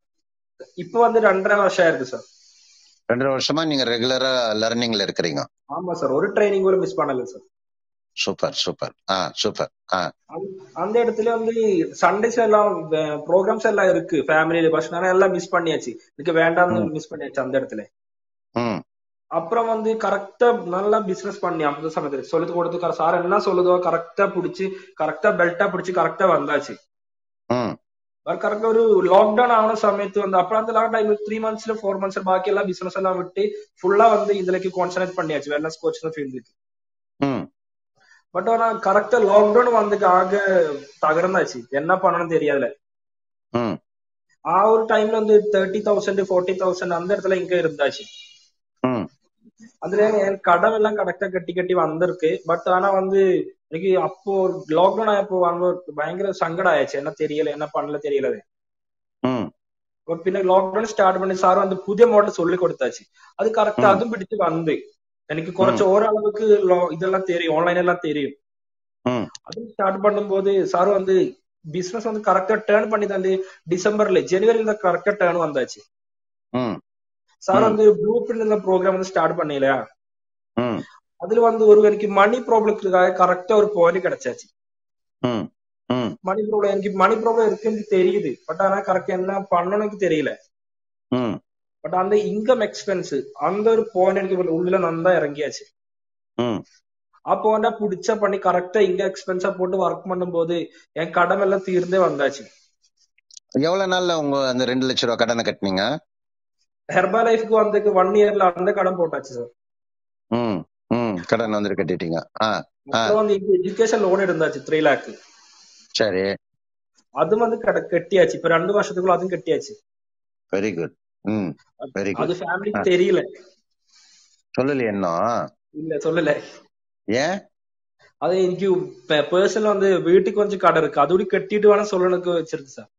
Speaker 2: இப்ப வந்து ரெண்டரை வருஷம் ஆயிருக்கு சார்
Speaker 1: ரெண்டரை வருஷமா நீங்க ரெகுலரா லர்னிங்ல இருக்கிறீங்க
Speaker 2: ஆமா சார் ஒரு ட்ரைனிங் கூட மிஸ் பண்ணல சார்
Speaker 1: சூப்பர் சூப்பர் ஆ சூப்பர் ஆ
Speaker 2: அந்த- அந்த இடத்துல வந்து சண்டேஸ் எல்லாம் ப்ரோக்ராம்ஸ் எல்லாம் இருக்கு ஃபேமிலி பஸ் எல்லாம் மிஸ் பண்ணியாச்சு இதுக்கு வேண்டாம்னு
Speaker 1: ம்
Speaker 2: மிஸ் பண்ணியாச்சு அந்த இடத்துல
Speaker 1: ம்
Speaker 2: அப்புறம் வந்து கரெக்டா நல்லா பிசினஸ் பண்ணி அந்த சமயத்துல சொல்லிட்டு கொடுத்து சார் என்ன சொல்லுதோ கரெக்டா புடிச்சு கரெக்டா பெல்ட்டா புடிச்சு கரெக்டா வந்தாச்சு
Speaker 1: ம்
Speaker 2: கரெக்டா ஒரு லாக்டவுன் ஆன சமயத்து வந்து அப்புறம் அந்த லாக்டவுன் த்ரீ மந்த்ஸ்ல ஃபோர் மந்த்ஸ் பாக்கி எல்லாம் பிசினஸ் எல்லாம் விட்டு ஃபுல்லா வந்து இதுலக்கு கான்சன்ட்ரேட் பண்ணியாச்சு வெல்னஸ் கோச் ஃபீல்டுக்கு
Speaker 1: ம்
Speaker 2: பட் ஆனா கரெக்டா லாக்டவுன் வந்துட்டு ஆக தகர்ந்தாச்சு என்ன பண்ணணும்னு தெரியாதுல
Speaker 1: ம்
Speaker 2: ஆ ஒரு டைம்ல வந்து தேர்ட்டி தௌசண்ட் ஃபோர்ட்டி தௌசண்ட் அந்த இடத்துல இங்க இருந்தாச்சு
Speaker 1: ம்
Speaker 2: அதுல என் கடன் எல்லாம் கரெக்டா கட்டி கட்டி வந்திருக்கு பட் ஆனா வந்து எனக்கு அப்போ லாக்டவுன் ஆயப்போ வந்து பயங்கர சங்கடம் ஆயிடுச்சு என்ன தெரியல என்ன பண்ணல தெரியல
Speaker 1: ம்
Speaker 2: அப்ப பின்ன லாக்டவுன் ஸ்டார்ட் பண்ணி சார் வந்து புதிய மாடல் சொல்லி கொடுத்தாச்சு அது கரெக்டா
Speaker 1: ம்
Speaker 2: அதுவும் பிடிச்சு வந்து எனக்கு
Speaker 1: ம்
Speaker 2: குறைச்ச ஓரளவுக்கு lo- இதெல்லாம் தெரியும் ஆன்லைன் எல்லாம் தெரியும்
Speaker 1: ம்
Speaker 2: அதுவும் ஸ்டார்ட் பண்ணும்போது சார் வந்து பிசினஸ் வந்து கரெக்டா டேர்ன் பண்ணி தந்து டிசம்பர்ல ஜனவரில கரெக்டா டேர்ன் வந்தாச்சு
Speaker 1: ம்
Speaker 2: சார்
Speaker 1: ம்
Speaker 2: வந்து ப்ளூ பிரிண்ட் ப்ரோக்ராம் வந்து ஸ்டார்ட் பண்ணலையா
Speaker 1: ம்
Speaker 2: அதுல வந்து ஒரு எனக்கு மணி ப்ராப்ளத்துக்காக கரெக்டா ஒரு பாயிண்ட் கிடைச்சாச்சு
Speaker 1: ம் ம்
Speaker 2: மணி ப்ராப்ளம் எனக்கு மணி ப்ராப்ளம் இருக்குன்னு தெரியுது பட் ஆனா கரெக்ட் என்ன பண்ணணும்னு எனக்கு தெரியல
Speaker 1: ம்
Speaker 2: பட் அந்த இன்கம் எக்ஸ்பென்ஸ் அந்த ஒரு பாயிண்ட் எனக்கு உள்ள நந்தா இறங்கியாச்சு
Speaker 1: ம்
Speaker 2: அப்போ வந்து பிடிச்ச பண்ணி கரெக்டா இங்க எக்ஸ்பென்ஸா போட்டு ஒர்க் பண்ணும்போது என் கடன் எல்லாம் தீர்ந்தே வந்தாச்சு
Speaker 1: எவ்வளவு நாள்ல உங்க அந்த ரெண்டு லட்ச ரூபா கடனை கட்டினீங்க
Speaker 2: ஹெர்பா லைஃப்க்கு வந்ததுக்கு ஒன் இயர்ல அந்த கடன் போட்டாச்சு சார்
Speaker 1: ம் ம் கடன் வந்துட்டு கட்டிட்டீங்க ஆ ஆ
Speaker 2: அப்புறம் வந்து எஜுகேஷன் லோன் இருந்தாச்சு த்ரீ லேக்
Speaker 1: சரி
Speaker 2: அது வந்து கட- கட்டியாச்சு இப்ப ரெண்டு வருஷத்துக்குள்ள அதுவும் கட்டியாச்சு
Speaker 1: வெரி குட் ம் வெரி
Speaker 2: அது
Speaker 1: குட்
Speaker 2: ஃபேமிலிக்கு தெரியல
Speaker 1: சொல்லலையே இன்னும்
Speaker 2: இல்ல சொல்லல
Speaker 1: ஏன்
Speaker 2: அது எனக்கு பர்சனல் வந்து வீட்டுக்கு கொஞ்சம் கடை இருக்கு அதோட கட்டிட்டு வேணா சொல்லணுக்கு வச்சிருக்கு சார்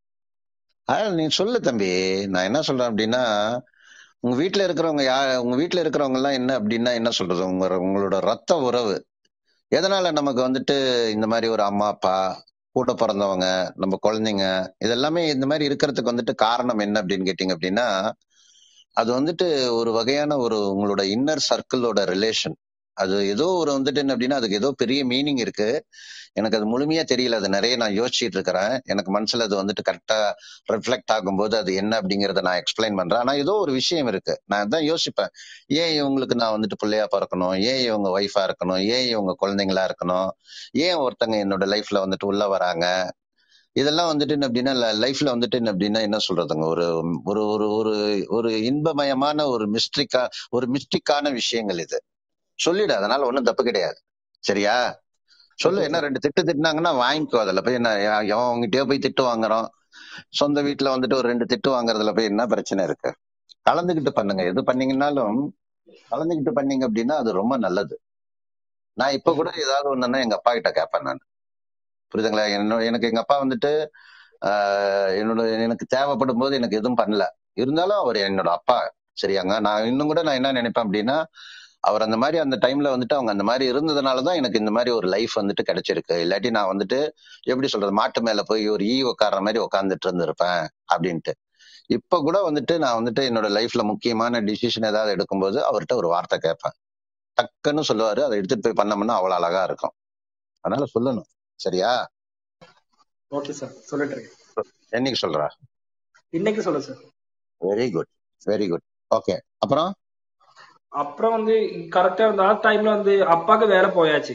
Speaker 1: அதான் நீ சொல்லு தம்பி நான் என்ன சொல்றேன் அப்படின்னா உங்க வீட்ல இருக்கிறவங்க யா உங்க வீட்ல இருக்கிறவங்க எல்லாம் என்ன அப்படின்னா என்ன சொல்றது உங்க உங்களோட ரத்த உறவு எதனால நமக்கு வந்துட்டு இந்த மாதிரி ஒரு அம்மா அப்பா கூட பிறந்தவங்க நம்ம குழந்தைங்க இதெல்லாமே இந்த மாதிரி இருக்கிறதுக்கு வந்துட்டு காரணம் என்ன அப்படின்னு கேட்டீங்க அப்படின்னா அது வந்துட்டு ஒரு வகையான ஒரு உங்களோட இன்னர் சர்க்கிளோட ரிலேஷன் அது ஏதோ ஒரு வந்துட்டு என்ன அப்படின்னா அதுக்கு ஏதோ பெரிய மீனிங் இருக்கு எனக்கு அது முழுமையா தெரியல அது நிறைய நான் யோசிச்சுட்டு இருக்கிறேன் எனக்கு மனசுல அது வந்துட்டு கரெக்டா ரிஃப்ளெக்ட் ஆகும்போது அது என்ன அப்படிங்கறத நான் எக்ஸ்பிளைன் பண்றேன் ஆனா ஏதோ ஒரு விஷயம் இருக்கு நான் அதான் யோசிப்பேன் ஏன் இவங்களுக்கு நான் வந்துட்டு பிள்ளையா பிறக்கணும் ஏன் இவங்க ஒய்ஃபா இருக்கணும் ஏன் இவங்க குழந்தைங்களா இருக்கணும் ஏன் ஒருத்தங்க என்னோட லைஃப்ல வந்துட்டு உள்ள வராங்க இதெல்லாம் வந்துட்டு என்ன அப்படின்னா லைஃப்ல வந்துட்டு என்ன அப்படின்னா என்ன சொல்றதுங்க ஒரு ஒரு ஒரு ஒரு ஒரு இன்பமயமான ஒரு மிஸ்ட்ரிக்கா ஒரு மிஸ்டிக்கான விஷயங்கள் இது சொல்லிடு அதனால ஒண்ணும் தப்பு கிடையாது சரியா சொல்லு
Speaker 2: ஓகே
Speaker 1: என்ன
Speaker 2: சார்
Speaker 1: ரெண்டு திட்டு திட்டினாங்கன்னா வாங்கிக்கோ அதுல போய் என்ன யா- எவன் அவங்ககிட்டயோ போய் திட்டு வாங்குறோம் சொந்த வீட்டுல வந்துட்டு ஒரு ரெண்டு திட்டு வாங்குறதுல போய் என்ன பிரச்சனை இருக்கு கலந்துகிட்டு பண்ணுங்க எது பண்ணீங்கன்னாலும் கலந்துகிட்டு பண்ணீங்க அப்படின்னா அது ரொம்ப நல்லது நான் இப்ப கூட ஏதாவது ஒண்ணுன்னா எங்க அப்பா கிட்ட கேட்பேன் நான் புரியுதுங்களா என்னோட எனக்கு எங்க அப்பா வந்துட்டு ஆஹ் என்னோட எனக்கு தேவைப்படும் போது எனக்கு எதுவும் பண்ணல இருந்தாலும் அவர் என்னோட அப்பா சரியாங்க நான் இன்னும் கூட நான் என்ன நினைப்பேன் அப்படின்னா அவர் அந்த மாதிரி அந்த டைம்ல வந்துட்டு அவங்க அந்த மாதிரி இருந்ததுனாலதான் எனக்கு இந்த மாதிரி ஒரு லைஃப் வந்துட்டு கிடைச்சிருக்கு இல்லாட்டி நான் வந்துட்டு எப்படி சொல்றது மாட்டு மேல போய் ஒரு ஈ உட்கார்ற மாதிரி உட்கார்ந்துட்டு இருந்திருப்பேன் அப்படின்ட்டு இப்ப கூட வந்துட்டு நான் வந்துட்டு என்னோட லைஃப்ல முக்கியமான டிசிஷன் ஏதாவது எடுக்கும்போது அவர்கிட்ட ஒரு வார்த்தை கேட்பேன் டக்குன்னு சொல்லுவாரு அதை எடுத்துட்டு போய் பண்ணோம்னா அவ்வளவு அழகா இருக்கும் அதனால சொல்லணும் சரியா
Speaker 2: ஓகே சார் சொல்லிட்டு இருக்கேன்
Speaker 1: என்னைக்கு சொல்றா
Speaker 2: இன்னைக்கு சொல்லு sir
Speaker 1: very good very good okay அப்புறம்
Speaker 2: அப்புறம் வந்து கரெக்டா அந்த டைம்ல வந்து அப்பாக்கு வேலை போயாச்சு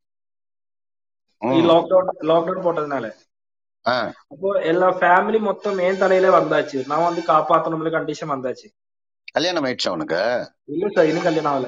Speaker 1: ம்,
Speaker 2: லாக்டவுன் லாக்டவுன் போட்டதுனால
Speaker 1: ஆ,
Speaker 2: அப்போ எல்லா ஃபேமிலி மொத்தம் என் தலையில வந்தாச்சு நான் வந்து காப்பாத்தணும்ல கண்டிஷன் வந்தாச்சு
Speaker 1: கல்யாணம் ஆயிடுச்சா உனக்கு
Speaker 2: இல்ல சார் இன்னும் கல்யாணம் ஆகல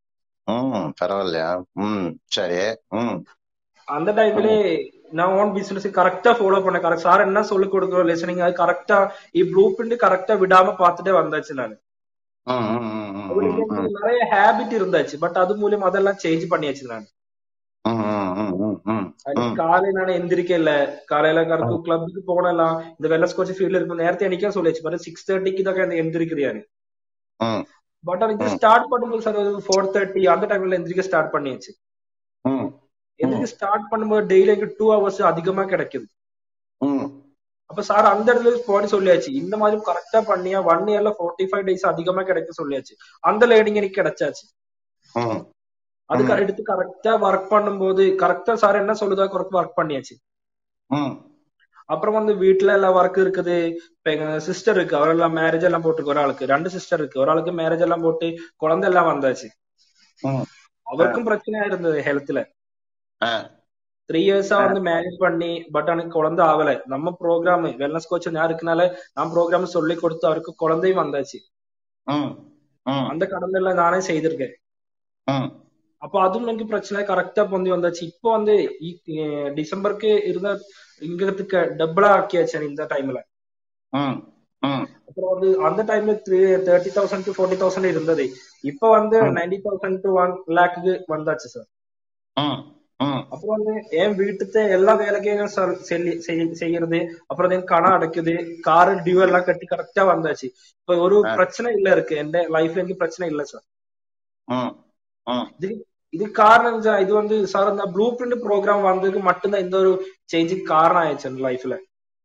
Speaker 1: ம் பரவாயில்லையா ம் சரி ம்
Speaker 2: அந்த டைம்ல நான் ஓன் பிசினஸ் கரெக்டா ஃபாலோ பண்ண கரெக்ட் சார் என்ன சொல்லி கொடுக்குறோம் லிசனிங் அது கரெக்டா இ ப்ளூ பிரிண்ட் கரெக்டா விடாம பார்த்துட்டே வந்தாச்சு நான்
Speaker 1: ம், ம், ம், ம்,
Speaker 2: அதுல
Speaker 1: ம், ம்,
Speaker 2: எனக்கு நிறைய ஹேபிட் இருந்தாச்சு பட் அது மூலியம் அதெல்லாம் சேஞ்ச் பண்ணியாச்சு நான்
Speaker 1: ம், ம், ம், ம், ம்,
Speaker 2: அன்னைக்கு
Speaker 1: ம்,
Speaker 2: காலையில நான் எந்திரிக்கல காலையில கறக்கு கிளப்புக்கு போனலாம் இந்த வெள்ளஸ்கோச் ஃபீல்ட்ல இருக்கும் நேரத்தை എനിക്കാ சொல்லியாச்சு பாரு சிக்ஸ் தேர்ட்டிக்கு தான் எந்திரிக்கிறியாரு
Speaker 1: ம்,
Speaker 2: பட் எனக்கு
Speaker 1: ம்,
Speaker 2: ஸ்டார்ட் பண்ணும்போது சார் ஃபோர் தேர்ட்டி அந்த டைம்ல எந்திரிக்க ஸ்டார்ட் பண்ணியாச்சு
Speaker 1: ம், ம்,
Speaker 2: எந்திரிக்க ஸ்டார்ட் பண்ணும்போது டெய்லி எனக்கு டூ ஹவர்ஸ் அதிகமா கிடைக்குது
Speaker 1: ம்,
Speaker 2: அப்ப சார் அந்த இடத்துல போடி சொல்லியாச்சு இந்த மாதிரி கரெக்டா பண்ணியா ஒன் இயர்ல ஃபோர்ட்டி ஃபைவ் டேஸ் அதிகமா கிடைக்கும் சொல்லியாச்சு அந்த லேர்னிங் எனக்கு கிடைச்சாச்சு
Speaker 1: ம்,
Speaker 2: அதுக்கு
Speaker 1: ம்,
Speaker 2: எடுத்து கரெக்டா ஒர்க் பண்ணும்போது கரெக்டா சார் என்ன சொல்லுதோ கரெக்ட் ஒர்க் பண்ணியாச்சு
Speaker 1: ம்,
Speaker 2: அப்புறம் வந்து வீட்டுல எல்லாம் ஒர்க் இருக்குது இப்ப எங்க சிஸ்டர் இருக்கு அவரெல்லாம் மேரேஜ் எல்லாம் போட்டுருக்கு ஒரு ஆளுக்கு ரெண்டு சிஸ்டர் இருக்கு ஒரு ஆளுக்கு மேரேஜ் எல்லாம் போட்டு குழந்தை எல்லாம் வந்தாச்சு
Speaker 1: ம், ஆ,
Speaker 2: அவருக்கும் பிரச்சனையா இருந்தது ஹெல்த்ல
Speaker 1: ஆ,
Speaker 2: த்ரீ இயர்ஸா
Speaker 1: ஆ,
Speaker 2: வந்து மேரேஜ் பண்ணி பட் எனக்கு குழந்தை ஆகல நம்ம ப்ரோக்ராம் வெல்னஸ் கோச் நான் இருக்கனால நான் ப்ரோக்ராம் சொல்லி கொடுத்து அவருக்கு குழந்தையும் வந்தாச்சு
Speaker 1: ம், ம்,
Speaker 2: அந்த கடமை எல்லாம் நானே செய்திருக்கேன்
Speaker 1: ம்,
Speaker 2: அப்போ அதுவும் எனக்கு பிரச்சனை கரெக்டா பொந்தி வந்தாச்சு இப்போ வந்து இ- அஹ் டிசம்பருக்கு இருந்த இங்கிறதுக்கு டபுளா ஆக்கியாச்சு இந்த டைம்ல
Speaker 1: ம், ம்,
Speaker 2: அப்புறம் வந்து அந்த டைம்ல three thirty thousand to forty thousand இருந்தது இப்போ வந்து
Speaker 1: ம்,
Speaker 2: நைன்டி தௌசண்ட் டு ஒன் லேக்கு வந்தாச்சு சார்
Speaker 1: ம், ம்,
Speaker 2: அப்புறம் வந்து என் வீட்டுത്തെ எல்லா வேலைக்கும் சார் செய்யறது அப்புறம் என் கணம் அடைக்குது காரு டியூ எல்லாம் கட்டி கரெக்டா வந்தாச்சு இப்ப ஒரு
Speaker 1: ஆ,
Speaker 2: பிரச்சனை இல்ல இருக்கு என் லைஃப்ல எனக்கு பிரச்சனை இல்ல சார்
Speaker 1: ம், ம்,
Speaker 2: இது இது காரணம் சார் இது வந்து சார் இந்த ப்ளூ பிரிண்ட் ப்ரோக்ராம் வந்ததுக்கு மட்டும்தான் இந்த ஒரு சேஞ்சுக்கு காரணம் ஆயிடுச்சு என் லைஃப்ல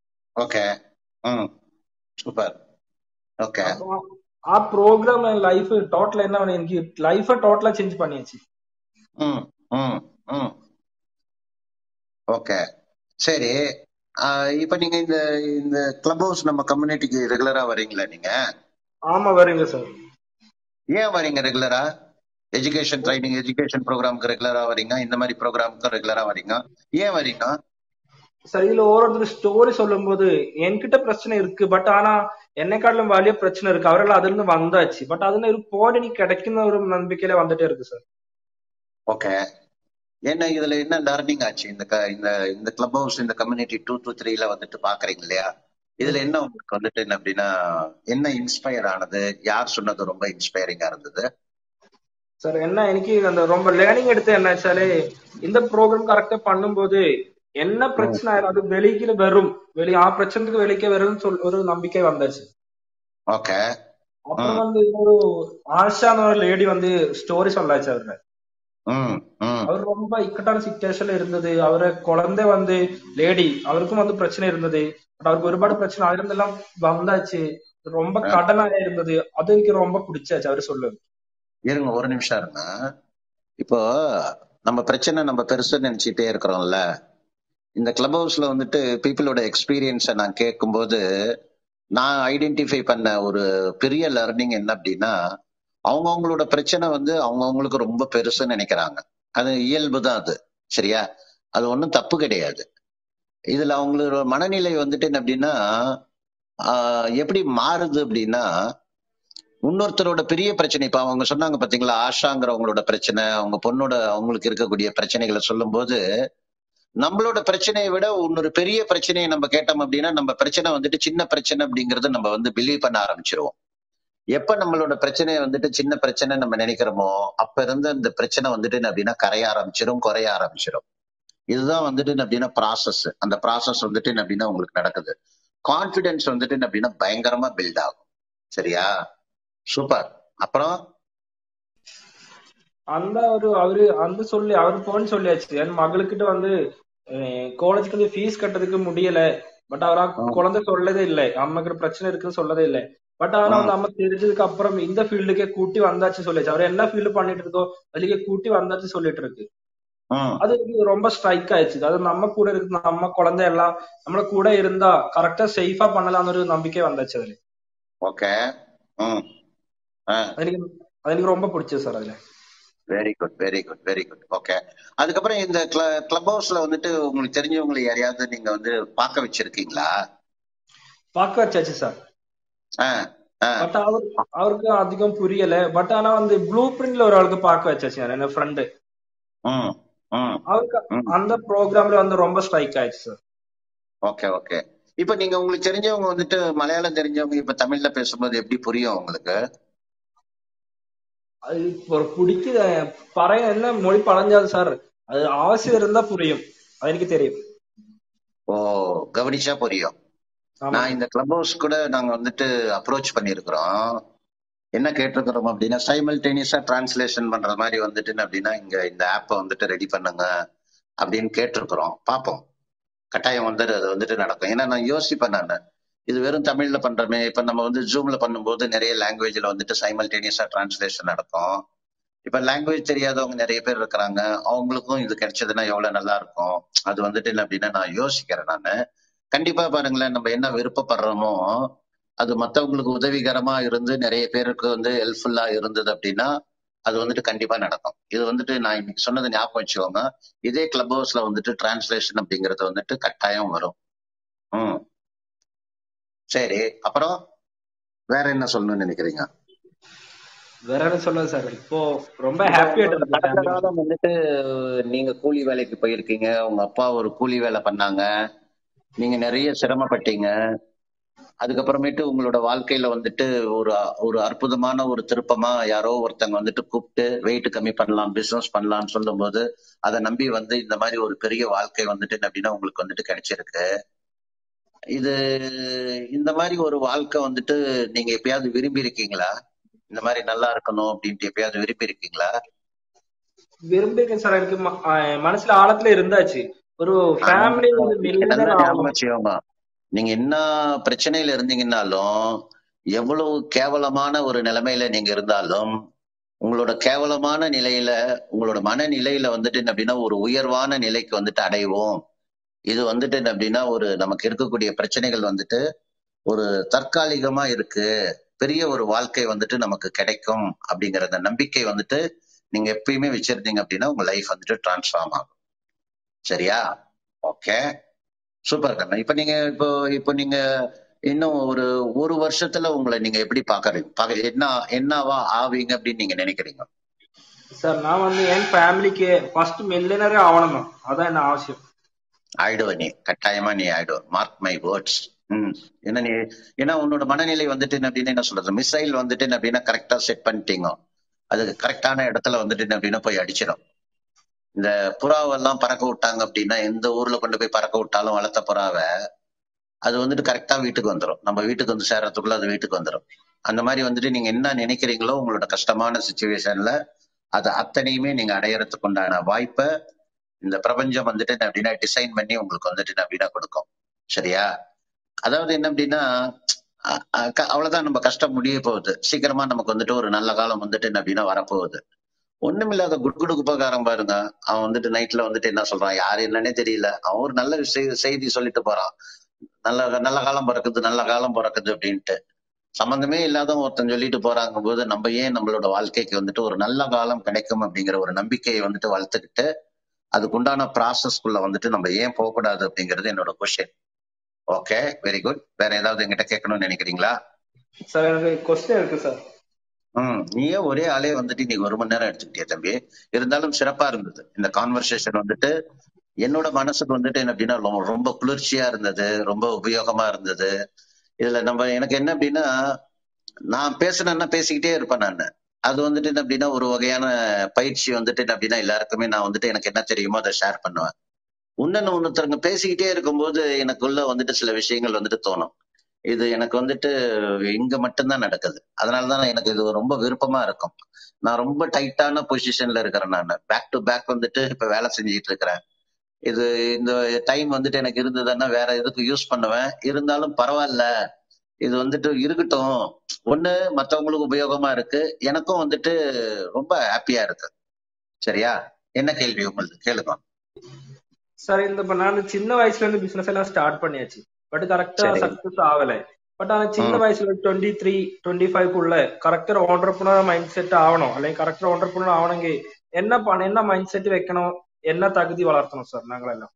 Speaker 1: ஓகே ம் சூப்பர் ஓகே
Speaker 2: அப்போ ആ പ്രോഗ്രാം ലൈഫ് ടോട്ടൽ എന്നാ പറയുക എനിക്ക് ലൈഫ് ടോട്ടലാ ചേഞ്ച് பண்ணியாச்சு
Speaker 1: ம் ம் ம் ஓகே சரி ஆஹ் இப்ப நீங்க இந்த இந்த கிளப் ஹவுஸ் நம்ம கம்யூனிட்டிக்கு ரெகுலரா வரீங்களா நீங்க
Speaker 2: ஆமா வருங்க சார்
Speaker 1: ஏன் வரீங்க ரெகுலரா எஜுகேஷன் ட்ரைனிங் எஜுகேஷன் ப்ரோக்ராம்க்கு ரெகுலரா வரீங்க இந்த மாதிரி ப்ரோக்ராம்க்கு ரெகுலரா வரீங்க ஏன் வரீங்க
Speaker 2: சார் இதுல ஒவ்வொருத்தர் ஸ்டோரி சொல்லும்போது என்கிட்ட பிரச்சனை இருக்கு பட் ஆனா என்னைக்காட்டிலும் വലിയ பிரச்சனை இருக்கு அவரெல்லாம் அதுல இருந்து வந்தாச்சு பட் அதுல ஒரு போடி நீ கிடைക്കുന്ന ஒரு நம்பிக்கையில வந்துட்டே இருக்கு சார்
Speaker 1: ஓகே என்ன இதுல என்ன லர்னிங் ஆச்சு இந்த க- இந்த இந்த கிளப் ஹவுஸ் இந்த கம்யூனிட்டி டூ டூ த்ரீல வந்துட்டு பாக்குறீங்க இல்லையா இதுல என்ன உங்களுக்கு வந்துட்டு என்ன அப்படின்னா என்ன இன்ஸ்பயர் ஆனது யார் சொன்னது ரொம்ப இன்ஸ்பைரிங்கா இருந்தது
Speaker 2: சார் என்ன எனக்கு அந்த ரொம்ப லேர்னிங் எடுத்து என்ன ஆச்சாலே இந்த ப்ரோக்ராம் கரெக்டா பண்ணும்போது என்ன
Speaker 1: ம்,
Speaker 2: பிரச்சனை ஆயிரும் அது வெளிக்கு வரும் வெளி ஆ பிரச்சனைக்கு வெளிக்கே வரும்னு சொல் ஒரு நம்பிக்கை வந்தாச்சு
Speaker 1: ஓகே
Speaker 2: அப்புறம்
Speaker 1: ம்
Speaker 2: வந்து ஒரு ஆஷான்னு ஒரு லேடி வந்து ஸ்டோரி சொல்லாச்சு அவர்ல
Speaker 1: ம் ம்
Speaker 2: அவர் ரொம்ப இக்கட்டான சிச்சுவேஷன்ல இருந்தது அவரு குழந்தை வந்து லேடி அவருக்கும் வந்து பிரச்சனை இருந்தது பட் அவருக்கு ஒருபாடு பிரச்சனை ஆயிருந்தெல்லாம் வந்தாச்சு ரொம்ப
Speaker 1: அஹ்,
Speaker 2: கடனா இருந்தது அது எனக்கு ரொம்ப பிடிச்சாச்சு அவரு சொல்லுது
Speaker 1: இருங்க ஒரு நிமிஷம் இருங்க இப்போ நம்ம பிரச்சனை நம்ம பெருசு நினைச்சிட்டே இருக்கிறோம்ல இந்த கிளப் ஹவுஸ்ல வந்துட்டு பீப்புளோட எக்ஸ்பீரியன்ஸை நான் கேட்கும்போது நான் ஐடென்டிஃபை பண்ண ஒரு பெரிய லர்னிங் என்ன அப்படின்னா அவங்கவுங்களோட பிரச்சனை வந்து அவங்கவுங்களுக்கு ரொம்ப பெருசுன்னு நினைக்கிறாங்க அது இயல்பு தான் அது சரியா அது ஒன்றும் தப்பு கிடையாது இதுல அவங்களோட மனநிலை வந்துட்டு என்ன அப்படின்னா ஆஹ் எப்படி மாறுது அப்படின்னா இன்னொருத்தரோட பெரிய பிரச்சனை இப்ப அவங்க சொன்னாங்க பாத்தீங்களா ஆஷாங்கிறவங்களோட பிரச்சனை அவங்க பொண்ணோட அவங்களுக்கு இருக்கக்கூடிய பிரச்சனைகளை சொல்லும்போது நம்மளோட பிரச்சனையை விட இன்னொரு பெரிய பிரச்சனையை நம்ம கேட்டோம் அப்படின்னா நம்ம பிரச்சனை வந்துட்டு சின்ன பிரச்சனை அப்படிங்கறத நம்ம வந்து பிலீவ் பண்ண ஆரம்பிச்சிருவோம் எப்ப நம்மளோட பிரச்சனையை வந்துட்டு சின்ன பிரச்சனை நம்ம நினைக்கிறோமோ அப்ப இருந்து அந்த பிரச்சனை வந்துட்டு என்ன அப்படின்னா கரைய ஆரம்பிச்சிடும் குறைய ஆரம்பிச்சிடும் இதுதான் வந்துட்டு என்ன அப்படின்னா ப்ராசஸ் அந்த ப்ராசஸ் வந்துட்டு என்ன அப்படின்னா உங்களுக்கு நடக்குது கான்பிடன்ஸ் வந்துட்டு என்ன அப்படின்னா பயங்கரமா பில்ட் ஆகும் சரியா சூப்பர் அப்புறம்
Speaker 2: அந்த ஒரு அவரு அந்த சொல்லி அவரு போன்னு சொல்லியாச்சு என் மகளுக்கிட்ட வந்து காலேஜுக்கு வந்து ஃபீஸ் கட்டுறதுக்கு முடியல பட் அவரா
Speaker 1: ம்,
Speaker 2: குழந்தை சொல்லதே இல்லை அம்மாக்கு பிரச்சனை இருக்குன்னு சொல்லதே இல்லை பட் ஆனா
Speaker 1: ம்,
Speaker 2: வந்து அம்மா தெரிஞ்சதுக்கு அப்புறம் இந்த ஃபீல்டுக்கே கூட்டி வந்தாச்சு சொல்லியாச்சு அவர் என்ன ஃபீல்டு பண்ணிட்டு இருக்கோ அதுலயே கூட்டி வந்தாச்சு சொல்லிட்டு இருக்கு
Speaker 1: ம்.
Speaker 2: அது எனக்கு ரொம்ப ஸ்ட்ரைக் ஆயிடுச்சு அது நம்ம கூட இருக்கு நம்ம குழந்தை எல்லாம் நம்மள கூட இருந்தா கரெக்டா சேஃபா பண்ணலாம்னு ஒரு நம்பிக்கை வந்தாச்சு அதுல
Speaker 1: ஓகே ம்
Speaker 2: அது எனக்கு அது எனக்கு ரொம்ப பிடிச்சது சார் அதுல
Speaker 1: very good very good very good okay அதுக்கப்புறம் இந்த கிளப் ஹவுஸ்ல வந்துட்டு உங்களுக்கு தெரிஞ்சவங்களை யாரையாவது நீங்க வந்து பார்க்க வச்சிருக்கீங்களா
Speaker 2: பார்க்க வச்சாச்சு சார்
Speaker 1: ஆ ஆ
Speaker 2: பட் அவர் அவருக்கு அதிகம் புரியல பட் ஆனா வந்து ப்ளூ பிரிண்ட்ல ஒரு ஆளுக்கு பார்க்க வச்சாச்சு நான் என் ஃப்ரெண்டு
Speaker 1: ம் ம்
Speaker 2: அவருக்கு
Speaker 1: ம்
Speaker 2: அந்த ப்ரோக்ராம்ல வந்து ரொம்ப ஸ்ட்ரைக் ஆயிடுச்சு சார்
Speaker 1: ஓகே ஓகே இப்ப நீங்க உங்களுக்கு தெரிஞ்சவங்க வந்துட்டு மலையாளம் தெரிஞ்சவங்க இப்ப தமிழ்ல பேசும்போது எப்படி புரியும் உங்களுக்கு
Speaker 2: அது ஒரு பிடிக்குத பறைய என்ன மொழி பழஞ்சாது சார் அது அவசியம் இருந்தா புரியும் அது எனக்கு தெரியும்
Speaker 1: ஓ கவனிச்சா புரியும்
Speaker 2: ஆமா
Speaker 1: நான்
Speaker 2: சார்
Speaker 1: இந்த கிளப் ஹவுஸ் கூட நாங்க வந்துட்டு அப்ரோச் பண்ணியிருக்கிறோம் என்ன கேட்டிருக்கிறோம் அப்படின்னா சைமல்டேனியஸா டிரான்ஸ்லேஷன் பண்ற மாதிரி வந்துட்டு அப்படின்னா இங்க இந்த ஆப்பை வந்துட்டு ரெடி பண்ணுங்க அப்படின்னு கேட்டிருக்கிறோம் பார்ப்போம் கட்டாயம் வந்துட்டு அது வந்துட்டு நடக்கும் ஏன்னா நான் யோசிப்பேன் நான் இது வெறும் தமிழ்ல பண்றோமே இப்ப நம்ம வந்து ஜூம்ல பண்ணும்போது நிறைய லாங்குவேஜ்ல வந்துட்டு சைமல்டேனியஸா டிரான்ஸ்லேஷன் நடக்கும் இப்ப லாங்குவேஜ் தெரியாதவங்க நிறைய பேர் இருக்கிறாங்க அவங்களுக்கும் இது கிடைச்சதுன்னா எவ்வளவு நல்லா இருக்கும் அது வந்துட்டு என்ன அப்படின்னா நான் யோசிக்கிறேன் நானு கண்டிப்பா பாருங்களேன் நம்ம என்ன விருப்பப்படுறோமோ அது மத்தவங்களுக்கு உதவிகரமா இருந்து நிறைய பேருக்கு வந்து ஹெல்ப்ஃபுல்லா இருந்தது அப்படின்னா அது வந்துட்டு கண்டிப்பா நடக்கும் இது வந்துட்டு நான் இன்னைக்கு சொன்னது ஞாபகம் வச்சுக்கோங்க இதே கிளப் ஹவுஸ்ல வந்துட்டு டிரான்ஸ்லேஷன் அப்படிங்கறது வந்துட்டு கட்டாயம் வரும் ம் சரி அப்புறம் வேற என்ன சொல்லணும்னு நினைக்கிறீங்க
Speaker 2: வேற என்ன சொல்லுங்க சார் இப்போ ரொம்ப
Speaker 1: இப்போ
Speaker 2: ஹாப்பி
Speaker 1: உங்களோட
Speaker 2: ஆயிட்டு
Speaker 1: கடந்த
Speaker 2: ஃபேமிலி
Speaker 1: காலம் வந்துட்டு நீங்க கூலி வேலைக்கு போயிருக்கீங்க உங்க அப்பா ஒரு கூலி வேலை பண்ணாங்க நீங்க நிறைய சிரமப்பட்டீங்க அதுக்கப்புறமேட்டு உங்களோட வாழ்க்கையில வந்துட்டு ஒரு ஒரு அற்புதமான ஒரு திருப்பமா யாரோ ஒருத்தங்க வந்துட்டு கூப்பிட்டு வெயிட் கம்மி பண்ணலாம் பிசினஸ் பண்ணலாம்னு சொல்லும்போது அதை நம்பி வந்து இந்த மாதிரி ஒரு பெரிய வாழ்க்கை வந்துட்டு என்ன அப்படின்னா உங்களுக்கு வந்துட்டு கிடைச்சிருக்கு இது இந்த மாதிரி ஒரு வாழ்க்கை வந்துட்டு நீங்க எப்பயாவது விரும்பி இருக்கீங்களா இந்த மாதிரி நல்லா இருக்கணும் அப்படின்ட்டு எப்பயாவது விரும்பி இருக்கீங்களா
Speaker 2: விரும்பிருக்கேன் சார் எனக்கு ம- ஆஹ் மனசுல ஆழத்துல இருந்தாச்சு ஒரு
Speaker 1: ஆனா
Speaker 2: ஃபேமிலி வந்து
Speaker 1: நீங்க நல்லா
Speaker 2: மில்லியனர்
Speaker 1: ஞாபகம்
Speaker 2: ஆகணும்
Speaker 1: வச்சுக்கோங்க நீங்க என்ன பிரச்சனையில இருந்தீங்கன்னாலும் எவ்வளவு கேவலமான ஒரு நிலைமையில நீங்க இருந்தாலும் உங்களோட கேவலமான நிலையில உங்களோட மனநிலையில வந்துட்டு என்ன அப்படின்னா ஒரு உயர்வான நிலைக்கு வந்துட்டு அடைவோம் இது வந்துட்டு என்ன அப்படின்னா ஒரு நமக்கு இருக்கக்கூடிய பிரச்சனைகள் வந்துட்டு ஒரு தற்காலிகமா இருக்கு பெரிய ஒரு வாழ்க்கை வந்துட்டு நமக்கு கிடைக்கும் அப்படிங்கிற அந்த நம்பிக்கை வந்துட்டு நீங்க எப்பயுமே வச்சிருந்தீங்க அப்படின்னா உங்க லைஃப் வந்துட்டு டிரான்ஸ்ஃபார்ம் ஆகும் சரியா ஓகே சூப்பர் கண்ணா இப்ப நீங்க இப்போ இப்போ நீங்க இன்னும் ஒரு ஒரு வருஷத்துல உங்களை நீங்க எப்படி பாக்குறீங்க பாக்க என்ன என்னவா ஆவீங்க அப்படின்னு நீங்க நினைக்கிறீங்க
Speaker 2: சார் நான் வந்து என் ஃபேமிலிக்கு ஃபர்ஸ்ட் மில்லியனரே ஆகணும் தான் அதான் என்ன அவசியம்
Speaker 1: ஆயிடுவ நீ கட்டாயமா நீ ஆயிடுவ மார்க் மை வேர்ட்ஸ் ம் ஏன்னா நீ ஏன்னா உன்னோட மனநிலை வந்துட்டு என்ன அப்படின்னு என்ன சொல்றது மிசைல் வந்துட்டு என்ன அப்படின்னா கரெக்டா செட் பண்ணிட்டீங்க அதுக்கு கரெக்டான இடத்துல வந்துட்டு என்ன அப்படின்னா போய் அடிச்சிடும் இந்த புறாவெல்லாம் பறக்க விட்டாங்க அப்படின்னா எந்த ஊர்ல கொண்டு போய் பறக்க விட்டாலும் வளர்த்த புறாவை அது வந்துட்டு கரெக்டா வீட்டுக்கு வந்துடும் நம்ம வீட்டுக்கு வந்து சேர்றதுக்குள்ள அது வீட்டுக்கு வந்துடும் அந்த மாதிரி வந்துட்டு நீங்க என்ன நினைக்கிறீங்களோ உங்களோட கஷ்டமான சுச்சுவேஷன்ல அது அத்தனையுமே நீங்க அடையறதுக்கு உண்டான வாய்ப்பை இந்த பிரபஞ்சம் வந்துட்டு என்ன அப்படின்னா டிசைன் பண்ணி உங்களுக்கு வந்துட்டு என்ன அப்படின்னா கொடுக்கும் சரியா அதாவது என்ன அப்படின்னா அ- அ- க- அவ்வளவுதான் நம்ம கஷ்டம் முடிய போகுது சீக்கிரமா நமக்கு வந்துட்டு ஒரு நல்ல காலம் வந்துட்டு என்ன அப்படின்னா வரப்போகுது ஒண்ணுமில்லாத குட்குடு குப்பக்காரன் பாருங்க அவன் வந்துட்டு நைட்ல வந்துட்டு என்ன சொல்றான் யாரு என்னன்னே தெரியல அவன் ஒரு நல்ல விஷய செய்தி சொல்லிட்டு போறான் நல்ல நல்ல காலம் பிறக்குது நல்ல காலம் பிறக்குது அப்படின்ட்டு சம்பந்தமே இல்லாத ஒருத்தன் சொல்லிட்டு போறாங்க போது நம்ம ஏன் நம்மளோட வாழ்க்கைக்கு வந்துட்டு ஒரு நல்ல காலம் கிடைக்கும் அப்படிங்கிற ஒரு நம்பிக்கையை வந்துட்டு வளர்த்துக்கிட்டு அதுக்குண்டான ப்ராசஸ்க்குள்ள வந்துட்டு நம்ம ஏன் போகக்கூடாது அப்படிங்கிறது என்னோட கொஸ்டின் ஓகே வெரி குட் வேற ஏதாவது என்கிட்ட கேட்கணும்னு நினைக்கிறீங்களா
Speaker 2: சார் எனக்கு கொஸ்டின் இருக்கு சார்
Speaker 1: ம் நீயே ஒரே ஆளே வந்துட்டு நீங்க ஒரு மணி நேரம் எடுத்துக்கிட்டிய தம்பி இருந்தாலும் சிறப்பா இருந்தது இந்த கான்வர்சேஷன் வந்துட்டு என்னோட மனசுக்கு வந்துட்டு என்ன அப்படின்னா ரொம்ப- ரொம்ப குளிர்ச்சியா இருந்தது ரொம்ப உபயோகமா இருந்தது இதுல நம்ம எனக்கு என்ன அப்படின்னா நான் பேசுனேன்னா பேசிக்கிட்டே இருப்பேன் நான் அது வந்துட்டு என்ன அப்படின்னா ஒரு வகையான பயிற்சி வந்துட்டு என்ன அப்படின்னா எல்லாருக்குமே நான் வந்துட்டு எனக்கு என்ன தெரியுமோ அதை ஷேர் பண்ணுவேன் இன்னொன்னு ஒருத்தருங்க பேசிக்கிட்டே இருக்கும்போது எனக்குள்ள வந்துட்டு சில விஷயங்கள் வந்துட்டு தோணும் இது எனக்கு வந்துட்டு இங்க மட்டும்தான் நடக்குது அதனாலதான் எனக்கு இது ரொம்ப விருப்பமா இருக்கும் நான் ரொம்ப டைட்டான பொசிஷன்ல இருக்கிறேன் நான் பேக் டு பேக் வந்துட்டு இப்ப வேலை செஞ்சுட்டு இருக்கிறேன் இது இந்த டைம் வந்துட்டு எனக்கு இருந்ததுன்னா வேற எதுக்கு யூஸ் பண்ணுவேன் இருந்தாலும் பரவாயில்ல இது வந்துட்டு இருக்கட்டும் ஒண்ணு மத்தவங்களுக்கு உபயோகமா இருக்கு எனக்கும் வந்துட்டு ரொம்ப ஹாப்பியா இருக்கு சரியா என்ன கேள்வி உங்களுக்கு கேளுங்க
Speaker 2: சார் இந்த இப்ப நான் சின்ன வயசுல இருந்து பிசினஸ் எல்லாம் ஸ்டார்ட் பண்ணியாச்சு பட் கரெக்டா
Speaker 1: சரி
Speaker 2: சக்சஸ் ஆகல பட் ஆனா சின்ன
Speaker 1: ம்
Speaker 2: வயசுல டுவெண்ட்டி த்ரீ டுவெண்ட்டி ஃபைவ்க்குள்ள கரெக்டா ஆண்டர்பனர் மைண்ட் செட் ஆகணும் അല്ലെങ്കിൽ கரெக்டா ஆண்டர்பனர் ஆகണമെങ്കിൽ என்ன பண்ண என்ன மைண்ட் செட் வைக்கணும் என்ன தகுதி வளர்த்தணும் சார் நாங்களெல்லாம்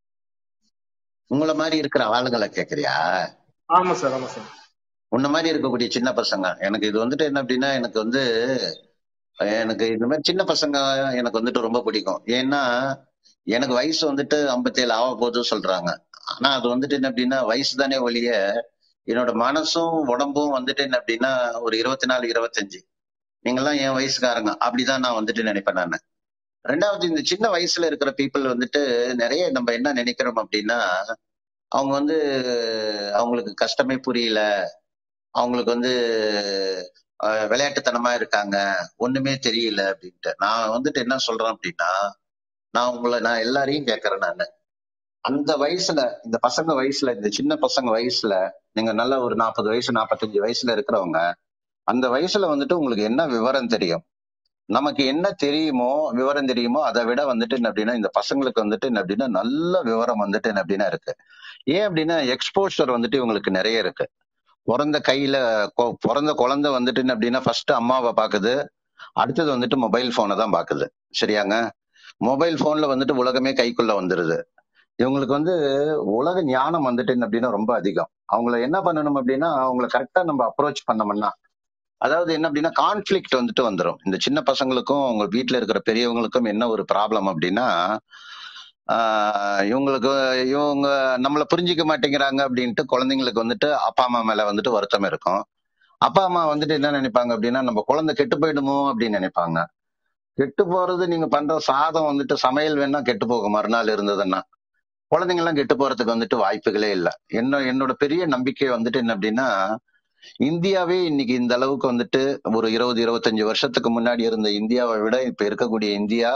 Speaker 1: உங்களை மாதிரி இருக்கிற ஆளுங்களை கேக்குறியா
Speaker 2: ஆமா சார் ஆமா சார்
Speaker 1: உன்ன மாதிரி இருக்கக்கூடிய சின்ன பசங்க எனக்கு இது வந்துட்டு என்ன அப்படின்னா எனக்கு வந்து எனக்கு இந்த மாதிரி சின்ன பசங்க எனக்கு வந்துட்டு ரொம்ப பிடிக்கும் ஏன்னா எனக்கு வயசு வந்துட்டு 57 ஆக போகுது சொல்றாங்க ஆனா அது வந்துட்டு என்ன அப்படின்னா வயசு தானே ஒழிய என்னோட மனசும் உடம்பும் வந்துட்டு என்ன அப்படின்னா ஒரு இருபத்தி நாலு இருபத்தஞ்சு நீங்கெல்லாம் என் வயசுக்காரங்க அப்படிதான் நான் வந்துட்டு நினைப்பேன் நான் ரெண்டாவது இந்த சின்ன வயசுல இருக்கிற பீப்புள் வந்துட்டு நிறைய நம்ம என்ன நினைக்கிறோம் அப்படின்னா அவங்க வந்து அவங்களுக்கு கஷ்டமே புரியல அவங்களுக்கு வந்து அஹ், விளையாட்டுத்தனமா இருக்காங்க ஒண்ணுமே தெரியல அப்படின்ட்டு நான் வந்துட்டு என்ன சொல்றேன் அப்படின்னா நான் உங்களை நான் எல்லாரையும் கேட்கறேன் நான் அந்த வயசுல இந்த பசங்க வயசுல இந்த சின்ன பசங்க வயசுல நீங்க நல்ல ஒரு நாற்பது வயசு நாற்பத்தஞ்சு வயசுல இருக்கிறவங்க அந்த வயசுல வந்துட்டு உங்களுக்கு என்ன விவரம் தெரியும் நமக்கு என்ன தெரியுமோ விவரம் தெரியுமோ அதை விட வந்துட்டு என்ன அப்படின்னா இந்த பசங்களுக்கு வந்துட்டு என்ன அப்படின்னா நல்ல விவரம் வந்துட்டு என்ன அப்படின்னா இருக்கு ஏன் அப்படின்னா எக்ஸ்போஷர் வந்துட்டு இவங்களுக்கு நிறைய இருக்கு பிறந்த கையில கொ- பிறந்த குழந்தை வந்துட்டு என்ன அப்படின்னா ஃபர்ஸ்ட் அம்மாவை பாக்குது அடுத்தது வந்துட்டு மொபைல் போனை தான் பாக்குது சரியாங்க மொபைல் போன்ல வந்துட்டு உலகமே கைக்குள்ள வந்துருது இவங்களுக்கு வந்து உலக ஞானம் வந்துட்டு என்ன அப்படின்னா ரொம்ப அதிகம் அவங்கள என்ன பண்ணணும் அப்படின்னா அவங்கள கரெக்டா நம்ம அப்ரோச் பண்ணோம்னா அதாவது என்ன அப்படின்னா கான்ஃபிளிக்ட் வந்துட்டு வந்துடும் இந்த சின்ன பசங்களுக்கும் அவங்க வீட்ல இருக்கிற பெரியவங்களுக்கும் என்ன ஒரு ப்ராப்ளம் அப்படின்னா ஆஹ் இவங்களுக்கு இவங்க நம்மளை புரிஞ்சிக்க மாட்டேங்கிறாங்க அப்படின்ட்டு குழந்தைங்களுக்கு வந்துட்டு அப்பா அம்மா மேல வந்துட்டு வருத்தம் இருக்கும் அப்பா அம்மா வந்துட்டு என்ன நினைப்பாங்க அப்படின்னா நம்ம குழந்தை கெட்டு போயிடுமோ அப்படின்னு நினைப்பாங்க கெட்டு போறது நீங்க பண்ற சாதம் வந்துட்டு சமையல் வேணா கெட்டு போகும் மறுநாள் இருந்ததுன்னா குழந்தைங்க எல்லாம் கெட்டு போறதுக்கு வந்துட்டு வாய்ப்புகளே இல்லை என்ன என்னோட பெரிய நம்பிக்கை வந்துட்டு என்ன அப்படின்னா இந்தியாவே இன்னைக்கு இந்த அளவுக்கு வந்துட்டு ஒரு இருபது இருபத்தஞ்சு வருஷத்துக்கு முன்னாடி இருந்த இந்தியாவை விட இப்ப இருக்கக்கூடிய இந்தியா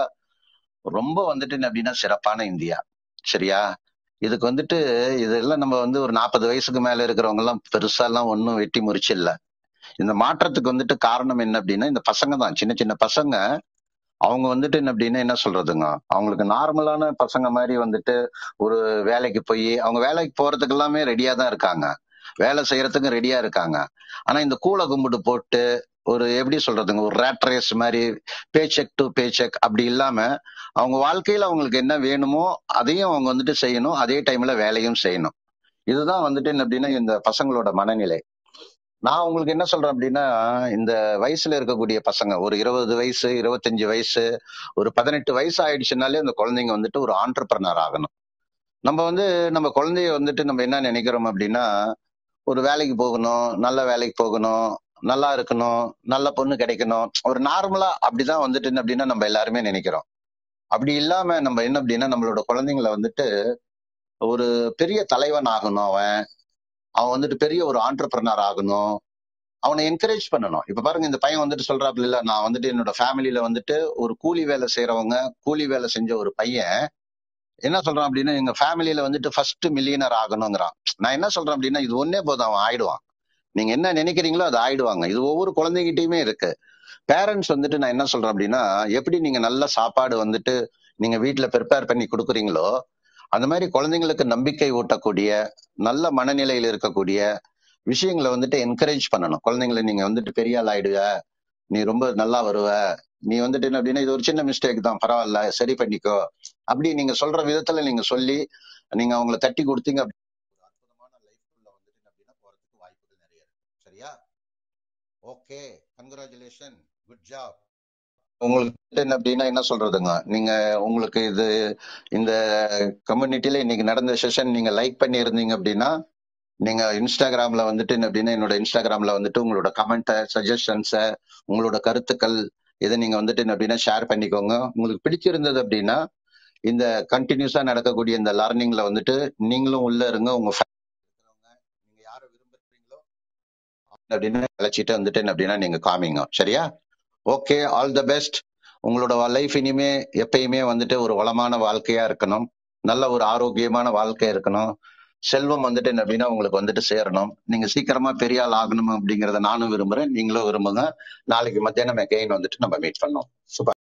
Speaker 1: ரொம்ப வந்துட்டு என்ன அப்படின்னா சிறப்பான இந்தியா சரியா இதுக்கு வந்துட்டு இதெல்லாம் நம்ம வந்து ஒரு நாற்பது வயசுக்கு மேல இருக்கிறவங்க எல்லாம் பெருசா எல்லாம் ஒன்றும் வெட்டி முறிச்சு இல்ல இந்த மாற்றத்துக்கு வந்துட்டு காரணம் என்ன அப்படின்னா இந்த பசங்க தான் சின்ன சின்ன பசங்க அவங்க வந்துட்டு என்ன அப்படின்னா என்ன சொல்றதுங்க அவங்களுக்கு நார்மலான பசங்க மாதிரி வந்துட்டு ஒரு வேலைக்கு போய் அவங்க வேலைக்கு போறதுக்கு எல்லாமே ரெடியா தான் இருக்காங்க வேலை செய்யறதுக்கு ரெடியா இருக்காங்க ஆனா இந்த கூளை கும்பிட்டு போட்டு ஒரு எப்படி சொல்றதுங்க ஒரு ரேட் ரேஸ் மாதிரி pay cheque to pay cheque அப்படி இல்லாம அவங்க வாழ்க்கையில அவங்களுக்கு என்ன வேணுமோ அதையும் அவங்க வந்துட்டு செய்யணும் அதே டைம்ல வேலையும் செய்யணும் இதுதான் வந்துட்டு என்ன அப்படின்னா இந்த பசங்களோட மனநிலை நான் உங்களுக்கு என்ன சொல்றேன் அப்படின்னா இந்த வயசுல இருக்கக்கூடிய பசங்க ஒரு இருபது வயசு இருபத்தஞ்சு வயசு ஒரு பதினெட்டு வயசு ஆயிடுச்சுனாலே அந்த குழந்தைங்க வந்துட்டு ஒரு ஆண்டர்பிரனர் ஆகணும் நம்ம வந்து நம்ம குழந்தைய வந்துட்டு நம்ம என்ன நினைக்கிறோம் அப்படின்னா ஒரு வேலைக்கு போகணும் நல்ல வேலைக்கு போகணும் நல்லா இருக்கணும் நல்ல பொண்ணு கிடைக்கணும் ஒரு நார்மலா அப்படிதான் வந்துட்டு என்ன அப்படின்னா நம்ம எல்லாருமே நினைக்கிறோம் அப்படி இல்லாம நம்ம என்ன அப்படின்னா நம்மளோட குழந்தைங்களை வந்துட்டு ஒரு பெரிய தலைவன் ஆகணும் அவன் அவன் வந்துட்டு பெரிய ஒரு ஆண்டர்பிரனர் ஆகணும் அவனை என்கரேஜ் பண்ணணும் இப்ப பாருங்க இந்த பையன் வந்துட்டு சொல்றாப்புல இல்ல நான் வந்துட்டு என்னோட ஃபேமிலியில வந்துட்டு ஒரு கூலி வேலை செய்யறவங்க கூலி வேலை செஞ்ச ஒரு பையன் என்ன சொல்றான் அப்படின்னா எங்க ஃபேமிலியில வந்துட்டு ஃபர்ஸ்ட் மில்லியனர் ஆகணுங்கிறான் நான் என்ன சொல்றேன் அப்படின்னா இது ஒன்னே போதும் அவன் ஆயிடுவான் நீங்க என்ன நினைக்கிறீங்களோ அது ஆயிடுவாங்க இது ஒவ்வொரு குழந்தைகிட்டயுமே இருக்கு பேரண்ட்ஸ் வந்துட்டு நான் என்ன சொல்றேன் அப்படின்னா எப்படி நீங்க நல்ல சாப்பாடு வந்துட்டு நீங்க வீட்ல ப்ரிப்பேர் பண்ணி கொடுக்குறீங்களோ அந்த மாதிரி குழந்தைங்களுக்கு நம்பிக்கை ஊட்டக்கூடிய நல்ல மனநிலையில் இருக்கக்கூடிய விஷயங்களை வந்துட்டு என்கரேஜ் பண்ணணும் குழந்தைங்களை நீங்க வந்துட்டு பெரிய ஆள் ஆயிடுவ நீ ரொம்ப நல்லா வருவ நீ வந்துட்டு என்ன அப்படின்னா இது ஒரு சின்ன மிஸ்டேக் தான் பரவாயில்ல சரி பண்ணிக்கோ அப்படி நீங்க சொல்ற விதத்துல நீங்க சொல்லி நீங்க அவங்கள தட்டி கொடுத்தீங்க அப்படின்னா ஒரு அற்புதமான லைஃப்குள்ள வந்துட்டு என்ன அப்படின்னா போறதுக்கு வாய்ப்புகள் நிறைய இருக்கு சரியா ஓகே கங்க்ராச்சுலேஷன் குட் ஜாப் உங்களுக்கு வந்துட்டு என்ன அப்படின்னா என்ன சொல்றதுங்க நீங்க உங்களுக்கு இது இந்த கம்யூனிட்டில இன்னைக்கு நடந்த செஷன் நீங்க லைக் பண்ணி இருந்தீங்க அப்படின்னா நீங்க இன்ஸ்டாகிராம்ல வந்துட்டு என்ன அப்படின்னா என்னோட இன்ஸ்டாகிராம்ல வந்துட்டு உங்களோட கமெண்ட்டை சஜஷன்ஸை உங்களோட கருத்துக்கள் இதை நீங்க வந்துட்டு என்ன அப்படின்னா ஷேர் பண்ணிக்கோங்க உங்களுக்கு பிடிச்சிருந்தது அப்படின்னா இந்த கண்டினியூஸா நடக்கக்கூடிய இந்த லேர்னிங்ல வந்துட்டு நீங்களும் உள்ள இருங்க உங்க fa- நீங்க யாரை விரும்புறீங்களோ அப்படின்னு அழைச்சிட்டு வந்துட்டு என்ன அப்படின்னா நீங்க காமிங்க சரியா ஓகே ஆல் த பெஸ்ட் உங்களோட லைஃப் இனிமே எப்பயுமே வந்துட்டு ஒரு வளமான வாழ்க்கையா இருக்கணும் நல்ல ஒரு ஆரோக்கியமான வாழ்க்கை இருக்கணும் செல்வம் வந்துட்டு என்ன அப்படின்னா உங்களுக்கு வந்துட்டு சேரணும் நீங்க சீக்கிரமா பெரிய ஆள் ஆகணும் அப்படிங்கறத நானும் விரும்புறேன் நீங்களும் விரும்புங்க நாளைக்கு மத்தியானம் கெயின் வந்துட்டு நம்ம மீட் பண்ணோம் சூப்பர்